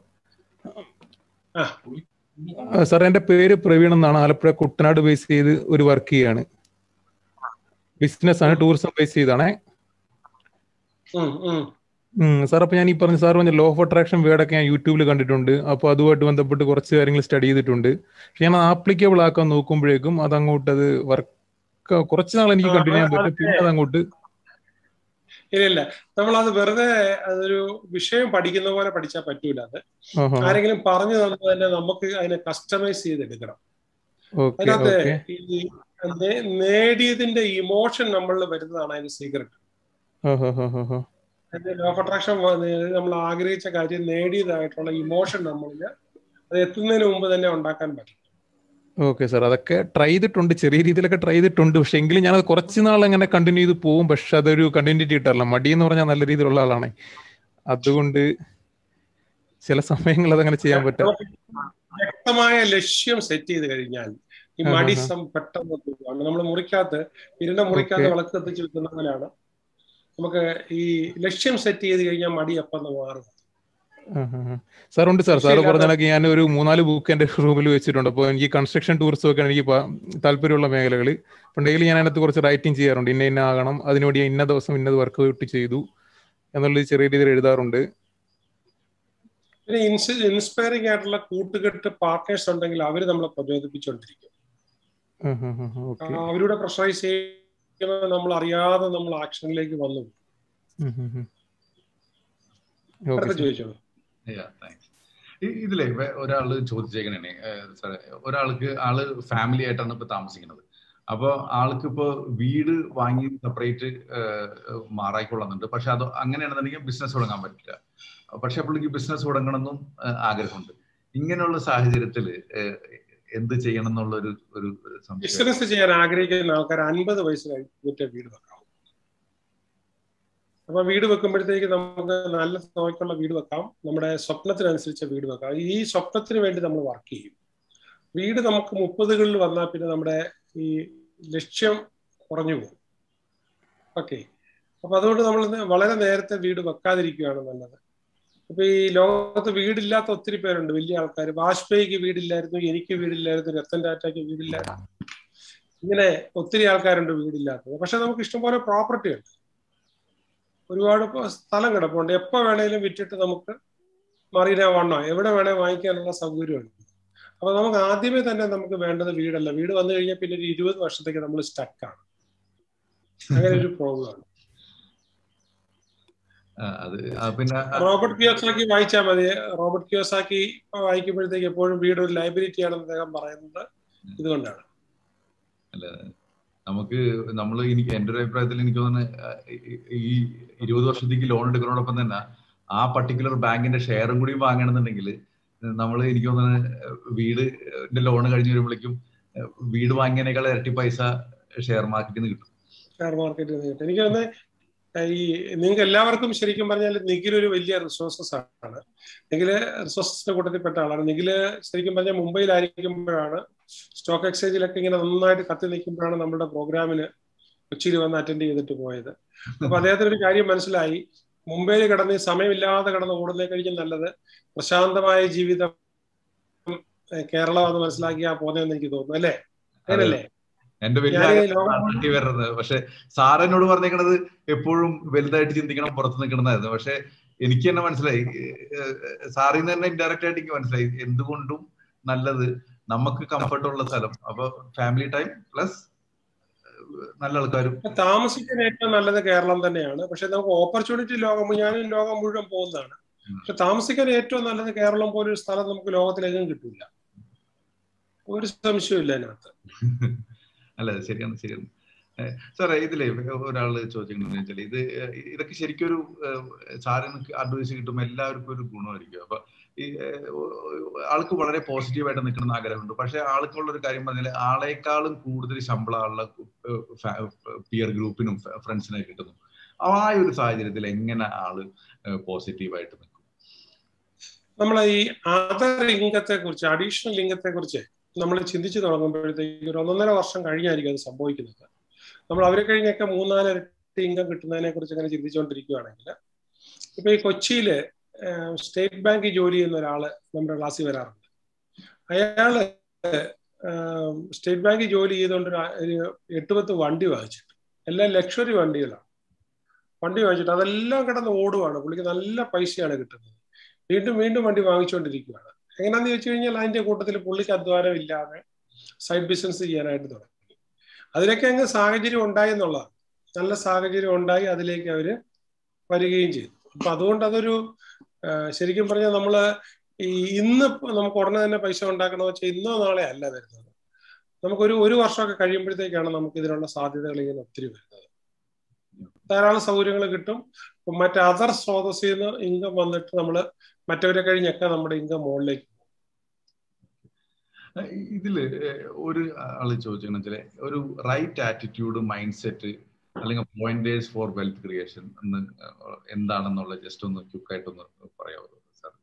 സാർ എന്റെ പേര് പ്രവീൺ എന്നാണ് ആലപ്പുഴ കുട്ടനാട് ബേസ് ചെയ്ത് ഒരു വർക്ക് ചെയ്യാണ് ബിസിനസ് ആണ് ടൂറിസം ബേസ് ചെയ്താണേ സാർ അപ്പൊ ഞാൻ ഈ പറഞ്ഞ സാർ പറഞ്ഞ ലോ ഓഫ് അട്രാക്ഷൻ വേർഡൊക്കെ ഞാൻ യൂട്യൂബിൽ കണ്ടിട്ടുണ്ട് അപ്പോൾ അതുമായിട്ട് ബന്ധപ്പെട്ട് കുറച്ച് കാര്യങ്ങൾ സ്റ്റഡി ചെയ്തിട്ടുണ്ട് പക്ഷെ ഞാൻ ആപ്ലിക്കബിൾ ആക്കാൻ നോക്കുമ്പോഴേക്കും അത് അങ്ങോട്ട് അത് വർക്ക് കുറച്ച് നാൾ എനിക്ക് കണ്ടിന്യൂ ചെയ്യാൻ പറ്റും പിന്നെ അത് അങ്ങോട്ട് ഇല്ല ഇല്ല നമ്മൾ അത് വെറുതെ അതൊരു വിഷയം പഠിക്കുന്ന പോലെ പഠിച്ചാൽ പറ്റൂല അത് ആരെങ്കിലും പറഞ്ഞു തന്നു തന്നെ നമുക്ക് അതിനെ കസ്റ്റമൈസ് ചെയ്തെടുക്കണം അതിനകത്ത് ഈ നേടിയതിന്റെ ഇമോഷൻ നമ്മളിൽ വരുന്നതാണ് അതിന്റെ സീക്രട്ട് ലോ ഓഫ് അട്രാക്ഷൻ നമ്മൾ ആഗ്രഹിച്ച കാര്യം നേടിയതായിട്ടുള്ള ഇമോഷൻ നമ്മളിൽ അത് എത്തുന്നതിന് മുമ്പ് തന്നെ ഉണ്ടാക്കാൻ പറ്റും ഓക്കെ സാർ അതൊക്കെ ട്രൈ ചെയ്തിട്ടുണ്ട് ചെറിയ രീതിയിലൊക്കെ ട്രൈ ചെയ്തിട്ടുണ്ട് പക്ഷെ എങ്കിലും ഞാനത് കുറച്ച് നാൾ അങ്ങനെ കണ്ടിന്യൂ ചെയ്ത് പോകും പക്ഷെ അതൊരു കണ്ടിന്യൂറ്റി കിട്ടാറില്ല മടി എന്ന് പറഞ്ഞാൽ നല്ല രീതിയിലുള്ള ആളാണ് അതുകൊണ്ട് ചില സമയങ്ങൾ അതങ്ങനെ ചെയ്യാൻ പറ്റും വ്യക്തമായ ലക്ഷ്യം സെറ്റ് ചെയ്ത് കഴിഞ്ഞാൽ ഈ മടി പെട്ടെന്ന് നമ്മൾ മുറിക്കകത്ത് ഇരുണ്ട മുറിക്കകത്ത് വിളക്ക് കത്തിച്ച് വെക്കുന്ന പോലെയാണ് നമുക്ക് ഈ ലക്ഷ്യം സെറ്റ് ചെയ്ത് കഴിഞ്ഞാൽ മടി അപ്പം മാറും സാർ ഉണ്ട് സാർ സാർ പറഞ്ഞ കണക്ക് ഞാൻ ഒരു മൂന്നാല് ബുക്ക് എന്റെ റൂമിൽ വെച്ചിട്ടുണ്ട് അപ്പോൾ എനിക്ക് കൺസ്ട്രക്ഷൻ ടൂറിസം ഒക്കെ എനിക്ക് താല്പര്യമുള്ള മേഖലകൾ അപ്പം ഡെയിലി ഞാൻ അതിനകത്ത് കുറച്ച് റൈറ്റിംഗ് ചെയ്യാറുണ്ട് ഇന്ന ഇന്ന ആകണം അതിനുവേണ്ടി ഇന്ന ദിവസം ഇന്നത് വർക്ക് ഔട്ട് ചെയ്തു എന്നുള്ളത് ചെറിയ രീതിയിൽ എഴുതാറുണ്ട് പിന്നെ ഇൻസ്പയറിംഗ് ആയിട്ടുള്ള കൂട്ടുകെട്ട് പാർട്ട്നേഴ്സ് ഉണ്ടെങ്കിൽ അവർ നമ്മളെ പ്രചോദിപ്പിച്ചുകൊണ്ടിരിക്കും അവരുടെ പ്രഷറൈസ് ചെയ്യുമ്പോൾ നമ്മൾ അറിയാതെ നമ്മൾ ആക്ഷനിലേക്ക് വന്നു ചോദിച്ചോളൂ ഇതിലെ ഒരാള് ചോദിച്ചേക്കണേ സാറേ ഒരാൾക്ക് ആള് ഫാമിലി ആയിട്ടാണ് ഇപ്പൊ താമസിക്കുന്നത് അപ്പൊ ആൾക്ക് ഇപ്പൊ വീട് വാങ്ങി സെപ്പറേറ്റ് മാറായിക്കൊള്ളുന്നുണ്ട് പക്ഷെ അത് അങ്ങനെയാണെന്നുണ്ടെങ്കിൽ ബിസിനസ് തുടങ്ങാൻ പറ്റില്ല പക്ഷെ പുള്ളിക്ക് ബിസിനസ് തുടങ്ങണമെന്നും ആഗ്രഹമുണ്ട് ഇങ്ങനെയുള്ള സാഹചര്യത്തിൽ എന്ത് ചെയ്യണം എന്നുള്ള ഒരു ഒരു ബിസിനസ് ചെയ്യാൻ ആഗ്രഹിക്കുന്ന ആൾക്കാർ അൻപത് വയസ്സ് കഴിഞ്ഞിട്ട് വീട് വെക്കാം അപ്പൊ വീട് വെക്കുമ്പോഴത്തേക്ക് നമുക്ക് നല്ല നോക്കുള്ള വീട് വെക്കാം നമ്മുടെ സ്വപ്നത്തിനനുസരിച്ച വീട് വെക്കാം ഈ സ്വപ്നത്തിന് വേണ്ടി നമ്മൾ വർക്ക് ചെയ്യും വീട് നമുക്ക് മുപ്പതുകളിൽ വന്നാൽ പിന്നെ നമ്മുടെ ഈ ലക്ഷ്യം കുറഞ്ഞു പോകും ഓക്കെ അപ്പൊ അതുകൊണ്ട് നമ്മൾ വളരെ നേരത്തെ വീട് വെക്കാതിരിക്കുകയാണ് നല്ലത് ഇപ്പൊ ഈ ലോകത്ത് വീടില്ലാത്ത ഒത്തിരി പേരുണ്ട് വലിയ ആൾക്കാർ വാജ്പേയിക്ക് വീടില്ലായിരുന്നു എനിക്ക് വീടില്ലായിരുന്നു രത്തൻ ടാറ്റയ്ക്ക് വീടില്ലായിരുന്നു ഇങ്ങനെ ഒത്തിരി ആൾക്കാരുണ്ട് വീടില്ലാത്തത് പക്ഷെ നമുക്ക് ഇഷ്ടംപോലെ പ്രോപ്പർട്ടി ഉണ്ട് ഒരുപാട് സ്ഥലം കിടപ്പുണ്ട് എപ്പോ വേണേലും വിറ്റിട്ട് നമുക്ക് മറീന വണ്ണോ എവിടെ വേണേ വാങ്ങിക്കാനുള്ള സൗകര്യമുണ്ട് അപ്പൊ നമുക്ക് ആദ്യമേ തന്നെ നമുക്ക് വേണ്ടത് വീടല്ല വീട് വന്നു കഴിഞ്ഞാൽ പിന്നെ ഒരു ഇരുപത് വർഷത്തേക്ക് നമ്മൾ സ്റ്റക്കാണ് അങ്ങനെ ഒരു പ്രോബ്ലം ആണ് അത് പിന്നെ റോബർട്ട് കിയോസാക്കി വായിച്ചാൽ മതി റോബർട്ട് കിയോസാക്കി വായിക്കുമ്പോഴത്തേക്ക് എപ്പോഴും വീട് ഒരു ലൈബ്രറി ആണെന്ന് അദ്ദേഹം പറയുന്നത് ഇതുകൊണ്ടാണ് അല്ല നമുക്ക് നമ്മൾ എനിക്ക് എന്റെ ഒരു അഭിപ്രായത്തിൽ എനിക്ക് തോന്നുന്നു ഈ ഇരുപത് വർഷത്തേക്ക് ലോൺ എടുക്കുന്നതോടൊപ്പം തന്നെ ആ പർട്ടിക്കുലർ ബാങ്കിന്റെ ഷെയറും കൂടി വാങ്ങണമെന്നുണ്ടെങ്കിൽ നമ്മൾ എനിക്ക് തോന്നുന്നു വീടിന്റെ ലോൺ കഴിഞ്ഞ് വരുമ്പോഴേക്കും വീട് വാങ്ങിയതിനേക്കാൾ ഇരട്ടി പൈസ ഷെയർ മാർക്കറ്റിൽ നിന്ന് കിട്ടും ഷെയർ മാർക്കറ്റിൽ നിന്ന് കിട്ടും എനിക്ക് തോന്നുന്നത് ഈ നിങ്ങൾക്ക് എല്ലാവർക്കും ശരിക്കും പറഞ്ഞാൽ നിഖിൽ ഒരു വലിയ റിസോഴ്സസ് ആണ് നിഖില് റിസോഴ്സസിന്റെ കൂട്ടത്തിൽപ്പെട്ട ആളാണ് നിഖില് ശരിക്കും പറഞ്ഞാൽ മുംബൈയിലായിരിക്കുമ്പോഴാണ് സ്റ്റോക്ക് എക്സ്ചേഞ്ചിലൊക്കെ ഇങ്ങനെ നന്നായിട്ട് കത്തി നിൽക്കുമ്പോഴാണ് നമ്മുടെ പ്രോഗ്രാമിന് കൊച്ചിയിൽ വന്ന് അറ്റൻഡ് ചെയ്തിട്ട് പോയത് അപ്പൊ അദ്ദേഹത്തിന് ഒരു കാര്യം മനസ്സിലായി മുംബൈയിൽ കിടന്ന് സമയമില്ലാതെ കിടന്ന് ഓടുന്നേ കഴിഞ്ഞും നല്ലത് പ്രശാന്തമായ ജീവിതം കേരളം അത് മനസ്സിലാക്കിയാ പോന്നെന്ന് എനിക്ക് തോന്നുന്നു അല്ലേ അങ്ങനല്ലേ എന്റെ വലിയ വരുന്നത് പക്ഷെ സാർ എന്നോട് പറഞ്ഞേക്കണത് എപ്പോഴും വലുതായിട്ട് ചിന്തിക്കണം പുറത്ത് നിൽക്കണമെന്നായിരുന്നു പക്ഷെ എനിക്ക് തന്നെ മനസ്സിലായി സാറിൽ നിന്ന് തന്നെ ഇൻഡയറക്റ്റ് ആയിട്ട് എനിക്ക് മനസ്സിലായി എന്തുകൊണ്ടും നല്ലത് നമുക്ക് കംഫർട്ട് ഉള്ള സ്ഥലം അപ്പൊ ഫാമിലി ടൈം പ്ലസ് നല്ല ആൾക്കാരും താമസിക്കാൻ ഏറ്റവും നല്ലത് കേരളം തന്നെയാണ് പക്ഷെ നമുക്ക് ഓപ്പർച്യൂണിറ്റി ലോകം ഞാൻ ലോകം മുഴുവൻ പോകുന്നതാണ് പക്ഷെ താമസിക്കാൻ ഏറ്റവും നല്ലത് കേരളം പോലൊരു സ്ഥലം നമുക്ക് ലോകത്തിലെങ്ങും കിട്ടില്ല ഒരു സംശയമില്ല അതിനകത്ത് അല്ല ശരിയാണ് ശരിയാണ് സാറേ ഇതിലെ ഒരാൾ ചോദിക്കുന്നത് വെച്ചാൽ ഇത് ഇതൊക്കെ ശരിക്കും ഒരു സാറിന് അഡ്വൈസ് കിട്ടുമ്പോൾ എല്ലാവർക്കും ഒരു ഗുണമായിരിക്കും അപ്പൊ ഈ ആൾക്ക് വളരെ പോസിറ്റീവായിട്ട് നിൽക്കണം ആഗ്രഹമുണ്ട് പക്ഷെ ആൾക്കുള്ള ഒരു കാര്യം പറഞ്ഞാൽ ആളെക്കാളും കൂടുതൽ ശമ്പളമുള്ള പിയർ ഗ്രൂപ്പിനും ഫ്രണ്ട്സിനെ കിട്ടുന്നു ആ ഒരു സാഹചര്യത്തിൽ എങ്ങനെ ആള് പോസിറ്റീവായിട്ട് നിൽക്കും നമ്മൾ ഈ അതർ ലിംഗത്തെ കുറിച്ച് അഡീഷണൽ ലിംഗത്തെ കുറിച്ച് നമ്മൾ ചിന്തിച്ചു തുടങ്ങുമ്പോഴത്തേക്ക് ഒരു ഒന്നൊന്നര വർഷം കഴിഞ്ഞായിരിക്കും അത് സംഭവിക്കുന്നത് നമ്മൾ അവരെ കഴിഞ്ഞൊക്കെ മൂന്നാലിരട്ടി ഇൻകം കിട്ടുന്നതിനെ കുറിച്ച് അങ്ങനെ ചിന്തിച്ചുകൊണ്ടിരിക്കുകയാണെങ്കിൽ ഇപ്പൊ ഈ കൊച്ചിയില് സ്റ്റേറ്റ് ബാങ്കിൽ ജോലി ചെയ്യുന്ന ഒരാള് നമ്മുടെ ക്ലാസ്സിൽ വരാറുണ്ട് അയാള് സ്റ്റേറ്റ് ബാങ്കിൽ ജോലി ചെയ്തുകൊണ്ട് ഒരു എട്ട് പത്ത് വണ്ടി വാങ്ങിച്ചിട്ട് എല്ലാം ലക്ഷറി വണ്ടികളാണ് വണ്ടി വാങ്ങിച്ചിട്ട് അതെല്ലാം കിടന്ന് ഓടുവാണ് പുള്ളിക്ക് നല്ല പൈസയാണ് കിട്ടുന്നത് വീണ്ടും വീണ്ടും വണ്ടി വാങ്ങിച്ചുകൊണ്ടിരിക്കുകയാണ് എങ്ങനെയാന്ന് ചോദിച്ചു കഴിഞ്ഞാൽ അതിന്റെ കൂട്ടത്തിൽ പുള്ളിക്ക് അധ്വാനം ഇല്ലാതെ സൈഡ് ബിസിനസ് ചെയ്യാനായിട്ട് തുടങ്ങി അതിനൊക്കെ അങ്ങ് സാഹചര്യം ഉണ്ടായി എന്നുള്ളതാണ് നല്ല സാഹചര്യം ഉണ്ടായി അതിലേക്ക് അവര് വരികയും ചെയ്തു അപ്പൊ അതുകൊണ്ട് അതൊരു ശരിക്കും പറഞ്ഞാൽ നമ്മള് ഈ ഇന്ന് നമുക്ക് ഉടനെ തന്നെ പൈസ ഉണ്ടാക്കണമെന്ന് വെച്ചാൽ ഇന്നോ നാളെ അല്ല വരുന്നത് നമുക്കൊരു ഒരു വർഷമൊക്കെ കഴിയുമ്പോഴത്തേക്കാണ് നമുക്ക് ഇതിനുള്ള സാധ്യതകൾ ഇങ്ങനെ ഒത്തിരി വരുന്നത് ധാരാളം സൗകര്യങ്ങൾ കിട്ടും മറ്റ് അതർ സ്രോതസ്സിൽ നിന്ന് ഇൻകം വന്നിട്ട് നമ്മൾ മറ്റവരെ കഴിഞ്ഞൊക്കെ നമ്മുടെ ഇൻകം മുകളിലേക്ക് ഇതില് ഒരു ആള് ചോദിച്ചാൽ ഒരു റൈറ്റ് ആറ്റിറ്റ്യൂഡ് മൈൻഡ് സെറ്റ് അല്ലെങ്കിൽ പോയിന്റേഴ്സ് ഫോർ വെൽത്ത് ക്രിയേഷൻ എന്ന് എന്താണെന്നുള്ള ജസ്റ്റ് ഒന്ന് ക്യുക്കായിട്ടൊന്ന് പറയാമോ സാർ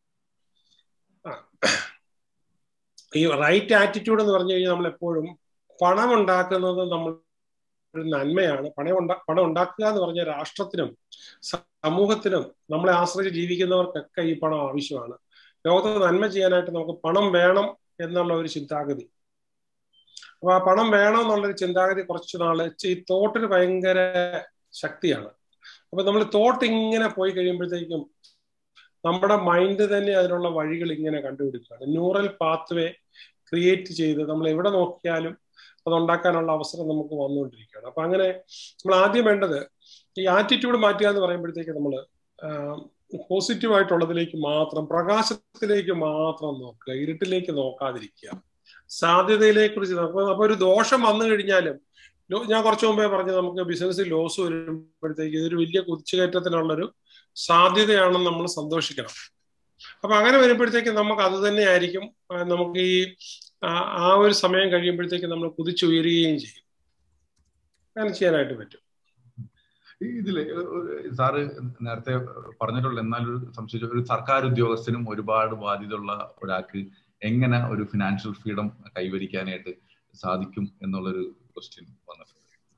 ഈ റൈറ്റ് ആറ്റിറ്റ്യൂഡ് എന്ന് പറഞ്ഞു കഴിഞ്ഞാൽ നമ്മൾ എപ്പോഴും പണം ഉണ്ടാക്കുന്നത് നമ്മൾ ഒരു നന്മയാണ് പണം ഉണ്ടാ പണം ഉണ്ടാക്കുക എന്ന് പറഞ്ഞ രാഷ്ട്രത്തിനും സമൂഹത്തിനും നമ്മളെ ആശ്രയിച്ച് ജീവിക്കുന്നവർക്കൊക്കെ ഈ പണം ആവശ്യമാണ് ലോകത്ത് നന്മ ചെയ്യാനായിട്ട് നമുക്ക് പണം വേണം എന്നുള്ള ഒരു ചിന്താഗതി അപ്പൊ ആ പണം വേണം എന്നുള്ളൊരു ചിന്താഗതി കുറച്ച് നാള് ഈ തോട്ടിന് ഭയങ്കര ശക്തിയാണ് അപ്പൊ നമ്മൾ തോട്ട് ഇങ്ങനെ പോയി കഴിയുമ്പോഴത്തേക്കും നമ്മുടെ മൈൻഡ് തന്നെ അതിനുള്ള വഴികൾ ഇങ്ങനെ കണ്ടുപിടിക്കുകയാണ് ന്യൂറൽ പാത്വേ ക്രിയേറ്റ് ചെയ്ത് നമ്മൾ എവിടെ നോക്കിയാലും അത് ഉണ്ടാക്കാനുള്ള അവസരം നമുക്ക് വന്നുകൊണ്ടിരിക്കുകയാണ് അപ്പൊ അങ്ങനെ നമ്മൾ ആദ്യം വേണ്ടത് ഈ ആറ്റിറ്റ്യൂഡ് മാറ്റുക എന്ന് പറയുമ്പോഴത്തേക്ക് നമ്മൾ പോസിറ്റീവ് ആയിട്ടുള്ളതിലേക്ക് മാത്രം പ്രകാശത്തിലേക്ക് മാത്രം നോക്കുക ഇരുട്ടിലേക്ക് നോക്കാതിരിക്കുക സാധ്യതയിലെ കുറിച്ച് നോക്കുക അപ്പൊ ഒരു ദോഷം വന്നു കഴിഞ്ഞാലും ഞാൻ കുറച്ചു മുമ്പേ പറഞ്ഞു നമുക്ക് ബിസിനസ്സിൽ ലോസ് വരുമ്പോഴത്തേക്ക് ഇതൊരു വലിയ കുതിച്ചുകയറ്റത്തിനുള്ളൊരു സാധ്യതയാണെന്ന് നമ്മൾ സന്തോഷിക്കണം അപ്പൊ അങ്ങനെ വരുമ്പോഴത്തേക്ക് നമുക്ക് അത് തന്നെ ആയിരിക്കും നമുക്ക് ഈ ആ ഒരു സമയം കഴിയുമ്പോഴത്തേക്ക് നമ്മൾ കുതിച്ചുയരുകയും ചെയ്യും അങ്ങനെ ചെയ്യാനായിട്ട് പറ്റും ഇതില് സാറ് നേരത്തെ പറഞ്ഞിട്ടുള്ള എന്നാലൊരു സംശയിച്ച ഒരു സർക്കാർ ഉദ്യോഗസ്ഥനും ഒരുപാട് ബാധ്യതയുള്ള ഒരാൾക്ക് എങ്ങനെ ഒരു ഫിനാൻഷ്യൽ ഫ്രീഡം കൈവരിക്കാനായിട്ട് സാധിക്കും എന്നുള്ളൊരു ക്വസ്റ്റ്യൻ വന്നിട്ടുണ്ട്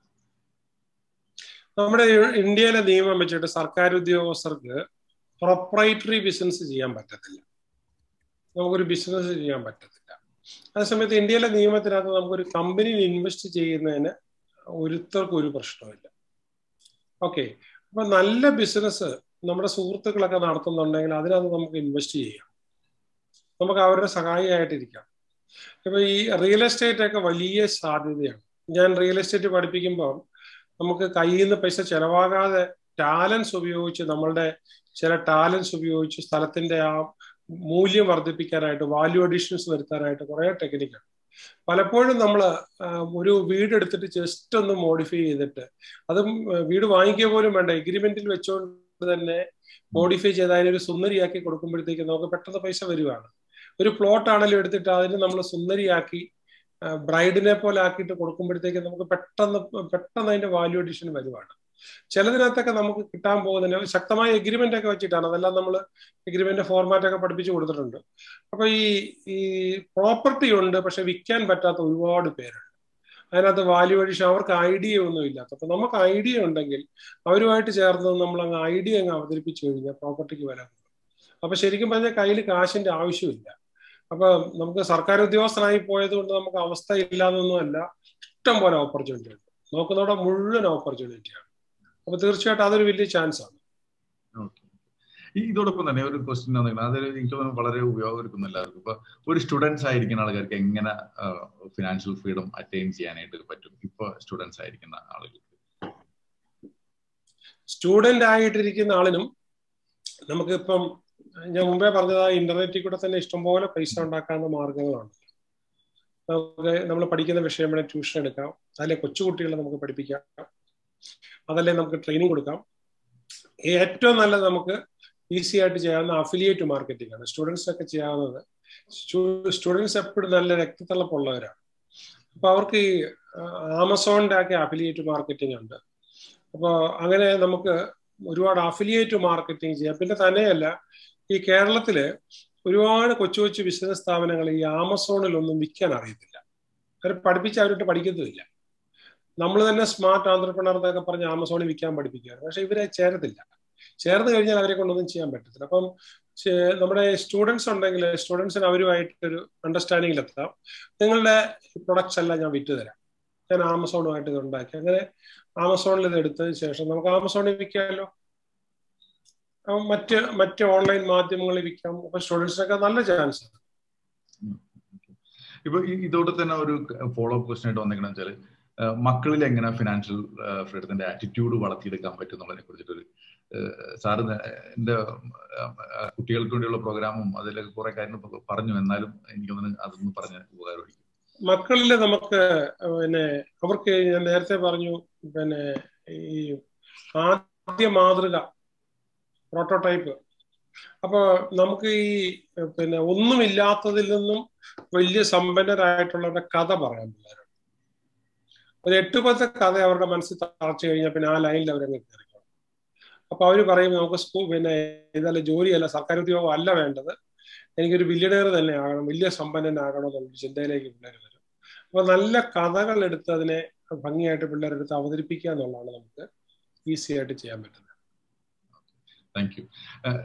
നമ്മുടെ ഇന്ത്യയിലെ നിയമം വെച്ചിട്ട് സർക്കാർ ഉദ്യോഗസ്ഥർക്ക് പ്രൊപ്പറേറ്ററി ബിസിനസ് ചെയ്യാൻ പറ്റത്തില്ല നമുക്കൊരു ബിസിനസ് ചെയ്യാൻ പറ്റത്തില്ല അതേസമയത്ത് ഇന്ത്യയിലെ നിയമത്തിനകത്ത് നമുക്കൊരു കമ്പനിയിൽ ഇൻവെസ്റ്റ് ചെയ്യുന്നതിന് ഒരുത്തർക്കും ഒരു പ്രശ്നമില്ല ഓക്കെ അപ്പൊ നല്ല ബിസിനസ് നമ്മുടെ സുഹൃത്തുക്കളൊക്കെ നടത്തുന്നുണ്ടെങ്കിൽ അതിനകത്ത് നമുക്ക് ഇൻവെസ്റ്റ് ചെയ്യാം നമുക്ക് അവരുടെ സഹായിയായിട്ടിരിക്കാം ഇപ്പൊ ഈ റിയൽ എസ്റ്റേറ്റ് ഒക്കെ വലിയ സാധ്യതയാണ് ഞാൻ റിയൽ എസ്റ്റേറ്റ് പഠിപ്പിക്കുമ്പോൾ നമുക്ക് കയ്യിൽ നിന്ന് പൈസ ചെലവാകാതെ ടാലൻസ് ഉപയോഗിച്ച് നമ്മളുടെ ചില ടാലൻസ് ഉപയോഗിച്ച് സ്ഥലത്തിന്റെ ആ മൂല്യം വർദ്ധിപ്പിക്കാനായിട്ട് വാല്യൂ അഡീഷൻസ് വരുത്താനായിട്ട് കുറെ ടെക്നിക്കാണ് പലപ്പോഴും നമ്മൾ ഒരു വീട് എടുത്തിട്ട് ജസ്റ്റ് ഒന്ന് മോഡിഫൈ ചെയ്തിട്ട് അതും വീട് വാങ്ങിക്കുക പോലും വേണ്ട എഗ്രിമെന്റിൽ വെച്ചുകൊണ്ട് തന്നെ മോഡിഫൈ ചെയ്ത് അതിനൊരു സുന്ദരിയാക്കി കൊടുക്കുമ്പോഴത്തേക്ക് നമുക്ക് പെട്ടെന്ന് പൈസ വരുവാണ് ഒരു പ്ലോട്ട് ആണെങ്കിലും എടുത്തിട്ട് അതിന് നമ്മൾ സുന്ദരിയാക്കി ബ്രൈഡിനെ പോലെ ആക്കിയിട്ട് കൊടുക്കുമ്പോഴത്തേക്ക് നമുക്ക് പെട്ടെന്ന് പെട്ടെന്ന് അതിന്റെ വാല്യൂ അഡീഷൻ വരുവാണ് ചിലതിനകത്തൊക്കെ നമുക്ക് കിട്ടാൻ പോകുന്നതിന് ശക്തമായ എഗ്രിമെന്റ് ഒക്കെ വെച്ചിട്ടാണ് അതെല്ലാം നമ്മൾ എഗ്രിമെന്റ് ഫോർമാറ്റ് ഒക്കെ പഠിപ്പിച്ചു കൊടുത്തിട്ടുണ്ട് അപ്പൊ ഈ ഈ പ്രോപ്പർട്ടി ഉണ്ട് പക്ഷെ വിൽക്കാൻ പറ്റാത്ത ഒരുപാട് പേരുണ്ട് അതിനകത്ത് വാല്യൂ അഡീഷൻ അവർക്ക് ഐഡിയ ഒന്നും ഇല്ലാത്ത അപ്പൊ നമുക്ക് ഐഡിയ ഉണ്ടെങ്കിൽ അവരുമായിട്ട് ചേർന്ന് നമ്മൾ അങ്ങ് ഐഡിയ അങ്ങ് അവതരിപ്പിച്ചു കഴിഞ്ഞാൽ പ്രോപ്പർട്ടിക്ക് വില അപ്പൊ ശരിക്കും പറഞ്ഞാൽ കയ്യിൽ കാശിന്റെ ആവശ്യമില്ല അപ്പൊ നമുക്ക് സർക്കാർ ഉദ്യോഗസ്ഥനായി പോയത് കൊണ്ട് നമുക്ക് അവസ്ഥ ഇല്ലാതൊന്നുമല്ല ഇഷ്ടം പോലെ ഓപ്പർച്യൂണിറ്റി ഉണ്ട് നോക്കുന്നതോടെ മുഴുവൻ ഓപ്പർച്യൂണിറ്റിയാണ് അപ്പൊ തീർച്ചയായിട്ടും അതൊരു വലിയ ചാൻസ് ആണ് ഇതോടൊപ്പം തന്നെ ഒരു ക്വസ്റ്റ്യൻ അത് എനിക്ക് വളരെ ഉപയോഗം എല്ലാവർക്കും ഇപ്പൊ ഒരു സ്റ്റുഡൻസ് ആയിരിക്കുന്ന ആളുകൾക്ക് എങ്ങനെ ഫിനാൻഷ്യൽ ഫ്രീഡം അറ്റൈൻ ചെയ്യാനായിട്ട് പറ്റും ഇപ്പൊ സ്റ്റുഡൻസ് ആയിരിക്കുന്ന ആളുകൾക്ക് സ്റ്റുഡന്റ് ആയിട്ടിരിക്കുന്ന ആളിനും നമുക്ക് ഇപ്പം ഞാൻ മുമ്പേ പറഞ്ഞത് ഇന്റർനെറ്റിൽ കൂടെ തന്നെ ഇഷ്ടംപോലെ പൈസ ഉണ്ടാക്കാവുന്ന മാർഗങ്ങളാണ് നമുക്ക് നമ്മൾ പഠിക്കുന്ന വിഷയം വേണേൽ ട്യൂഷൻ എടുക്കാം അതിലെ കൊച്ചുകുട്ടികളെ നമുക്ക് പഠിപ്പിക്കാം അതല്ലേ നമുക്ക് ട്രെയിനിങ് കൊടുക്കാം ഏറ്റവും നല്ലത് നമുക്ക് ഈസി ആയിട്ട് ചെയ്യാവുന്ന അഫിലിയേറ്റ് മാർക്കറ്റിംഗ് ആണ് സ്റ്റുഡൻസിനൊക്കെ ചെയ്യാവുന്നത് സ്റ്റുഡൻസ് എപ്പോഴും നല്ല രക്തത്തിളപ്പുള്ളവരാണ് അപ്പൊ അവർക്ക് ഈ ആമസോണിന്റെ ഒക്കെ അഫിലിയേറ്റ് മാർക്കറ്റിംഗ് ഉണ്ട് അപ്പോൾ അങ്ങനെ നമുക്ക് ഒരുപാട് അഫിലിയേറ്റ് മാർക്കറ്റിംഗ് ചെയ്യാം പിന്നെ തന്നെയല്ല ഈ കേരളത്തില് ഒരുപാട് കൊച്ചു കൊച്ചു ബിസിനസ് സ്ഥാപനങ്ങൾ ഈ ആമസോണിലൊന്നും വിൽക്കാൻ അറിയത്തില്ല അവർ പഠിപ്പിച്ച് അവരിട്ട് പഠിക്കത്തുമില്ല നമ്മൾ തന്നെ സ്മാർട്ട് ആന്ത്രപ്രണർ എന്നൊക്കെ പറഞ്ഞ് ആമസോണിൽ വിൽക്കാൻ പഠിപ്പിക്കുകയാണ് പക്ഷെ ഇവരെ ചേരത്തില്ല ചേർന്ന് കഴിഞ്ഞാൽ അവരെ കൊണ്ടൊന്നും ചെയ്യാൻ പറ്റത്തില്ല അപ്പം നമ്മുടെ സ്റ്റുഡൻസ് ഉണ്ടെങ്കിൽ സ്റ്റുഡൻസിന് അവരുമായിട്ടൊരു അണ്ടർസ്റ്റാൻഡിങ്ങിൽ എത്താം നിങ്ങളുടെ പ്രൊഡക്ട്സ് എല്ലാം ഞാൻ വിറ്റ് തരാം ഞാൻ ആമസോണുമായിട്ട് ഇത് ഉണ്ടാക്കി അങ്ങനെ ആമസോണിൽ ഇത് എടുത്തതിന് ശേഷം നമുക്ക് ആമസോണിൽ വിൽക്കാമല്ലോ മറ്റ് മറ്റ് ഓൺലൈൻ മാധ്യമങ്ങളിൽ വിൽക്കാം അപ്പൊ സ്റ്റുഡൻസിനൊക്കെ നല്ല ചാൻസ് ആണ് ഇപ്പൊ ഇതോടെ തന്നെ ഒരു ഫോളോ അപ്പ് ക്വസ്റ്റൻ ആയിട്ട് വന്നിരിക്കണം വെച്ചാൽ മക്കളിൽ എങ്ങനെ ഫിനാൻഷ്യൽ ഫ്രീഡത്തിന്റെ ആറ്റിറ്റ്യൂഡ് വളർത്തിയെടുക്കാൻ പറ്റും എന്നുള്ളതിനെ കുറിച്ചിട്ടൊരു സാറ് എന്റെ കുട്ടികൾക്ക് വേണ്ടിയുള്ള പ്രോഗ്രാമും അതിലൊക്കെ കുറെ കാര്യങ്ങൾ പറഞ്ഞു എന്നാലും എനിക്കൊന്ന് അതൊന്ന് പറഞ്ഞ ഉപകാരമായിരിക്കും മക്കളിൽ നമുക്ക് പിന്നെ അവർക്ക് ഞാൻ നേരത്തെ പറഞ്ഞു പിന്നെ ഈ ആദ്യ മാതൃക പ്രോട്ടോടൈപ്പ് അപ്പൊ നമുക്ക് ഈ പിന്നെ ഒന്നുമില്ലാത്തതിൽ നിന്നും വലിയ സമ്പന്നരായിട്ടുള്ളവരുടെ കഥ പറയാൻ പിള്ളേരോട് ഒരു എട്ട് പത്ത് കഥ അവരുടെ മനസ്സിൽ തറച്ചു കഴിഞ്ഞാൽ പിന്നെ ആ ലൈനിൽ അവരങ്ങ് കയറിക്കോളും അപ്പൊ അവര് പറയും നമുക്ക് സ്കൂൾ പിന്നെ ഇതല്ല ജോലിയല്ല സർക്കാർ ഉദ്യോഗം അല്ല വേണ്ടത് എനിക്കൊരു ബില്യണയർ തന്നെ ആകണം വലിയ സമ്പന്നനാകണം എന്നുള്ള ചിന്തയിലേക്ക് പിള്ളേർ വരും അപ്പൊ നല്ല കഥകൾ എടുത്ത് അതിനെ ഭംഗിയായിട്ട് പിള്ളേരെടുത്ത് അവതരിപ്പിക്കുക എന്നുള്ളതാണ് നമുക്ക് ഈസി ആയിട്ട് ചെയ്യാൻ പറ്റുന്നത് താങ്ക് യു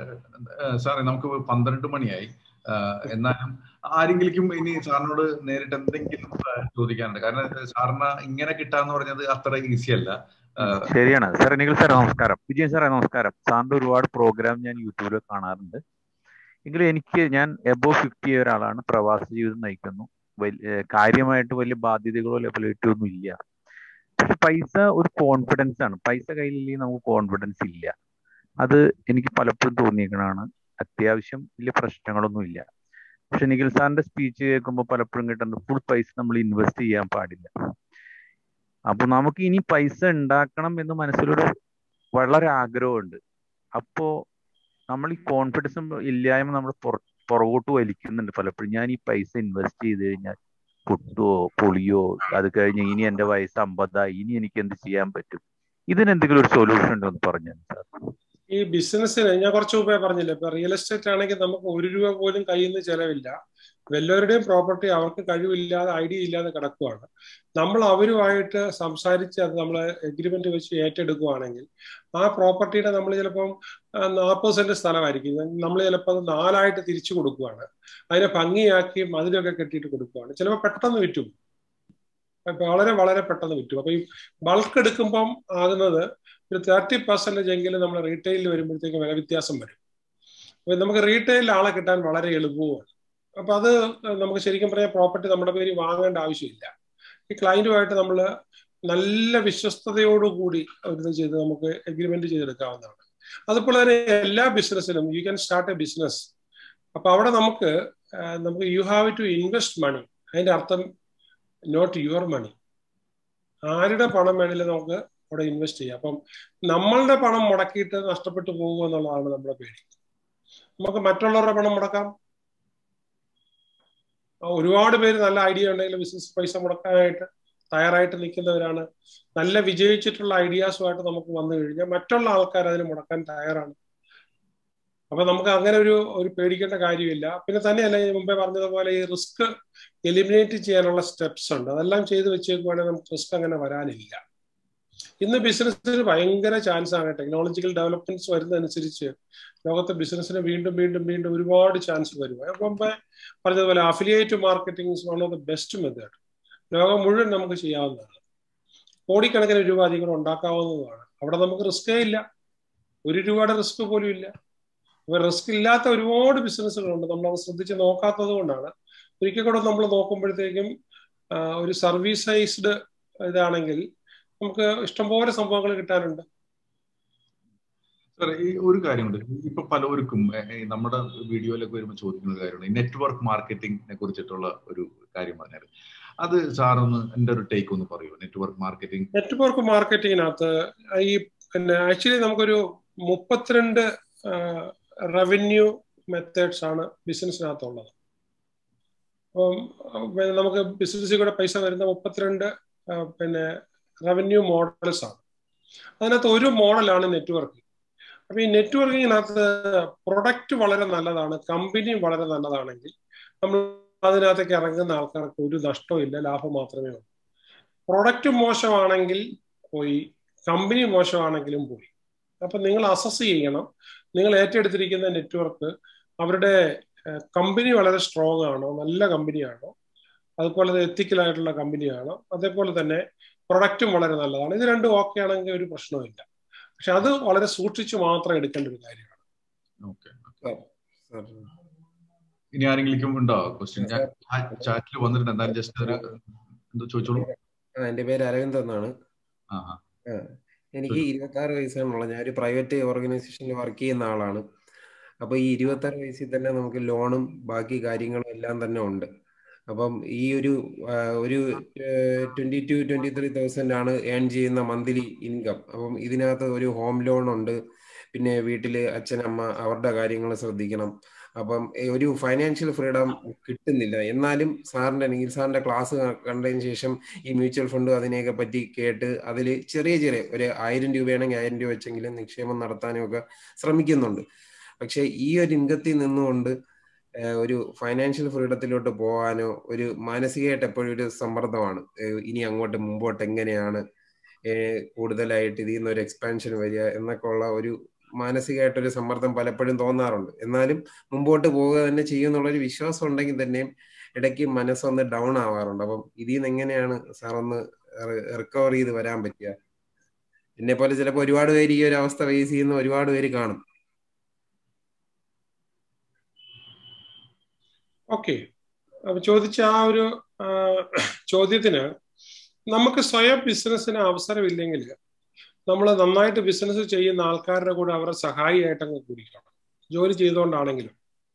സാറേ നമുക്ക് പന്ത്രണ്ട് മണിയായി എന്നാലും ആരെങ്കിലും ഇനി സാറിനോട് നേരിട്ട് എന്തെങ്കിലും ചോദിക്കാനുണ്ട് കാരണം സാറിന് ഇങ്ങനെ കിട്ടാന്ന് പറഞ്ഞത് അത്ര ഈസി അല്ല ശരിയാണ് സാർ നിഖിൽ സാർ നമസ്കാരം വിജയൻ സാറേ നമസ്കാരം സാറിന്റെ ഒരുപാട് പ്രോഗ്രാം ഞാൻ യൂട്യൂബിൽ കാണാറുണ്ട് എങ്കിലും എനിക്ക് ഞാൻ എബോ ഫിഫ്റ്റി ഒരാളാണ് പ്രവാസ ജീവിതം നയിക്കുന്നു വലിയ കാര്യമായിട്ട് വലിയ ബാധ്യതകളോ ലെബിലിറ്റി ഒന്നും ഇല്ല പക്ഷെ പൈസ ഒരു കോൺഫിഡൻസ് ആണ് പൈസ കയ്യിലില്ലെങ്കിൽ നമുക്ക് കോൺഫിഡൻസ് ഇല്ല അത് എനിക്ക് പലപ്പോഴും തോന്നിയേക്കണാണ് അത്യാവശ്യം വലിയ പ്രശ്നങ്ങളൊന്നും ഇല്ല പക്ഷെ നിഖിൽ സാറിന്റെ സ്പീച്ച് കേൾക്കുമ്പോൾ പലപ്പോഴും കിട്ടുന്നത് ഫുൾ പൈസ നമ്മൾ ഇൻവെസ്റ്റ് ചെയ്യാൻ പാടില്ല അപ്പൊ നമുക്ക് ഇനി പൈസ ഉണ്ടാക്കണം എന്ന് മനസ്സിലൂടെ വളരെ ആഗ്രഹമുണ്ട് അപ്പോ നമ്മൾ ഈ കോൺഫിഡൻസ് ഇല്ലായ്മ നമ്മൾ പുറകോട്ട് വലിക്കുന്നുണ്ട് പലപ്പോഴും ഞാൻ ഈ പൈസ ഇൻവെസ്റ്റ് ചെയ്ത് കഴിഞ്ഞാൽ പൊട്ടുവോ പൊളിയോ അത് കഴിഞ്ഞ് ഇനി എന്റെ വയസ്സ് അമ്പതായി ഇനി എനിക്ക് എന്ത് ചെയ്യാൻ പറ്റും ഇതിന് എന്തെങ്കിലും ഒരു സൊല്യൂഷൻ ഉണ്ടോ എന്ന് പറഞ്ഞു സാർ ഈ ബിസിനസ്സിന് ഞാൻ കുറച്ച് മുമ്പേ പറഞ്ഞില്ലേ ഇപ്പൊ റിയൽ എസ്റ്റേറ്റ് ആണെങ്കിൽ നമുക്ക് ഒരു രൂപ പോലും കയ്യിൽ നിന്ന് ചെലവില്ല വല്ലവരുടെയും പ്രോപ്പർട്ടി അവർക്ക് കഴിവില്ലാതെ ഐഡിയ ഇല്ലാതെ കിടക്കുവാണ് നമ്മൾ അവരുമായിട്ട് സംസാരിച്ച് അത് നമ്മൾ എഗ്രിമെന്റ് വെച്ച് ഏറ്റെടുക്കുവാണെങ്കിൽ ആ പ്രോപ്പർട്ടിയുടെ നമ്മൾ ചിലപ്പം നാൽപ്പത് സെന്റ് സ്ഥലമായിരിക്കും നമ്മൾ ചിലപ്പോൾ അത് നാലായിട്ട് തിരിച്ചു കൊടുക്കുവാണ് അതിനെ ഭംഗിയാക്കി മതിലൊക്കെ കെട്ടിയിട്ട് കൊടുക്കുവാണ് ചിലപ്പോൾ പെട്ടെന്ന് വിറ്റും വളരെ വളരെ പെട്ടെന്ന് വിറ്റും അപ്പൊ ഈ ബൾക്ക് എടുക്കുമ്പം ആകുന്നത് ഒരു തേർട്ടി പെർസെന്റേജ് എങ്കിലും നമ്മൾ റീറ്റെയിലിൽ വരുമ്പോഴത്തേക്ക് വില വ്യത്യാസം വരും അപ്പൊ നമുക്ക് റീറ്റെയിലിൽ ആളെ കിട്ടാൻ വളരെ എളുപ്പവുമാണ് അപ്പൊ അത് നമുക്ക് ശരിക്കും പറയാൻ പ്രോപ്പർട്ടി നമ്മുടെ പേര് വാങ്ങേണ്ട ആവശ്യമില്ല ഈ ക്ലയന്റുമായിട്ട് നമ്മൾ നല്ല വിശ്വസ്തയോടുകൂടി ഇത് ചെയ്ത് നമുക്ക് എഗ്രിമെന്റ് ചെയ്തെടുക്കാവുന്നതാണ് അതുപോലെ തന്നെ എല്ലാ ബിസിനസ്സിലും you can start a business അപ്പൊ അവിടെ നമുക്ക് നമുക്ക് you have to invest money അതിന്റെ അർത്ഥം നോട്ട് യുവർ മണി ആരുടെ പണം വേണമെങ്കിലും നമുക്ക് അവിടെ ഇൻവെസ്റ്റ് ചെയ്യാം അപ്പം നമ്മളുടെ പണം മുടക്കിയിട്ട് നഷ്ടപ്പെട്ടു പോകുക എന്നുള്ളതാണ് നമ്മുടെ പേടി നമുക്ക് മറ്റുള്ളവരുടെ പണം മുടക്കാം ഒരുപാട് പേര് നല്ല ഐഡിയ ഉണ്ടെങ്കിൽ ബിസിനസ് പൈസ മുടക്കാനായിട്ട് തയ്യാറായിട്ട് നിൽക്കുന്നവരാണ് നല്ല വിജയിച്ചിട്ടുള്ള ഐഡിയാസുമായിട്ട് നമുക്ക് വന്നു കഴിഞ്ഞാൽ മറ്റുള്ള ആൾക്കാർ അതിന് മുടക്കാൻ തയ്യാറാണ് അപ്പൊ നമുക്ക് അങ്ങനെ ഒരു ഒരു പേടിക്കേണ്ട കാര്യമില്ല പിന്നെ തന്നെയല്ല മുമ്പേ പറഞ്ഞതുപോലെ ഈ റിസ്ക് എലിമിനേറ്റ് ചെയ്യാനുള്ള സ്റ്റെപ്സ് ഉണ്ട് അതെല്ലാം ചെയ്ത് വെച്ചേക്കുവാണെങ്കിൽ നമുക്ക് റിസ്ക് അങ്ങനെ വരാനില്ല ഇന്ന് ബിസിനസ്സിന് ഭയങ്കര ചാൻസ് ആണ് ടെക്നോളജിക്കൽ ഡെവലപ്മെന്റ്സ് വരുന്നതനുസരിച്ച് ലോകത്തെ ബിസിനസ്സിന് വീണ്ടും വീണ്ടും വീണ്ടും ഒരുപാട് ചാൻസ് വരും മുമ്പേ പറഞ്ഞതുപോലെ affiliate marketing is one of the best method ലോകം മുഴുവൻ നമുക്ക് ചെയ്യാവുന്നതാണ് കോടിക്കണക്കിന് രൂപ അധികം ഉണ്ടാക്കാവുന്നതുമാണ് അവിടെ നമുക്ക് റിസ്കേ ഇല്ല ഒരു രൂപയുടെ റിസ്ക് പോലും ഇല്ല അപ്പൊ റിസ്ക് ഇല്ലാത്ത ഒരുപാട് ബിസിനസ്സുകളുണ്ട് നമ്മൾ അത് ശ്രദ്ധിച്ച് നോക്കാത്തത് കൊണ്ടാണ് ഒരിക്കൽ കൂടെ നമ്മൾ നോക്കുമ്പോഴത്തേക്കും ഒരു സർവീസൈസ്ഡ് ഇതാണെങ്കിൽ നമുക്ക് ഇഷ്ടംപോലെ സംഭവങ്ങൾ കിട്ടാനുണ്ട് സാർ ഈ ഒരു കാര്യമുണ്ട് ഇപ്പൊ പലവർക്കും നമ്മുടെ വീഡിയോയിലൊക്കെ വരുമ്പോൾ ചോദിക്കുന്ന ഒരു കാര്യമുണ്ട് ഈ നെറ്റ്വർക്ക് മാർക്കറ്റിംഗിനെ കുറിച്ചിട്ടുള്ള ഒരു കാര്യം പറഞ്ഞാൽ അത് സാർ ഒന്ന് എന്റെ ഒരു ടേക്ക് ഒന്ന് പറയൂ നെറ്റ്വർക്ക് മാർക്കറ്റിംഗ് നെറ്റ്വർക്ക് മാർക്കറ്റിങ്ങിനകത്ത് ഈ പിന്നെ ആക്ച്വലി നമുക്കൊരു മുപ്പത്തിരണ്ട് റവന്യൂ മെത്തേഡ്സ് ആണ് ബിസിനസ്സിനകത്തുള്ളത് അപ്പം നമുക്ക് ബിസിനസ്സിൽ കൂടെ പൈസ വരുന്ന മുപ്പത്തിരണ്ട് പിന്നെ റവന്യൂ മോഡൽസ് ആണ് അതിനകത്ത് ഒരു മോഡലാണ് നെറ്റ്വർക്ക് അപ്പൊ ഈ നെറ്റ്വർക്കിങ്ങിനകത്ത് പ്രൊഡക്റ്റ് വളരെ നല്ലതാണ് കമ്പനി വളരെ നല്ലതാണെങ്കിൽ നമ്മൾ അതിനകത്തേക്ക് ഇറങ്ങുന്ന ആൾക്കാർക്ക് ഒരു നഷ്ടവും ഇല്ല ലാഭം മാത്രമേ ഉള്ളൂ പ്രൊഡക്റ്റ് മോശമാണെങ്കിൽ പോയി കമ്പനി മോശമാണെങ്കിലും പോയി അപ്പൊ നിങ്ങൾ അസസ് ചെയ്യണം നിങ്ങൾ ഏറ്റെടുത്തിരിക്കുന്ന നെറ്റ്വർക്ക് അവരുടെ കമ്പനി വളരെ സ്ട്രോങ് ആണോ നല്ല കമ്പനിയാണോ അതുപോലെ തന്നെ എത്തിക്കലായിട്ടുള്ള കമ്പനിയാണ് അതേപോലെ തന്നെ പ്രൊഡക്റ്റും വളരെ നല്ലതാണ് ഇത് രണ്ടും ഓക്കെ ആണെങ്കിൽ ഒരു പ്രശ്നവുമില്ല പക്ഷെ അത് വളരെ സൂക്ഷിച്ചു മാത്രം എടുക്കേണ്ട ഒരു കാര്യമാണ് ഓക്കെ സാർ ഇനി ആരെങ്കിലും ഉണ്ടോ ക്വസ്റ്റ്യൻ ഞാൻ ചാറ്റിൽ വന്നിട്ടുണ്ട് എന്തായാലും ജസ്റ്റ് ഒരു എന്തോ ചോദിച്ചോളൂ ആ, എന്റെ പേര് അരവിന്ദ് എന്നാണ് ആ ആ. ആ, എനിക്ക് ഇരുപത്തി ആറ് വയസ്സാണുള്ളത് ഞാൻ ഒരു പ്രൈവറ്റ് ഓർഗനൈസേഷനിൽ വർക്ക് ചെയ്യുന്ന ആളാണ് അപ്പൊ ഈ ഇരുപത്തി ആറ് വയസ്സിൽ തന്നെ നമുക്ക് ലോണും ബാക്കി കാര്യങ്ങളും എല്ലാം തന്നെ ഉണ്ട് അപ്പം ഈ ഒരു ആ, ഒരു twenty two twenty three thousand ആണ് ഏൺ ചെയ്യുന്ന മന്ത്ലി ഇൻകം അപ്പം ഇതിനകത്ത് ഒരു ഹോം ലോൺ ഉണ്ട് പിന്നെ വീട്ടില് അച്ഛനമ്മ അവരുടെ കാര്യങ്ങൾ ശ്രദ്ധിക്കണം അപ്പം ഏ, ഒരു ഫൈനാൻഷ്യൽ ഫ്രീഡം കിട്ടുന്നില്ല എന്നാലും സാറിന്റെ നിഖിൽ സാറിന്റെ ക്ലാസ് കണ്ടതിന് ശേഷം ഈ മ്യൂച്വൽ ഫണ്ട് അതിനെയൊക്കെ പറ്റി കേട്ട് അതിൽ ചെറിയ ചെറിയ ഒരു ആയിരം രൂപയാണെങ്കിൽ ആയിരം രൂപ വെച്ചെങ്കിലും നിക്ഷേപം നടത്താനും ഒക്കെ ശ്രമിക്കുന്നുണ്ട് പക്ഷെ ഈ ഒരു ഇൻകത്തിൽ നിന്നുകൊണ്ട് ഏഹ്, ഒരു ഫൈനാൻഷ്യൽ ഫ്രീഡത്തിലോട്ട് പോകാനോ ഒരു മാനസികമായിട്ട് എപ്പോഴും ഒരു സമ്മർദ്ദമാണ് ഏഹ്, ഇനി അങ്ങോട്ട് മുമ്പോട്ട് എങ്ങനെയാണ് ഏഹ്, കൂടുതലായിട്ട് ഇതിൽ നിന്ന് ഒരു എക്സ്പാൻഷൻ വരിക എന്നൊക്കെ ഉള്ള ഒരു മാനസികമായിട്ടൊരു സമ്മർദ്ദം പലപ്പോഴും തോന്നാറുണ്ട് എന്നാലും മുമ്പോട്ട് പോവുക തന്നെ ചെയ്യുമെന്നുള്ളൊരു വിശ്വാസം ഉണ്ടെങ്കിൽ തന്നെയും ഇടയ്ക്ക് മനസ്സൊന്ന് ഡൗൺ ആവാറുണ്ട് അപ്പം ഇതിൽ നിന്ന് എങ്ങനെയാണ് സാർ ഒന്ന് റിക്കവർ ചെയ്ത് വരാൻ പറ്റുക എന്നെ പോലെ ചിലപ്പോൾ ഒരുപാട് പേര് ഈ ഒരു അവസ്ഥ ഫേസ് ചെയ്യുന്ന ഒരുപാട് പേര് കാണും ഓക്കെ അപ്പൊ ചോദിച്ച ആ ഒരു ആ, ചോദ്യത്തിന് നമുക്ക് സ്വയം ബിസിനസ്സിന് അവസരമില്ലെങ്കിൽ നമ്മൾ നന്നായിട്ട് ബിസിനസ് ചെയ്യുന്ന ആൾക്കാരുടെ കൂടെ അവരുടെ സഹായിയായിട്ട് അങ്ങ് കൂടിക്കണം ജോലി ചെയ്തുകൊണ്ടാണെങ്കിലും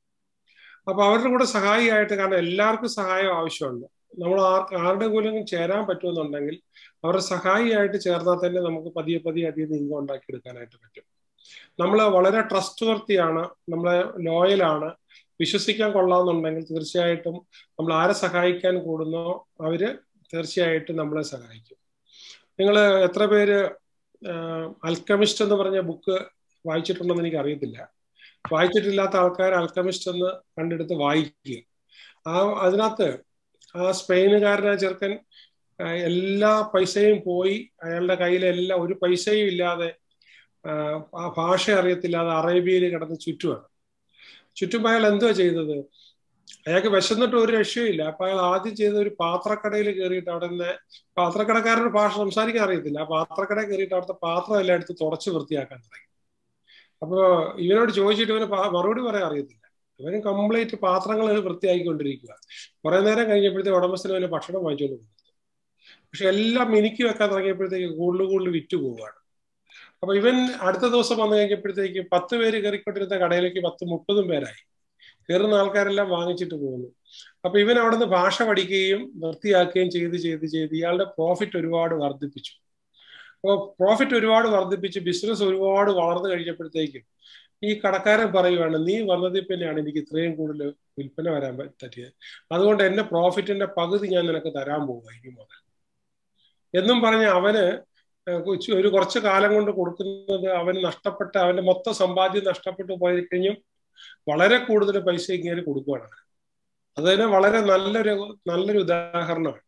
അപ്പൊ അവരുടെ കൂടെ സഹായിയായിട്ട് കാരണം എല്ലാവർക്കും സഹായം ആവശ്യമുണ്ട് നമ്മൾ ആർ ആരുടെ കൂടെ ചേരാൻ പറ്റുമെന്നുണ്ടെങ്കിൽ അവരുടെ സഹായിയായിട്ട് ചേർന്നാൽ തന്നെ നമുക്ക് പതിയെ പതിയെ അതിൽ നിന്ന് ഇൻകം ഉണ്ടാക്കിയെടുക്കാനായിട്ട് പറ്റും നമ്മൾ വളരെ ട്രസ്റ്റ് വർത്തിയാണ് നമ്മളെ ലോയലാണ് വിശ്വസിക്കാൻ കൊള്ളാമെന്നുണ്ടെങ്കിൽ തീർച്ചയായിട്ടും നമ്മൾ ആരെ സഹായിക്കാൻ കൂടുന്നോ അവര് തീർച്ചയായിട്ടും നമ്മളെ സഹായിക്കും നിങ്ങൾ എത്ര പേര് അൽക്കമിസ്റ്റ് എന്ന് പറഞ്ഞ ബുക്ക് വായിച്ചിട്ടുണ്ടെന്ന് എനിക്ക് അറിയത്തില്ല വായിച്ചിട്ടില്ലാത്ത ആൾക്കാർ അൽക്കമിസ്റ്റ് എന്ന് കണ്ടെടുത്ത് വായിക്കുക ആ അതിനകത്ത് ആ സ്പെയിനുകാരനായ ചെറുക്കൻ ആ, എല്ലാ പൈസയും പോയി അയാളുടെ കയ്യിൽ എല്ലാം ഒരു പൈസയും ഇല്ലാതെ ആ, ആ ഭാഷ അറിയത്തില്ലാതെ അറേബ്യയിൽ കിടന്ന് ചുറ്റുമാണ് ചുറ്റും അയാൾ എന്തുവാ ചെയ്തത് അയാൾക്ക് വിശന്നിട്ട് ഒരു രക്ഷയില്ല അപ്പൊ അയാൾ ആദ്യം ചെയ്ത ഒരു പാത്രക്കടയിൽ കയറിയിട്ട് അവിടെ നിന്ന് പാത്രക്കടക്കാരന് ഭാഷ സംസാരിക്കാൻ അറിയത്തില്ല ആ പാത്രക്കടയിൽ കയറിയിട്ട് അവിടുത്തെ പാത്രം എല്ലാം എടുത്ത് തുടച്ച് വൃത്തിയാക്കാൻ തുടങ്ങി അപ്പൊ ഇവനോട് ചോദിച്ചിട്ട് ഇവന് പ- മറുപടി പറയാൻ അറിയത്തില്ല ഇവന് കംപ്ലീറ്റ് പാത്രങ്ങൾ വൃത്തിയാക്കിക്കൊണ്ടിരിക്കുക കുറെ നേരം കഴിഞ്ഞപ്പോഴത്തേക്ക് ഉടമസ്ഥന് അവന് ഭക്ഷണം വാങ്ങിച്ചുകൊണ്ട് കൊടുത്തു പക്ഷെ എല്ലാം മിനുക്കി വെക്കാൻ തുടങ്ങിയപ്പോഴത്തേക്ക് കൂടുതൽ കൂടുതൽ വിറ്റ് പോവുകയാണ് അപ്പൊ ഇവൻ അടുത്ത ദിവസം വന്നു കഴിഞ്ഞപ്പോഴത്തേക്ക് പത്ത് പേര് കയറിക്കൊണ്ടിരുന്ന കടയിലേക്ക് പത്ത് മുപ്പതും പേരായി കയറുന്ന ആൾക്കാരെല്ലാം വാങ്ങിച്ചിട്ട് പോകുന്നു അപ്പൊ ഇവൻ അവിടുന്ന് ഭാഷ പഠിക്കുകയും വൃത്തിയാക്കുകയും ചെയ്ത് ചെയ്ത് ചെയ്ത് ഇയാളുടെ പ്രോഫിറ്റ് ഒരുപാട് വർദ്ധിപ്പിച്ചു അപ്പോൾ പ്രോഫിറ്റ് ഒരുപാട് വർദ്ധിപ്പിച്ച് ബിസിനസ് ഒരുപാട് വളർന്നു കഴിഞ്ഞപ്പോഴത്തേക്കും ഈ കടക്കാരൻ പറയുവാണ് നീ വന്നതിൽ പിന്നെയാണ് എനിക്ക് ഇത്രയും കൂടുതൽ വിൽപ്പന വരാൻ പറ്റിയത് അതുകൊണ്ട് എന്റെ പ്രോഫിറ്റിന്റെ പകുതി ഞാൻ നിനക്ക് തരാൻ പോവുക ഇനി മുതൽ എന്നും പറഞ്ഞ് അവന് ഏഹ് കൊച്ചു- ഒരു കുറച്ചു കാലം കൊണ്ട് കൊടുക്കുന്നത് അവന് നഷ്ടപ്പെട്ട അവന്റെ മൊത്തം സമ്പാദ്യം നഷ്ടപ്പെട്ടു പോയി കഴിഞ്ഞും വളരെ കൂടുതൽ പൈസ ഇങ്ങനെ കൊടുക്കുകയാണ് അതിന് വളരെ നല്ലൊരു നല്ലൊരു ഉദാഹരണമാണ്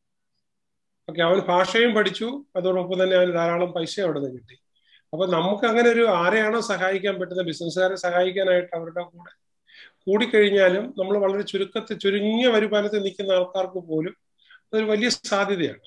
ഓക്കെ അവൻ ഭാഷയും പഠിച്ചു അതോടൊപ്പം തന്നെ അവന് ധാരാളം പൈസ അവിടെ നിന്ന് കിട്ടി അപ്പൊ നമുക്ക് അങ്ങനെ ഒരു ആരെയാണോ സഹായിക്കാൻ പറ്റുന്ന ബിസിനസ്സുകാരെ സഹായിക്കാനായിട്ട് അവരുടെ കൂടെ കൂടിക്കഴിഞ്ഞാലും നമ്മൾ വളരെ ചുരുക്കത്തിൽ ചുരുങ്ങിയ വരുമാനത്തിൽ നിൽക്കുന്ന ആൾക്കാർക്ക് പോലും അതൊരു വലിയ സാധ്യതയാണ്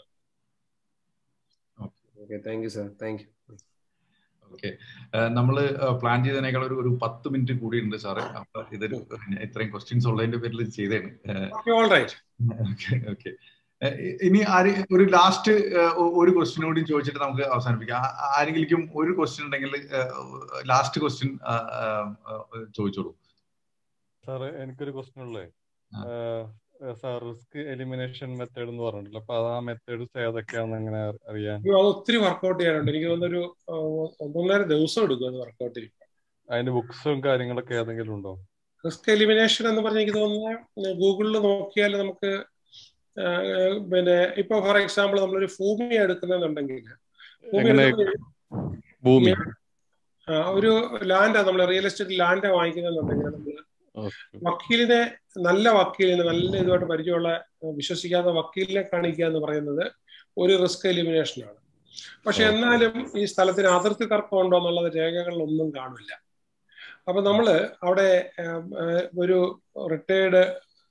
okay thank you sir thank you okay നമ്മള് പ്ലാൻ ചെയ്തതിനേക്കാൾ ഒരു ഒരു പത്ത് മിനിറ്റ് കൂടി ഉണ്ട് സാറേ അപ്പൊ ഇതൊരു ഇത്രയും ക്വസ്റ്റ്യൻസ് ഉള്ളതിന്റെ പേരിൽ ചെയ്തേണ് ഓൾ റൈറ്റ് ഓക്കെ ഓക്കെ ഇനി ആര് ഒരു ലാസ്റ്റ് ഒരു ക്വസ്റ്റ്യൻ കൂടി ചോദിച്ചിട്ട് നമുക്ക് അവസാനിപ്പിക്കാം ആ- ആരെങ്കിലും ഒരു ക്വസ്റ്റ്യൻ ഉണ്ടെങ്കിൽ ലാസ്റ്റ് ക്വസ്റ്റ്യൻ ചോദിച്ചോളൂ സാറ് എനിക്കൊരു ക്വസ്റ്റ്യൻ ഉള്ളേ ആ. സാർ റിസ്ക് എലിമിനേഷൻ മെത്തേഡ് എന്ന് പറഞ്ഞിട്ടില്ല അപ്പൊ അത് ആ മെത്തേഡ്സ് ഏതൊക്കെയാണെന്ന് എങ്ങനെ അറി- അറിയാൻ അയ്യോ, അത് ഒത്തിരി വർക്കൗട്ട് ചെയ്യാനുണ്ട് എനിക്ക് തോന്നുന്നൊരു ആ, ഒന്നൊന്നര ദിവസം എടുക്കും അത് വർക്കൗട്ട് ചെയ്യും അതിന്റെ ബുക്സും കാര്യങ്ങളൊക്കെ ഏതെങ്കിലും ഉണ്ടോ റിസ്ക് എലിമിനേഷൻ എന്ന് പറഞ്ഞ എനിക്ക് തോന്നുന്നത് ഗൂഗിളിൽ നോക്കിയാൽ നമുക്ക് ആ, പിന്നെ ഇപ്പൊ ഫോർ എക്സാമ്പിൾ നമ്മളൊരു ഭൂമി എടുക്കുന്നുണ്ടെങ്കിൽ ഭൂമി എങ്ങനെ എടുക്കുമ്പോൾ ഭൂമി ആ, ഒരു ലാൻഡ് നമ്മൾ റിയൽ എസ്റ്റേറ്റ് ലാൻഡ് വാങ്ങിക്കുന്നുണ്ടെങ്കിൽ നമ്മൾ വക്കീലിനെ നല്ല വക്കീലിനെ നല്ല ഇതുമായിട്ട് പരിചയമുള്ള ഏഹ് വിശ്വസിക്കാത്ത വക്കീലിനെ കാണിക്കുക എന്ന് പറയുന്നത് ഒരു റിസ്ക് എലിമിനേഷൻ ആണ് പക്ഷെ ഓക്കേ. എന്നാലും ഈ സ്ഥലത്തിന് അതിർത്തി തർക്കം ഉണ്ടോ എന്നുള്ളത് രേഖകളിലൊന്നും കാണില്ല അപ്പൊ നമ്മള് അവിടെ ഏഹ്, ഏഹ്, ഒരു റിട്ടയർഡ്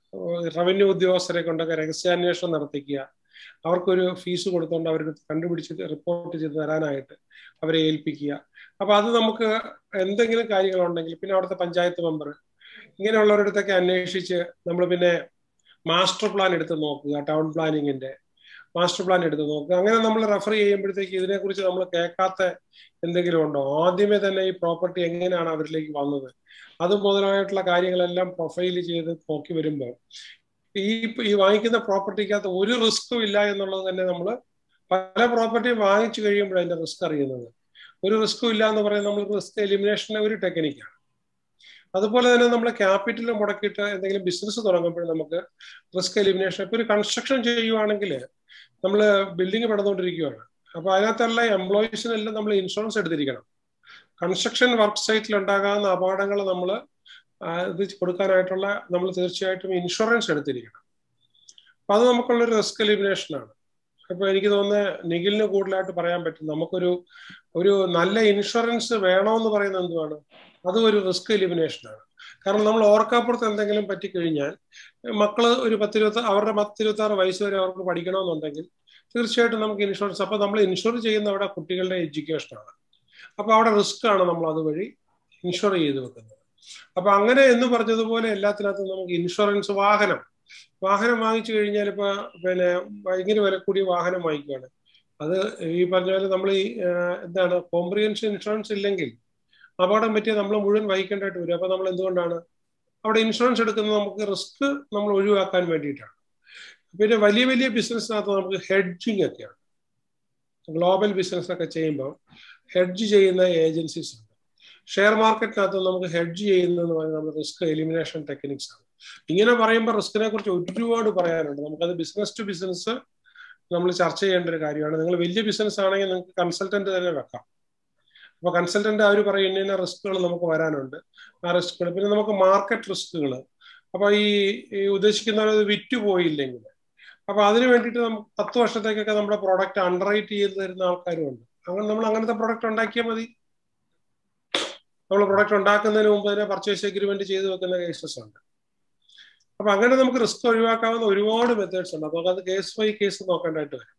റവന്യൂ ഉദ്യോഗസ്ഥരെ കൊണ്ടൊക്കെ രഹസ്യാന്വേഷണം നടത്തിക്കുക അവർക്കൊരു ഫീസ് കൊടുത്തുകൊണ്ട് അവർക്ക് കണ്ടുപിടിച്ച് റിപ്പോർട്ട് ചെയ്ത് തരാനായിട്ട് അവരെ ഏൽപ്പിക്കുക അപ്പൊ അത് നമുക്ക് എന്തെങ്കിലും കാര്യങ്ങളുണ്ടെങ്കിൽ പിന്നെ അവിടുത്തെ പഞ്ചായത്ത് മെമ്പർ ഇങ്ങനെയുള്ളവരടുത്തൊക്കെ അന്വേഷിച്ച് നമ്മൾ പിന്നെ മാസ്റ്റർ പ്ലാൻ എടുത്ത് നോക്കുക ടൗൺ പ്ലാനിങ്ങിന്റെ മാസ്റ്റർ പ്ലാൻ എടുത്ത് നോക്കുക അങ്ങനെ നമ്മൾ റെഫർ ചെയ്യുമ്പോഴത്തേക്ക് ഇതിനെക്കുറിച്ച് നമ്മൾ കേൾക്കാത്ത എന്തെങ്കിലും ഉണ്ടോ ആദ്യമേ തന്നെ ഈ പ്രോപ്പർട്ടി എങ്ങനെയാണ് അവരിലേക്ക് വന്നത് അത് മുതലായിട്ടുള്ള കാര്യങ്ങളെല്ലാം പ്രൊഫൈൽ ചെയ്ത് നോക്കി വരുമ്പോൾ ഈ ഈ വാങ്ങിക്കുന്ന പ്രോപ്പർട്ടിക്കകത്ത് ഒരു റിസ്ക്കും ഇല്ല എന്നുള്ളത് തന്നെ നമ്മൾ പല പ്രോപ്പർട്ടിയും വാങ്ങിച്ചു കഴിയുമ്പോൾ അതിന്റെ റിസ്ക് അറിയുന്നത് ഒരു റിസ്ക്കും ഇല്ല എന്ന് പറയുന്നത് നമ്മൾ റിസ്ക് എലിമിനേഷന്റെ ഒരു ടെക്നിക്കാണ് അതുപോലെ തന്നെ നമ്മൾ ക്യാപിറ്റൽ മുടക്കിയിട്ട് എന്തെങ്കിലും ബിസിനസ് തുടങ്ങുമ്പോൾ നമുക്ക് റിസ്ക് എലിമിനേഷൻ ഇപ്പൊ ഒരു കൺസ്ട്രക്ഷൻ ചെയ്യുവാണെങ്കിൽ നമ്മൾ ബിൽഡിംഗ് പണിതുകൊണ്ടിരിക്കുകയാണ് അപ്പൊ അതിനകത്തുള്ള എംപ്ലോയീസിനെല്ലാം നമ്മൾ ഇൻഷുറൻസ് എടുത്തിരിക്കണം കൺസ്ട്രക്ഷൻ വർക്ക് സൈറ്റിൽ ഉണ്ടാകാവുന്ന അപകടങ്ങൾ നമ്മൾ ഇത് കൊടുക്കാനായിട്ടുള്ള നമ്മൾ തീർച്ചയായിട്ടും ഇൻഷുറൻസ് എടുത്തിരിക്കണം അപ്പൊ അത് നമുക്കുള്ളൊരു റിസ്ക് എലിമിനേഷനാണ് അപ്പൊ എനിക്ക് തോന്നുന്നത് നിഖിലിന് കൂടുതലായിട്ട് പറയാൻ പറ്റും നമുക്കൊരു ഒരു നല്ല ഇൻഷുറൻസ് വേണമെന്ന് പറയുന്നത് എന്തുവാണ് അതും ഒരു റിസ്ക് എലിമിനേഷനാണ് കാരണം നമ്മൾ ഓർക്കാപ്പുറത്ത് എന്തെങ്കിലും പറ്റിക്കഴിഞ്ഞാൽ മക്കള് ഒരു പത്തിരുപത്തി അവരുടെ പത്തിരുപത്തി ആറ് വയസ്സ് വരെ അവർക്ക് പഠിക്കണമെന്നുണ്ടെങ്കിൽ തീർച്ചയായിട്ടും നമുക്ക് ഇൻഷുറൻസ് അപ്പൊ നമ്മൾ ഇൻഷുർ ചെയ്യുന്ന അവിടെ കുട്ടികളുടെ എഡ്യൂക്കേഷനാണ് അപ്പൊ അവിടെ റിസ്ക് ആണ് നമ്മൾ അതുവഴി ഇൻഷുർ ചെയ്ത് വെക്കുന്നത് അപ്പൊ അങ്ങനെ എന്ന് പറഞ്ഞതുപോലെ എല്ലാത്തിനകത്തും നമുക്ക് ഇൻഷുറൻസ് വാഹനം വാഹനം വാങ്ങിച്ചു കഴിഞ്ഞാൽ ഇപ്പൊ പിന്നെ ഭയങ്കര വില കൂടിയ വാഹനം വാങ്ങിക്കുകയാണ് അത് ഈ പറഞ്ഞ പോലെ നമ്മൾ ഈ എന്താണ് കോംപ്രിഹെൻഷൻ ഇൻഷുറൻസ് ഇല്ലെങ്കിൽ അപകടം പറ്റിയ നമ്മൾ മുഴുവൻ വഹിക്കേണ്ടതായിട്ട് വരും അപ്പൊ നമ്മൾ എന്തുകൊണ്ടാണ് അവിടെ ഇൻഷുറൻസ് എടുക്കുന്നത് നമുക്ക് റിസ്ക് നമ്മൾ ഒഴിവാക്കാൻ വേണ്ടിയിട്ടാണ് പിന്നെ വലിയ വലിയ ബിസിനസ്സിനകത്ത് നമുക്ക് ഹെഡ്ജിങ് ഒക്കെയാണ് ഗ്ലോബൽ ബിസിനസ് ഒക്കെ ചെയ്യുമ്പോൾ ഹെഡ്ജ് ചെയ്യുന്ന ഏജൻസീസ് ഉണ്ട് ഷെയർ മാർക്കറ്റിനകത്ത് നമുക്ക് ഹെഡ്ജ് ചെയ്യുന്നതെന്ന് പറയുന്നത് നമ്മൾ റിസ്ക് എലിമിനേഷൻ ടെക്നിക്സ് ആണ് ഇങ്ങനെ പറയുമ്പോൾ റിസ്കിനെ കുറിച്ച് ഒരുപാട് പറയാനുണ്ട് നമുക്കത് ബിസിനസ് ടു ബിസിനസ് നമ്മൾ ചർച്ച ചെയ്യേണ്ട ഒരു കാര്യമാണ് നിങ്ങൾ വലിയ ബിസിനസ് ആണെങ്കിൽ നിങ്ങൾക്ക് കൺസൾട്ടന്റ് തന്നെ വെക്കാം അപ്പൊ കൺസൾട്ടന്റ് അവർ പറയും ഇന്ന ഇന്ന റിസ്കുകൾ നമുക്ക് വരാനുണ്ട് ആ റിസ്കുകൾ പിന്നെ നമുക്ക് മാർക്കറ്റ് റിസ്കുകൾ അപ്പൊ ഈ ഉദ്ദേശിക്കുന്ന വിറ്റ് പോയില്ലെങ്കിൽ അപ്പൊ അതിന് വേണ്ടിയിട്ട് നമുക്ക് പത്ത് വർഷത്തേക്കൊക്കെ നമ്മുടെ പ്രോഡക്റ്റ് അണ്ടർറൈറ്റ് ചെയ്ത് തരുന്ന ആൾക്കാരും ഉണ്ട് അങ്ങനെ നമ്മൾ അങ്ങനത്തെ പ്രോഡക്റ്റ് ഉണ്ടാക്കിയാൽ മതി നമ്മൾ പ്രൊഡക്റ്റ് ഉണ്ടാക്കുന്നതിന് മുമ്പ് തന്നെ പർച്ചേസ് എഗ്രിമെന്റ് ചെയ്ത് വെക്കുന്ന കേസസ് ഉണ്ട് അപ്പൊ അങ്ങനെ നമുക്ക് റിസ്ക് ഒഴിവാക്കാവുന്ന ഒരുപാട് മെത്തേഡ്സ് ഉണ്ട് അപ്പൊ അത് കേസ് ബൈ കേസ് നോക്കേണ്ടതായിട്ട് വരും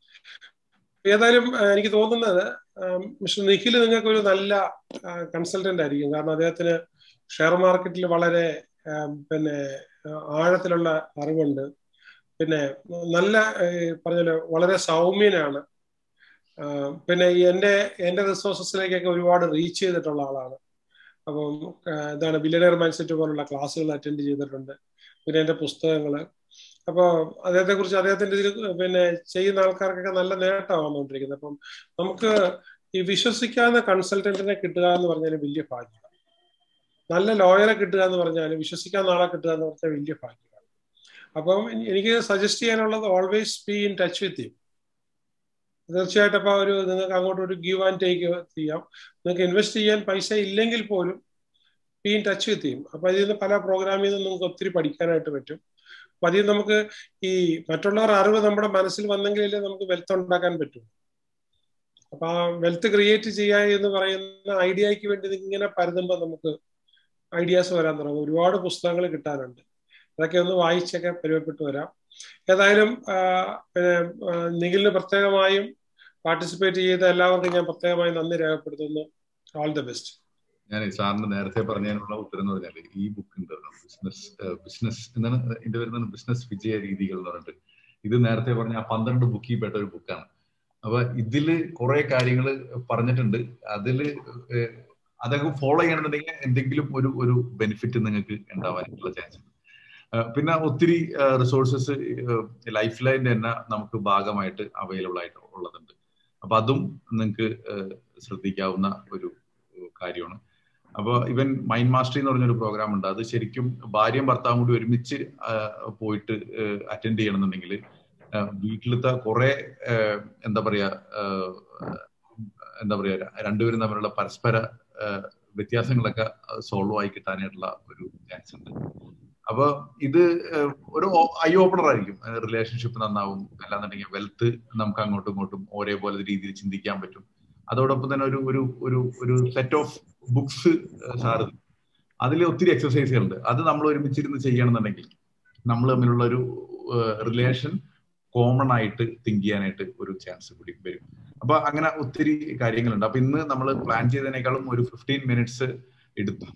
ഏതായാലും എനിക്ക് തോന്നുന്നത് മിസ്റ്റർ നിഖിൽ നിങ്ങൾക്ക് ഒരു നല്ല കൺസൾട്ടന്റ് ആയിരിക്കും കാരണം അദ്ദേഹത്തിന് ഷെയർ മാർക്കറ്റിൽ വളരെ പിന്നെ ആഴത്തിലുള്ള അറിവുണ്ട് പിന്നെ നല്ല പറഞ്ഞ വളരെ സൗമ്യനാണ് പിന്നെ എൻ്റെ എൻ്റെ റിസോഴ്സസിലേക്കൊക്കെ ഒരുപാട് റീച്ച് ചെയ്തിട്ടുള്ള ആളാണ് അപ്പം എന്താണ് ബില്യനർ മൈൻഡ് സെറ്റ് പോലുള്ള ക്ലാസ്സുകൾ അറ്റൻഡ് ചെയ്തിട്ടുണ്ട് പിന്നെ എൻ്റെ പുസ്തകങ്ങൾ അപ്പോൾ അദ്ദേഹത്തെ കുറിച്ച് അദ്ദേഹത്തിന്റെ ഇതിൽ പിന്നെ ചെയ്യുന്ന ആൾക്കാർക്കൊക്കെ നല്ല നേട്ടമാണ് വന്നുകൊണ്ടിരിക്കുന്നത് അപ്പം നമുക്ക് ഈ വിശ്വസിക്കാവുന്ന കൺസൾട്ടന്റിനെ കിട്ടുക എന്ന് പറഞ്ഞാൽ വലിയ ഭാഗ്യമാണ് നല്ല ലോയറെ കിട്ടുക എന്ന് പറഞ്ഞാൽ വിശ്വസിക്കാവുന്ന ആളെ കിട്ടുക എന്ന് പറഞ്ഞാൽ വലിയ ഭാഗ്യമാണ് അപ്പം എനിക്ക് സജസ്റ്റ് ചെയ്യാനുള്ളത് always be in touch with you തീർച്ചയായിട്ടും അപ്പൊ ഒരു നിങ്ങൾക്ക് അങ്ങോട്ട് ഒരു ഗീവ് ആൻഡ് ടേക്ക് ചെയ്യാം നിങ്ങൾക്ക് ഇൻവെസ്റ്റ് ചെയ്യാൻ പൈസ ഇല്ലെങ്കിൽ പോലും ബി ഇൻ ടച്ച് വിത്ത് ചെയ്യും അപ്പൊ ഇതിൽ നിന്ന് പല പ്രോഗ്രാമിൽ നിന്ന് നമുക്ക് ഒത്തിരി പഠിക്കാനായിട്ട് പറ്റും അപ്പൊ അതിൽ നമുക്ക് ഈ മറ്റുള്ളവർ അറിവ് നമ്മുടെ മനസ്സിൽ വന്നെങ്കിലേ നമുക്ക് വെൽത്ത് ഉണ്ടാക്കാൻ പറ്റും അപ്പൊ ആ വെൽത്ത് ക്രിയേറ്റ് ചെയ്യുക എന്ന് പറയുന്ന ഐഡിയക്ക് വേണ്ടി ഇങ്ങനെ പരതുമ്പോൾ നമുക്ക് ഐഡിയാസ് വരാൻ തുടങ്ങും ഒരുപാട് പുസ്തകങ്ങൾ കിട്ടാനുണ്ട് അതൊക്കെ ഒന്ന് വായിച്ചൊക്കെ പരിവപ്പെട്ടു വരാം ഏതായാലും പിന്നെ നിഖിലിന് പ്രത്യേകമായും പാർട്ടിസിപ്പേറ്റ് ചെയ്ത എല്ലാവർക്കും ഞാൻ പ്രത്യേകമായി നന്ദി രേഖപ്പെടുത്തുന്നു ഓൾ ദ ബെസ്റ്റ് ഞാൻ സാറിന് നേരത്തെ പറഞ്ഞതിനുള്ള ഉത്തരം എന്ന് പറഞ്ഞാൽ ഈ ബുക്ക് ഉണ്ട് ബിസിനസ് ബിസിനസ് എന്താണ് എന്റെ വരുന്നത് ബിസിനസ് വിജയ രീതികൾ എന്ന് പറഞ്ഞിട്ട് ഇത് നേരത്തെ പറഞ്ഞ ആ പന്ത്രണ്ട് ബുക്കിൽ പെട്ട ഒരു ബുക്കാണ് അപ്പൊ ഇതില് കുറെ കാര്യങ്ങൾ പറഞ്ഞിട്ടുണ്ട് അതില് അതൊക്കെ ഫോളോ ചെയ്യണമെന്നുണ്ടെങ്കിൽ എന്തെങ്കിലും ഒരു ഒരു ബെനിഫിറ്റ് നിങ്ങൾക്ക് ഉണ്ടാവാനായിട്ടുള്ള ചാൻസ് ഉണ്ട് പിന്നെ ഒത്തിരി റിസോഴ്സസ് ലൈഫ് ലൈൻ്റെ തന്നെ നമുക്ക് ഭാഗമായിട്ട് അവൈലബിൾ ആയിട്ട് ഉള്ളതുണ്ട് അപ്പൊ അതും നിങ്ങൾക്ക് ശ്രദ്ധിക്കാവുന്ന ഒരു കാര്യമാണ് അപ്പോൾ ഇവൻ മൈൻഡ് മാസ്റ്ററി എന്ന് പറഞ്ഞൊരു പ്രോഗ്രാം ഉണ്ട് അത് ശരിക്കും ഭാര്യയും ഭർത്താവും കൂടി ഒരുമിച്ച് പോയിട്ട് അറ്റൻഡ് ചെയ്യണമെന്നുണ്ടെങ്കിൽ വീട്ടിലത്തെ കുറെ എന്താ പറയാ എന്താ പറയാ രണ്ടുപേരും തമ്മിലുള്ള പരസ്പര വ്യത്യാസങ്ങളൊക്കെ സോൾവ് ആയി കിട്ടാനായിട്ടുള്ള ഒരു ചാൻസ് ഉണ്ട് അപ്പൊ ഇത് ഒരു ഐ ഓപ്പണർ ആയിരിക്കും റിലേഷൻഷിപ്പ് നന്നാവും അല്ലാന്നുണ്ടെങ്കിൽ വെൽത്ത് നമുക്ക് അങ്ങോട്ടും ഇങ്ങോട്ടും ഒരേപോലെ രീതിയിൽ ചിന്തിക്കാൻ പറ്റും അതോടൊപ്പം തന്നെ ഒരു ഒരു ഒരു ഒരു സെറ്റ് ഓഫ് ബുക്സ് സാറ് അതിൽ ഒത്തിരി എക്സസൈസുകളുണ്ട് അത് നമ്മൾ ഒരുമിച്ചിരുന്ന് ചെയ്യണമെന്നുണ്ടെങ്കിൽ നമ്മൾ തമ്മിലുള്ള ഒരു റിലേഷൻ കോമൺ ആയിട്ട് തിങ്ക് ചെയ്യാനായിട്ട് ഒരു ചാൻസ് കൂടി വരും അപ്പൊ അങ്ങനെ ഒത്തിരി കാര്യങ്ങളുണ്ട് അപ്പൊ ഇന്ന് നമ്മൾ പ്ലാൻ ചെയ്തതിനേക്കാളും ഒരു ഫിഫ്റ്റീൻ മിനിറ്റ്സ് എടുത്തു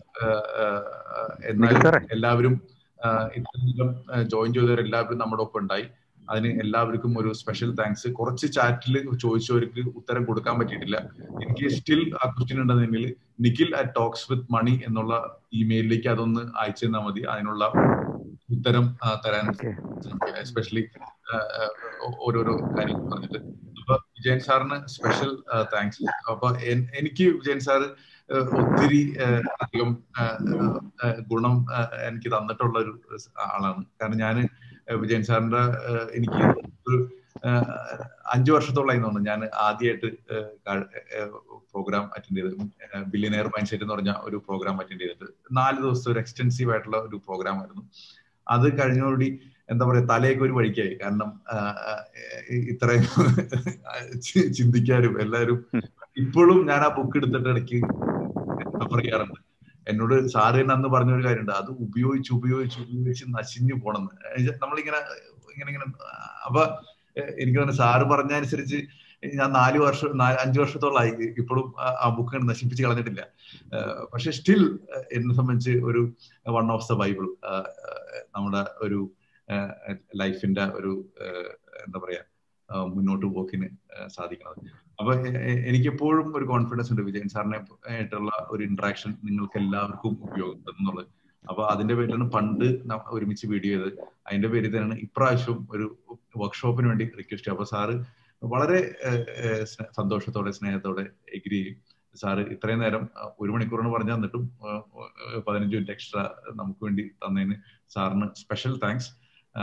എന്നാൽ എല്ലാവരും ഇത്രയും ജോയിൻ ചെയ്തവർ എല്ലാവരും നമ്മുടെ ഒപ്പം ഉണ്ടായി അതിന് എല്ലാവർക്കും ഒരു സ്പെഷ്യൽ താങ്ക്സ് കുറച്ച് ചാറ്റിൽ ചോദിച്ചവർക്ക് ഉത്തരം കൊടുക്കാൻ പറ്റിയിട്ടില്ല എനിക്ക് സ്റ്റിൽ ആ ക്വസ്റ്റ്യൻ ഉണ്ടെന്നെങ്കിൽ Nikhil at talks with money എന്നുള്ള ഇമെയിലിലേക്ക് അതൊന്ന് അയച്ചു തന്നാൽ മതി അതിനുള്ള ഉത്തരം തരാൻ എസ്പെഷ്യലി ഓരോരോ കാര്യങ്ങൾ പറഞ്ഞിട്ട് അപ്പൊ വിജയൻ സാറിന് സ്പെഷ്യൽ താങ്ക്സ് അപ്പൊ എനിക്ക് വിജയൻ സാർ ഒത്തിരി അധികം ഗുണം എനിക്ക് തന്നിട്ടുള്ള ഒരു ആളാണ് കാരണം ഞാൻ വിജയൻ സാറിന്റെ എനിക്ക് ഒരു അഞ്ചു വർഷത്തോളമായി തോന്നുന്നു ഞാൻ ആദ്യമായിട്ട് പ്രോഗ്രാം അറ്റൻഡ് ചെയ്ത് ബില്യനെയർ മൈൻഡ് സെറ്റ് എന്ന് പറഞ്ഞ ഒരു പ്രോഗ്രാം അറ്റൻഡ് ചെയ്തിട്ട് നാല് ദിവസത്തെ ഒരു എക്സ്റ്റെൻസീവ് ആയിട്ടുള്ള ഒരു പ്രോഗ്രാം ആയിരുന്നു അത് കഴിഞ്ഞോടി എന്താ പറയാ തലയൊക്കെ ഒരു വഴിക്കായി കാരണം ഇത്രയും ചിന്തിക്കാനും എല്ലാവരും ഇപ്പോഴും ഞാൻ ആ ബുക്ക് എടുത്തിട്ട് ഇടയ്ക്ക് റെഫർ ചെയ്യാറുണ്ട് എന്നോട് സാറ് തന്നെ അന്ന് പറഞ്ഞ ഒരു കാര്യമുണ്ട് അത് ഉപയോഗിച്ച് ഉപയോഗിച്ച് ഉപയോഗിച്ച് നശിഞ്ഞു പോണെന്ന് നമ്മളിങ്ങനെ ഇങ്ങനെ ഇങ്ങനെ അപ്പൊ എനിക്ക് തന്നെ സാറ് പറഞ്ഞ അനുസരിച്ച് ഞാൻ നാല് വർഷം അഞ്ചു വർഷത്തോളമായി ഇപ്പോഴും ആ ബുക്ക് നശിപ്പിച്ച് കളഞ്ഞിട്ടില്ല പക്ഷെ സ്റ്റിൽ എന്നെ സംബന്ധിച്ച് ഒരു വൺ ഓഫ് ദ ബൈബിൾ നമ്മുടെ ഒരു ലൈഫിന്റെ ഒരു എന്താ പറയാ മുന്നോട്ട് പോക്കിന് സാധിക്കുന്നത് അപ്പൊ എനിക്ക് എപ്പോഴും ഒരു കോൺഫിഡൻസ് ഉണ്ട് വിജയൻ സാറിനെ ആയിട്ടുള്ള ഒരു ഇന്ററാക്ഷൻ നിങ്ങൾക്ക് എല്ലാവർക്കും ഉപയോഗപ്പെടുന്നുള്ളത് അപ്പൊ അതിന്റെ പേരിലാണ് പണ്ട് ഒരുമിച്ച് വീഡിയോ ചെയ്ത് അതിന്റെ പേരിൽ തന്നെയാണ് ഇപ്രാവശ്യം ഒരു വർക്ക്ഷോപ്പിന് വേണ്ടി റിക്വസ്റ്റ് ചെയ്യും അപ്പൊ സാറ് വളരെ സന്തോഷത്തോടെ സ്നേഹത്തോടെ എഗ്രി ചെയ്യും സാറ് ഇത്രയും നേരം ഒരു മണിക്കൂറാണ് പറഞ്ഞു തന്നിട്ടും പതിനഞ്ച് മിനിറ്റ് എക്സ്ട്രാ നമുക്ക് വേണ്ടി തന്നതിന് സാറിന് സ്പെഷ്യൽ താങ്ക്സ്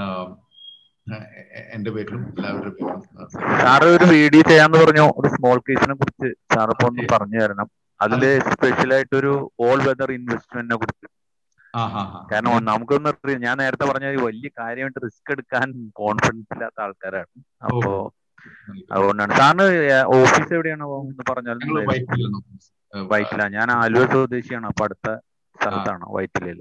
എന്റെ പേരിലും എല്ലാവരുടെ പേരിലും സാറ് ഒരു വീഡിയോ ചെയ്യാന്ന് പറഞ്ഞു ഒരു സ്മോൾ കേസിനെ കുറിച്ച് സാർ ഇപ്പൊ ഒന്ന് പറഞ്ഞു തരണം അതില് സ്പെഷ്യൽ ആയിട്ട് ഒരു ഓൾ വെതർ ഇൻവെസ്റ്റ്മെന്റിനെ കുറിച്ച് കാരണം നമുക്കൊന്നും അറിയാം ഞാൻ നേരത്തെ പറഞ്ഞ വലിയ കാര്യമായിട്ട് റിസ്ക് എടുക്കാൻ കോൺഫിഡൻസ് ഇല്ലാത്ത ആൾക്കാരാണ് അപ്പോ അതുകൊണ്ടാണ് സാറിന് ഓഫീസ് എവിടെയാണ് എന്ന് പറഞ്ഞാൽ വൈറ്റില ഞാൻ ആലുവ സ്വദേശിയാണ് അപ്പൊ അടുത്ത സ്ഥലത്താണ് വൈറ്റിലയില്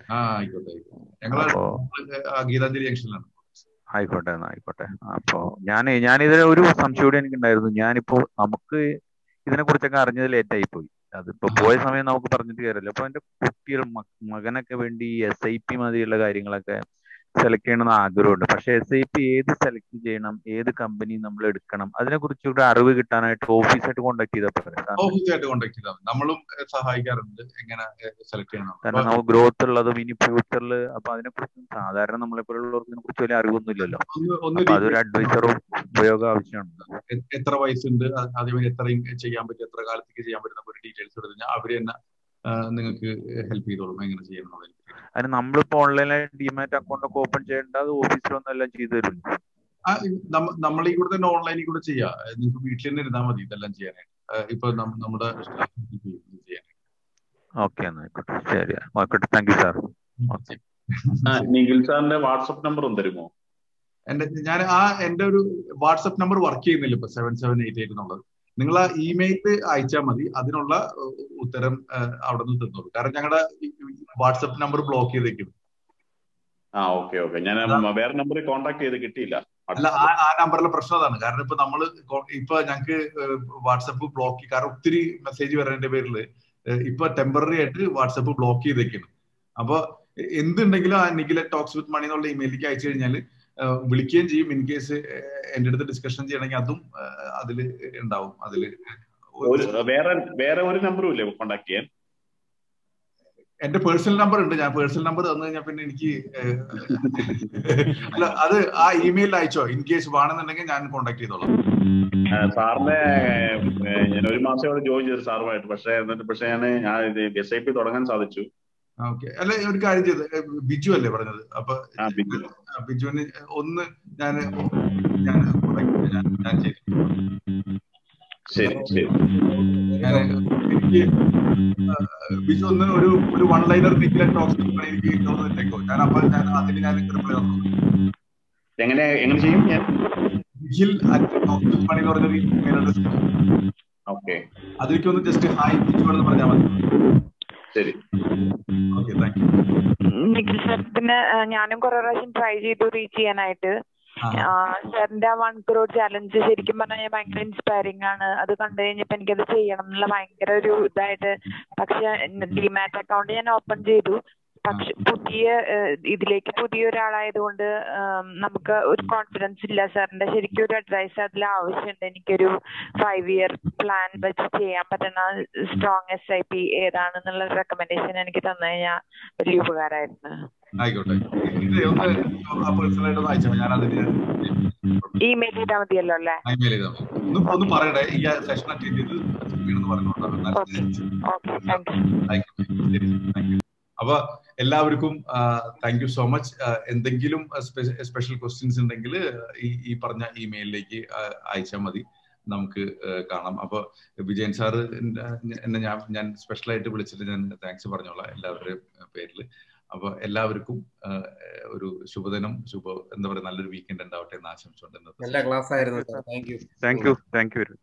ഗീതാഞ്ജലി ജംഗ്ഷനിലാണ് ആയിക്കോട്ടെ എന്നാ ആയിക്കോട്ടെ അപ്പോ ഞാൻ ഞാൻ ഇതിന് ഒരു സംശയം കൂടി എനിക്കുണ്ടായിരുന്നു ഞാനിപ്പോ നമുക്ക് ഇതിനെ കുറിച്ചൊക്കെ അറിഞ്ഞത് ലേറ്റ് ആയി പോയി അതിപ്പോ പോയ സമയം നമുക്ക് പറഞ്ഞിട്ട് കാര്യമില്ല അപ്പൊ എന്റെ കുട്ടികൾ മകനൊക്കെ വേണ്ടി എസ് ഐ പി മതിയുള്ള കാര്യങ്ങളൊക്കെ സെലക്ട് ചെയ്യണമെന്ന് ആഗ്രഹമുണ്ട് പക്ഷെ എസ് ഐ പി ഏത് സെലക്ട് ചെയ്യണം ഏത് കമ്പനി നമ്മൾ എടുക്കണം അതിനെ കുറിച്ചൊരു അറിവ് കിട്ടാനായിട്ട് ഓഫീസായിട്ട് കോൺടാക്ട് ചെയ്താൽ പോരെ ഓഫീസായിട്ട് കോൺടാക്ട് ചെയ്താൽ നമ്മളും സഹായിക്കാറുണ്ട് എങ്ങനെ സെലക്ട് ചെയ്യണം കാരണം നമുക്ക് ഗ്രോത്ത് ഉള്ളതും ഇനി ഫ്യൂച്ചറിൽ അപ്പൊ അതിനെ കുറിച്ച് സാധാരണ നമ്മളെ പോലുള്ളവർക്ക് ഇതിനെ കുറിച്ച് വലിയ അറിവൊന്നുമില്ലല്ലോ അപ്പൊ അതൊരു അഡ്വൈസറും ഉപയോഗം ആവശ്യമാണ് എത്ര വയസ്സുണ്ട് അതേപോലെ എത്രയും ചെയ്യാൻ പറ്റും എത്ര കാലത്തേക്ക് ചെയ്യാൻ പറ്റുന്ന ഒരു ഡീറ്റെയിൽസ് എടുത്ത് കഴിഞ്ഞാൽ അവര് തന്നെ നിങ്ങൾക്ക് ഹെൽപ്പ് ചെയ്തോളും എങ്ങനെ ചെയ്യണം അതിന് നമ്മളിപ്പോ ഓൺലൈനായിട്ട് ഡിമാറ്റ് അക്കൗണ്ട് ഒക്കെ ഓപ്പൺ ചെയ്യേണ്ട അത് ഓഫീസിലൊന്നും എല്ലാം ചെയ്തു തരും നമ്മൾ ഈ കൂടെ തന്നെ ഓൺലൈനിൽ കൂടെ ചെയ്യാം നിങ്ങൾക്ക് വീട്ടിൽ തന്നെ ഇരുന്നാൽ മതി ഇതെല്ലാം ചെയ്യാനായിട്ട് ഇപ്പൊ നമ്മുടെ ചെയ്യാനായിട്ട് ഓക്കെ എന്നാ ആയിക്കോട്ടെ ശരി ആയിക്കോട്ടെ താങ്ക് യു സാർ നിഖിൽ സാറിന്റെ വാട്സപ്പ് നമ്പർ ഒന്ന് തരുമോ എന്റെ ഞാൻ ആ എന്റെ ഒരു വാട്സപ്പ് നമ്പർ വർക്ക് ചെയ്യുന്നില്ല ഇപ്പൊ സെവൻ സെവൻ എയ്റ്റ് എയ്റ്റ് എന്നുള്ളത് നിങ്ങൾ ആ ഇമെയിൽ അയച്ചാൽ മതി അതിനുള്ള ഉത്തരം അവിടെ നിന്ന് തന്നോളൂ കാരണം ഞങ്ങളുടെ വാട്സപ്പ് നമ്പർ ബ്ലോക്ക് ചെയ്തേക്കും ആ ഓക്കെ ഓക്കെ ഞാൻ വേറെ നമ്പറിൽ കോൺടാക്ട് ചെയ്ത് കിട്ടിയില്ല അല്ല ആ ആ നമ്പറിലെ പ്രശ്നം അതാണ് കാരണം ഇപ്പൊ നമ്മള് ഇപ്പൊ ഞങ്ങൾക്ക് വാട്സപ്പ് ബ്ലോക്ക് കാരണം ഒത്തിരി മെസ്സേജ് വരുന്നതിന്റെ പേരിൽ ഇപ്പൊ ടെമ്പററി ആയിട്ട് വാട്സപ്പ് ബ്ലോക്ക് ചെയ്തേക്കുന്നു അപ്പൊ എന്തുണ്ടെങ്കിലും ആ നിഖില ടോക്സ് വിത്ത് മണി എന്നുള്ള ഇമെയിലേക്ക് അയച്ചു കഴിഞ്ഞാൽ വിളിക്കുകയും ചെയ്യും ഇൻ കേസ് എന്റെ അടുത്ത് ഡിസ്കഷൻ ചെയ്യണമെങ്കിൽ അതും അതിൽ ഉണ്ടാവും അതില് വേറെ വേറെ ഒരു നമ്പറും ഇല്ലേ കോണ്ടാക്ട് ചെയ്യാൻ എന്റെ പേഴ്സണൽ നമ്പർ ഉണ്ട് ഞാൻ പേഴ്സണൽ നമ്പർ തന്നു കഴിഞ്ഞാൽ പിന്നെ എനിക്ക് അല്ല അത് ആ ഇമെയിൽ അയച്ചോ ഇൻ കേസ് വേണമെന്നുണ്ടെങ്കിൽ ഞാൻ കോണ്ടാക്ട് ചെയ്തോളാം സാറിനെ ഞാൻ ഒരു മാസം ഇവിടെ ജോയിൻ ചെയ്തു സാറുമായിട്ട് പക്ഷേ എന്നിട്ട് പക്ഷേ ഞാൻ ഞാൻ എസ് ഐ പി തുടങ്ങാൻ സാധിച്ചു ഓക്കെ അല്ല ഒരു കാര്യം ചെയ്ത് ബിജു അല്ലേ പറഞ്ഞത് അപ്പൊ ബിജുവിന് ഒന്ന് ഞാൻ ഞാൻ ഞാൻ ചെയ്തു ശരി ശരി ഞാൻ എനിക്ക് ബിജു ഒന്ന് ഒരു ഒരു വൺ ലൈനർ നിക്കിലെ ടോക്സ് എനിക്ക് തോന്നുന്നില്ലേക്കോ ഞാൻ അപ്പൊ ഞാൻ അതിന് ഞാൻ റിപ്ലൈ തന്നു എങ്ങനെ എങ്ങനെ ചെയ്യും ഞാൻ നിഖിൽ ടോക്സ് മണി എന്ന് പറഞ്ഞൊരു ഇമെയിൽ അഡ്രസ് ഓക്കെ അതിലേക്ക് ഒന്ന് ജസ്റ്റ് ഹായ് ബിജു എന്ന് പറഞ്ഞാൽ മതി ശരി okay thank you Nikhil sir സാറിന് ഞാനും കുറെ പ്രാവശ്യം ട്രൈ ചെയ്തു റീച്ച് ചെയ്യാനായിട്ട് സാറിന്റെ ആ വൺ ക്രോർ ചാലഞ്ച് ശരിക്കും പറഞ്ഞാൽ ഭയങ്കര ഇൻസ്പയറിംഗ് ആണ് അത് കണ്ടു കഴിഞ്ഞപ്പോ എനിക്കത് ചെയ്യണം എന്നുള്ള ഭയങ്കര ഒരു ഇതായിട്ട് പക്ഷെ ഡിമാറ്റ് അക്കൗണ്ട് ഞാൻ ഓപ്പൺ ചെയ്തു പക്ഷെ പുതിയ ഇതിലേക്ക് പുതിയ ഒരാളായതുകൊണ്ട് നമുക്ക് ഒരു കോൺഫിഡൻസ് ഇല്ല സാറിന്റെ ശരിക്കും ഒരു അഡ്വൈസ് അതിൽ ആവശ്യമുണ്ട് എനിക്കൊരു ഫൈവ് ഇയർ പ്ലാൻ വെച്ച് ചെയ്യാൻ പറ്റുന്ന സ്ട്രോങ് എസ് ഐ പി ഏതാണെന്നുള്ള റെക്കമെൻഡേഷൻ എനിക്ക് തന്നു കഴിഞ്ഞാൽ വലിയ ഉപകാരമായിരുന്നു ആയിക്കോട്ടെ ഇത് ഒന്ന് പേഴ്സണലായിട്ട് ഒന്ന് അയച്ചാൽ ഞാൻ അതിന് ഇമെയിൽ ചെയ്താൽ മതിയല്ലോ അല്ലേ ഇമെയിൽ ചെയ്താൽ മതി ഒന്ന് ഒന്ന് പറയട്ടെ ഈ സെഷൻ അറ്റൻഡ് ചെയ്ത് വീണെന്ന് പറഞ്ഞുകൊണ്ടാണ് ആയിക്കോട്ടെ ശരി താങ്ക് യു അപ്പൊ എല്ലാവർക്കും താങ്ക് യു സോ മച്ച് എന്തെങ്കിലും സ്പെഷ്യൽ ക്വസ്റ്റ്യൻസ് ഉണ്ടെങ്കിൽ ഈ ഈ പറഞ്ഞ ഇമെയിലിലേക്ക് അയച്ചാൽ മതി നമുക്ക് കാണാം അപ്പൊ വിജയൻ സാറ് എന്നെ ഞാൻ ഞാൻ സ്പെഷ്യലായിട്ട് വിളിച്ചിട്ട് ഞാൻ താങ്ക്സ് പറഞ്ഞോളാം എല്ലാവരുടെയും പേരിൽ അപ്പൊ എല്ലാവർക്കും ഒരു ശുഭദിനം ശുഭ എന്താ പറയുക നല്ലൊരു വീക്കെൻഡ് ഉണ്ടാവട്ടെ എന്ന് ആശംസിച്ചുകൊണ്ട് നല്ല ക്ലാസ് ആയിരുന്നു thank you thank you thank U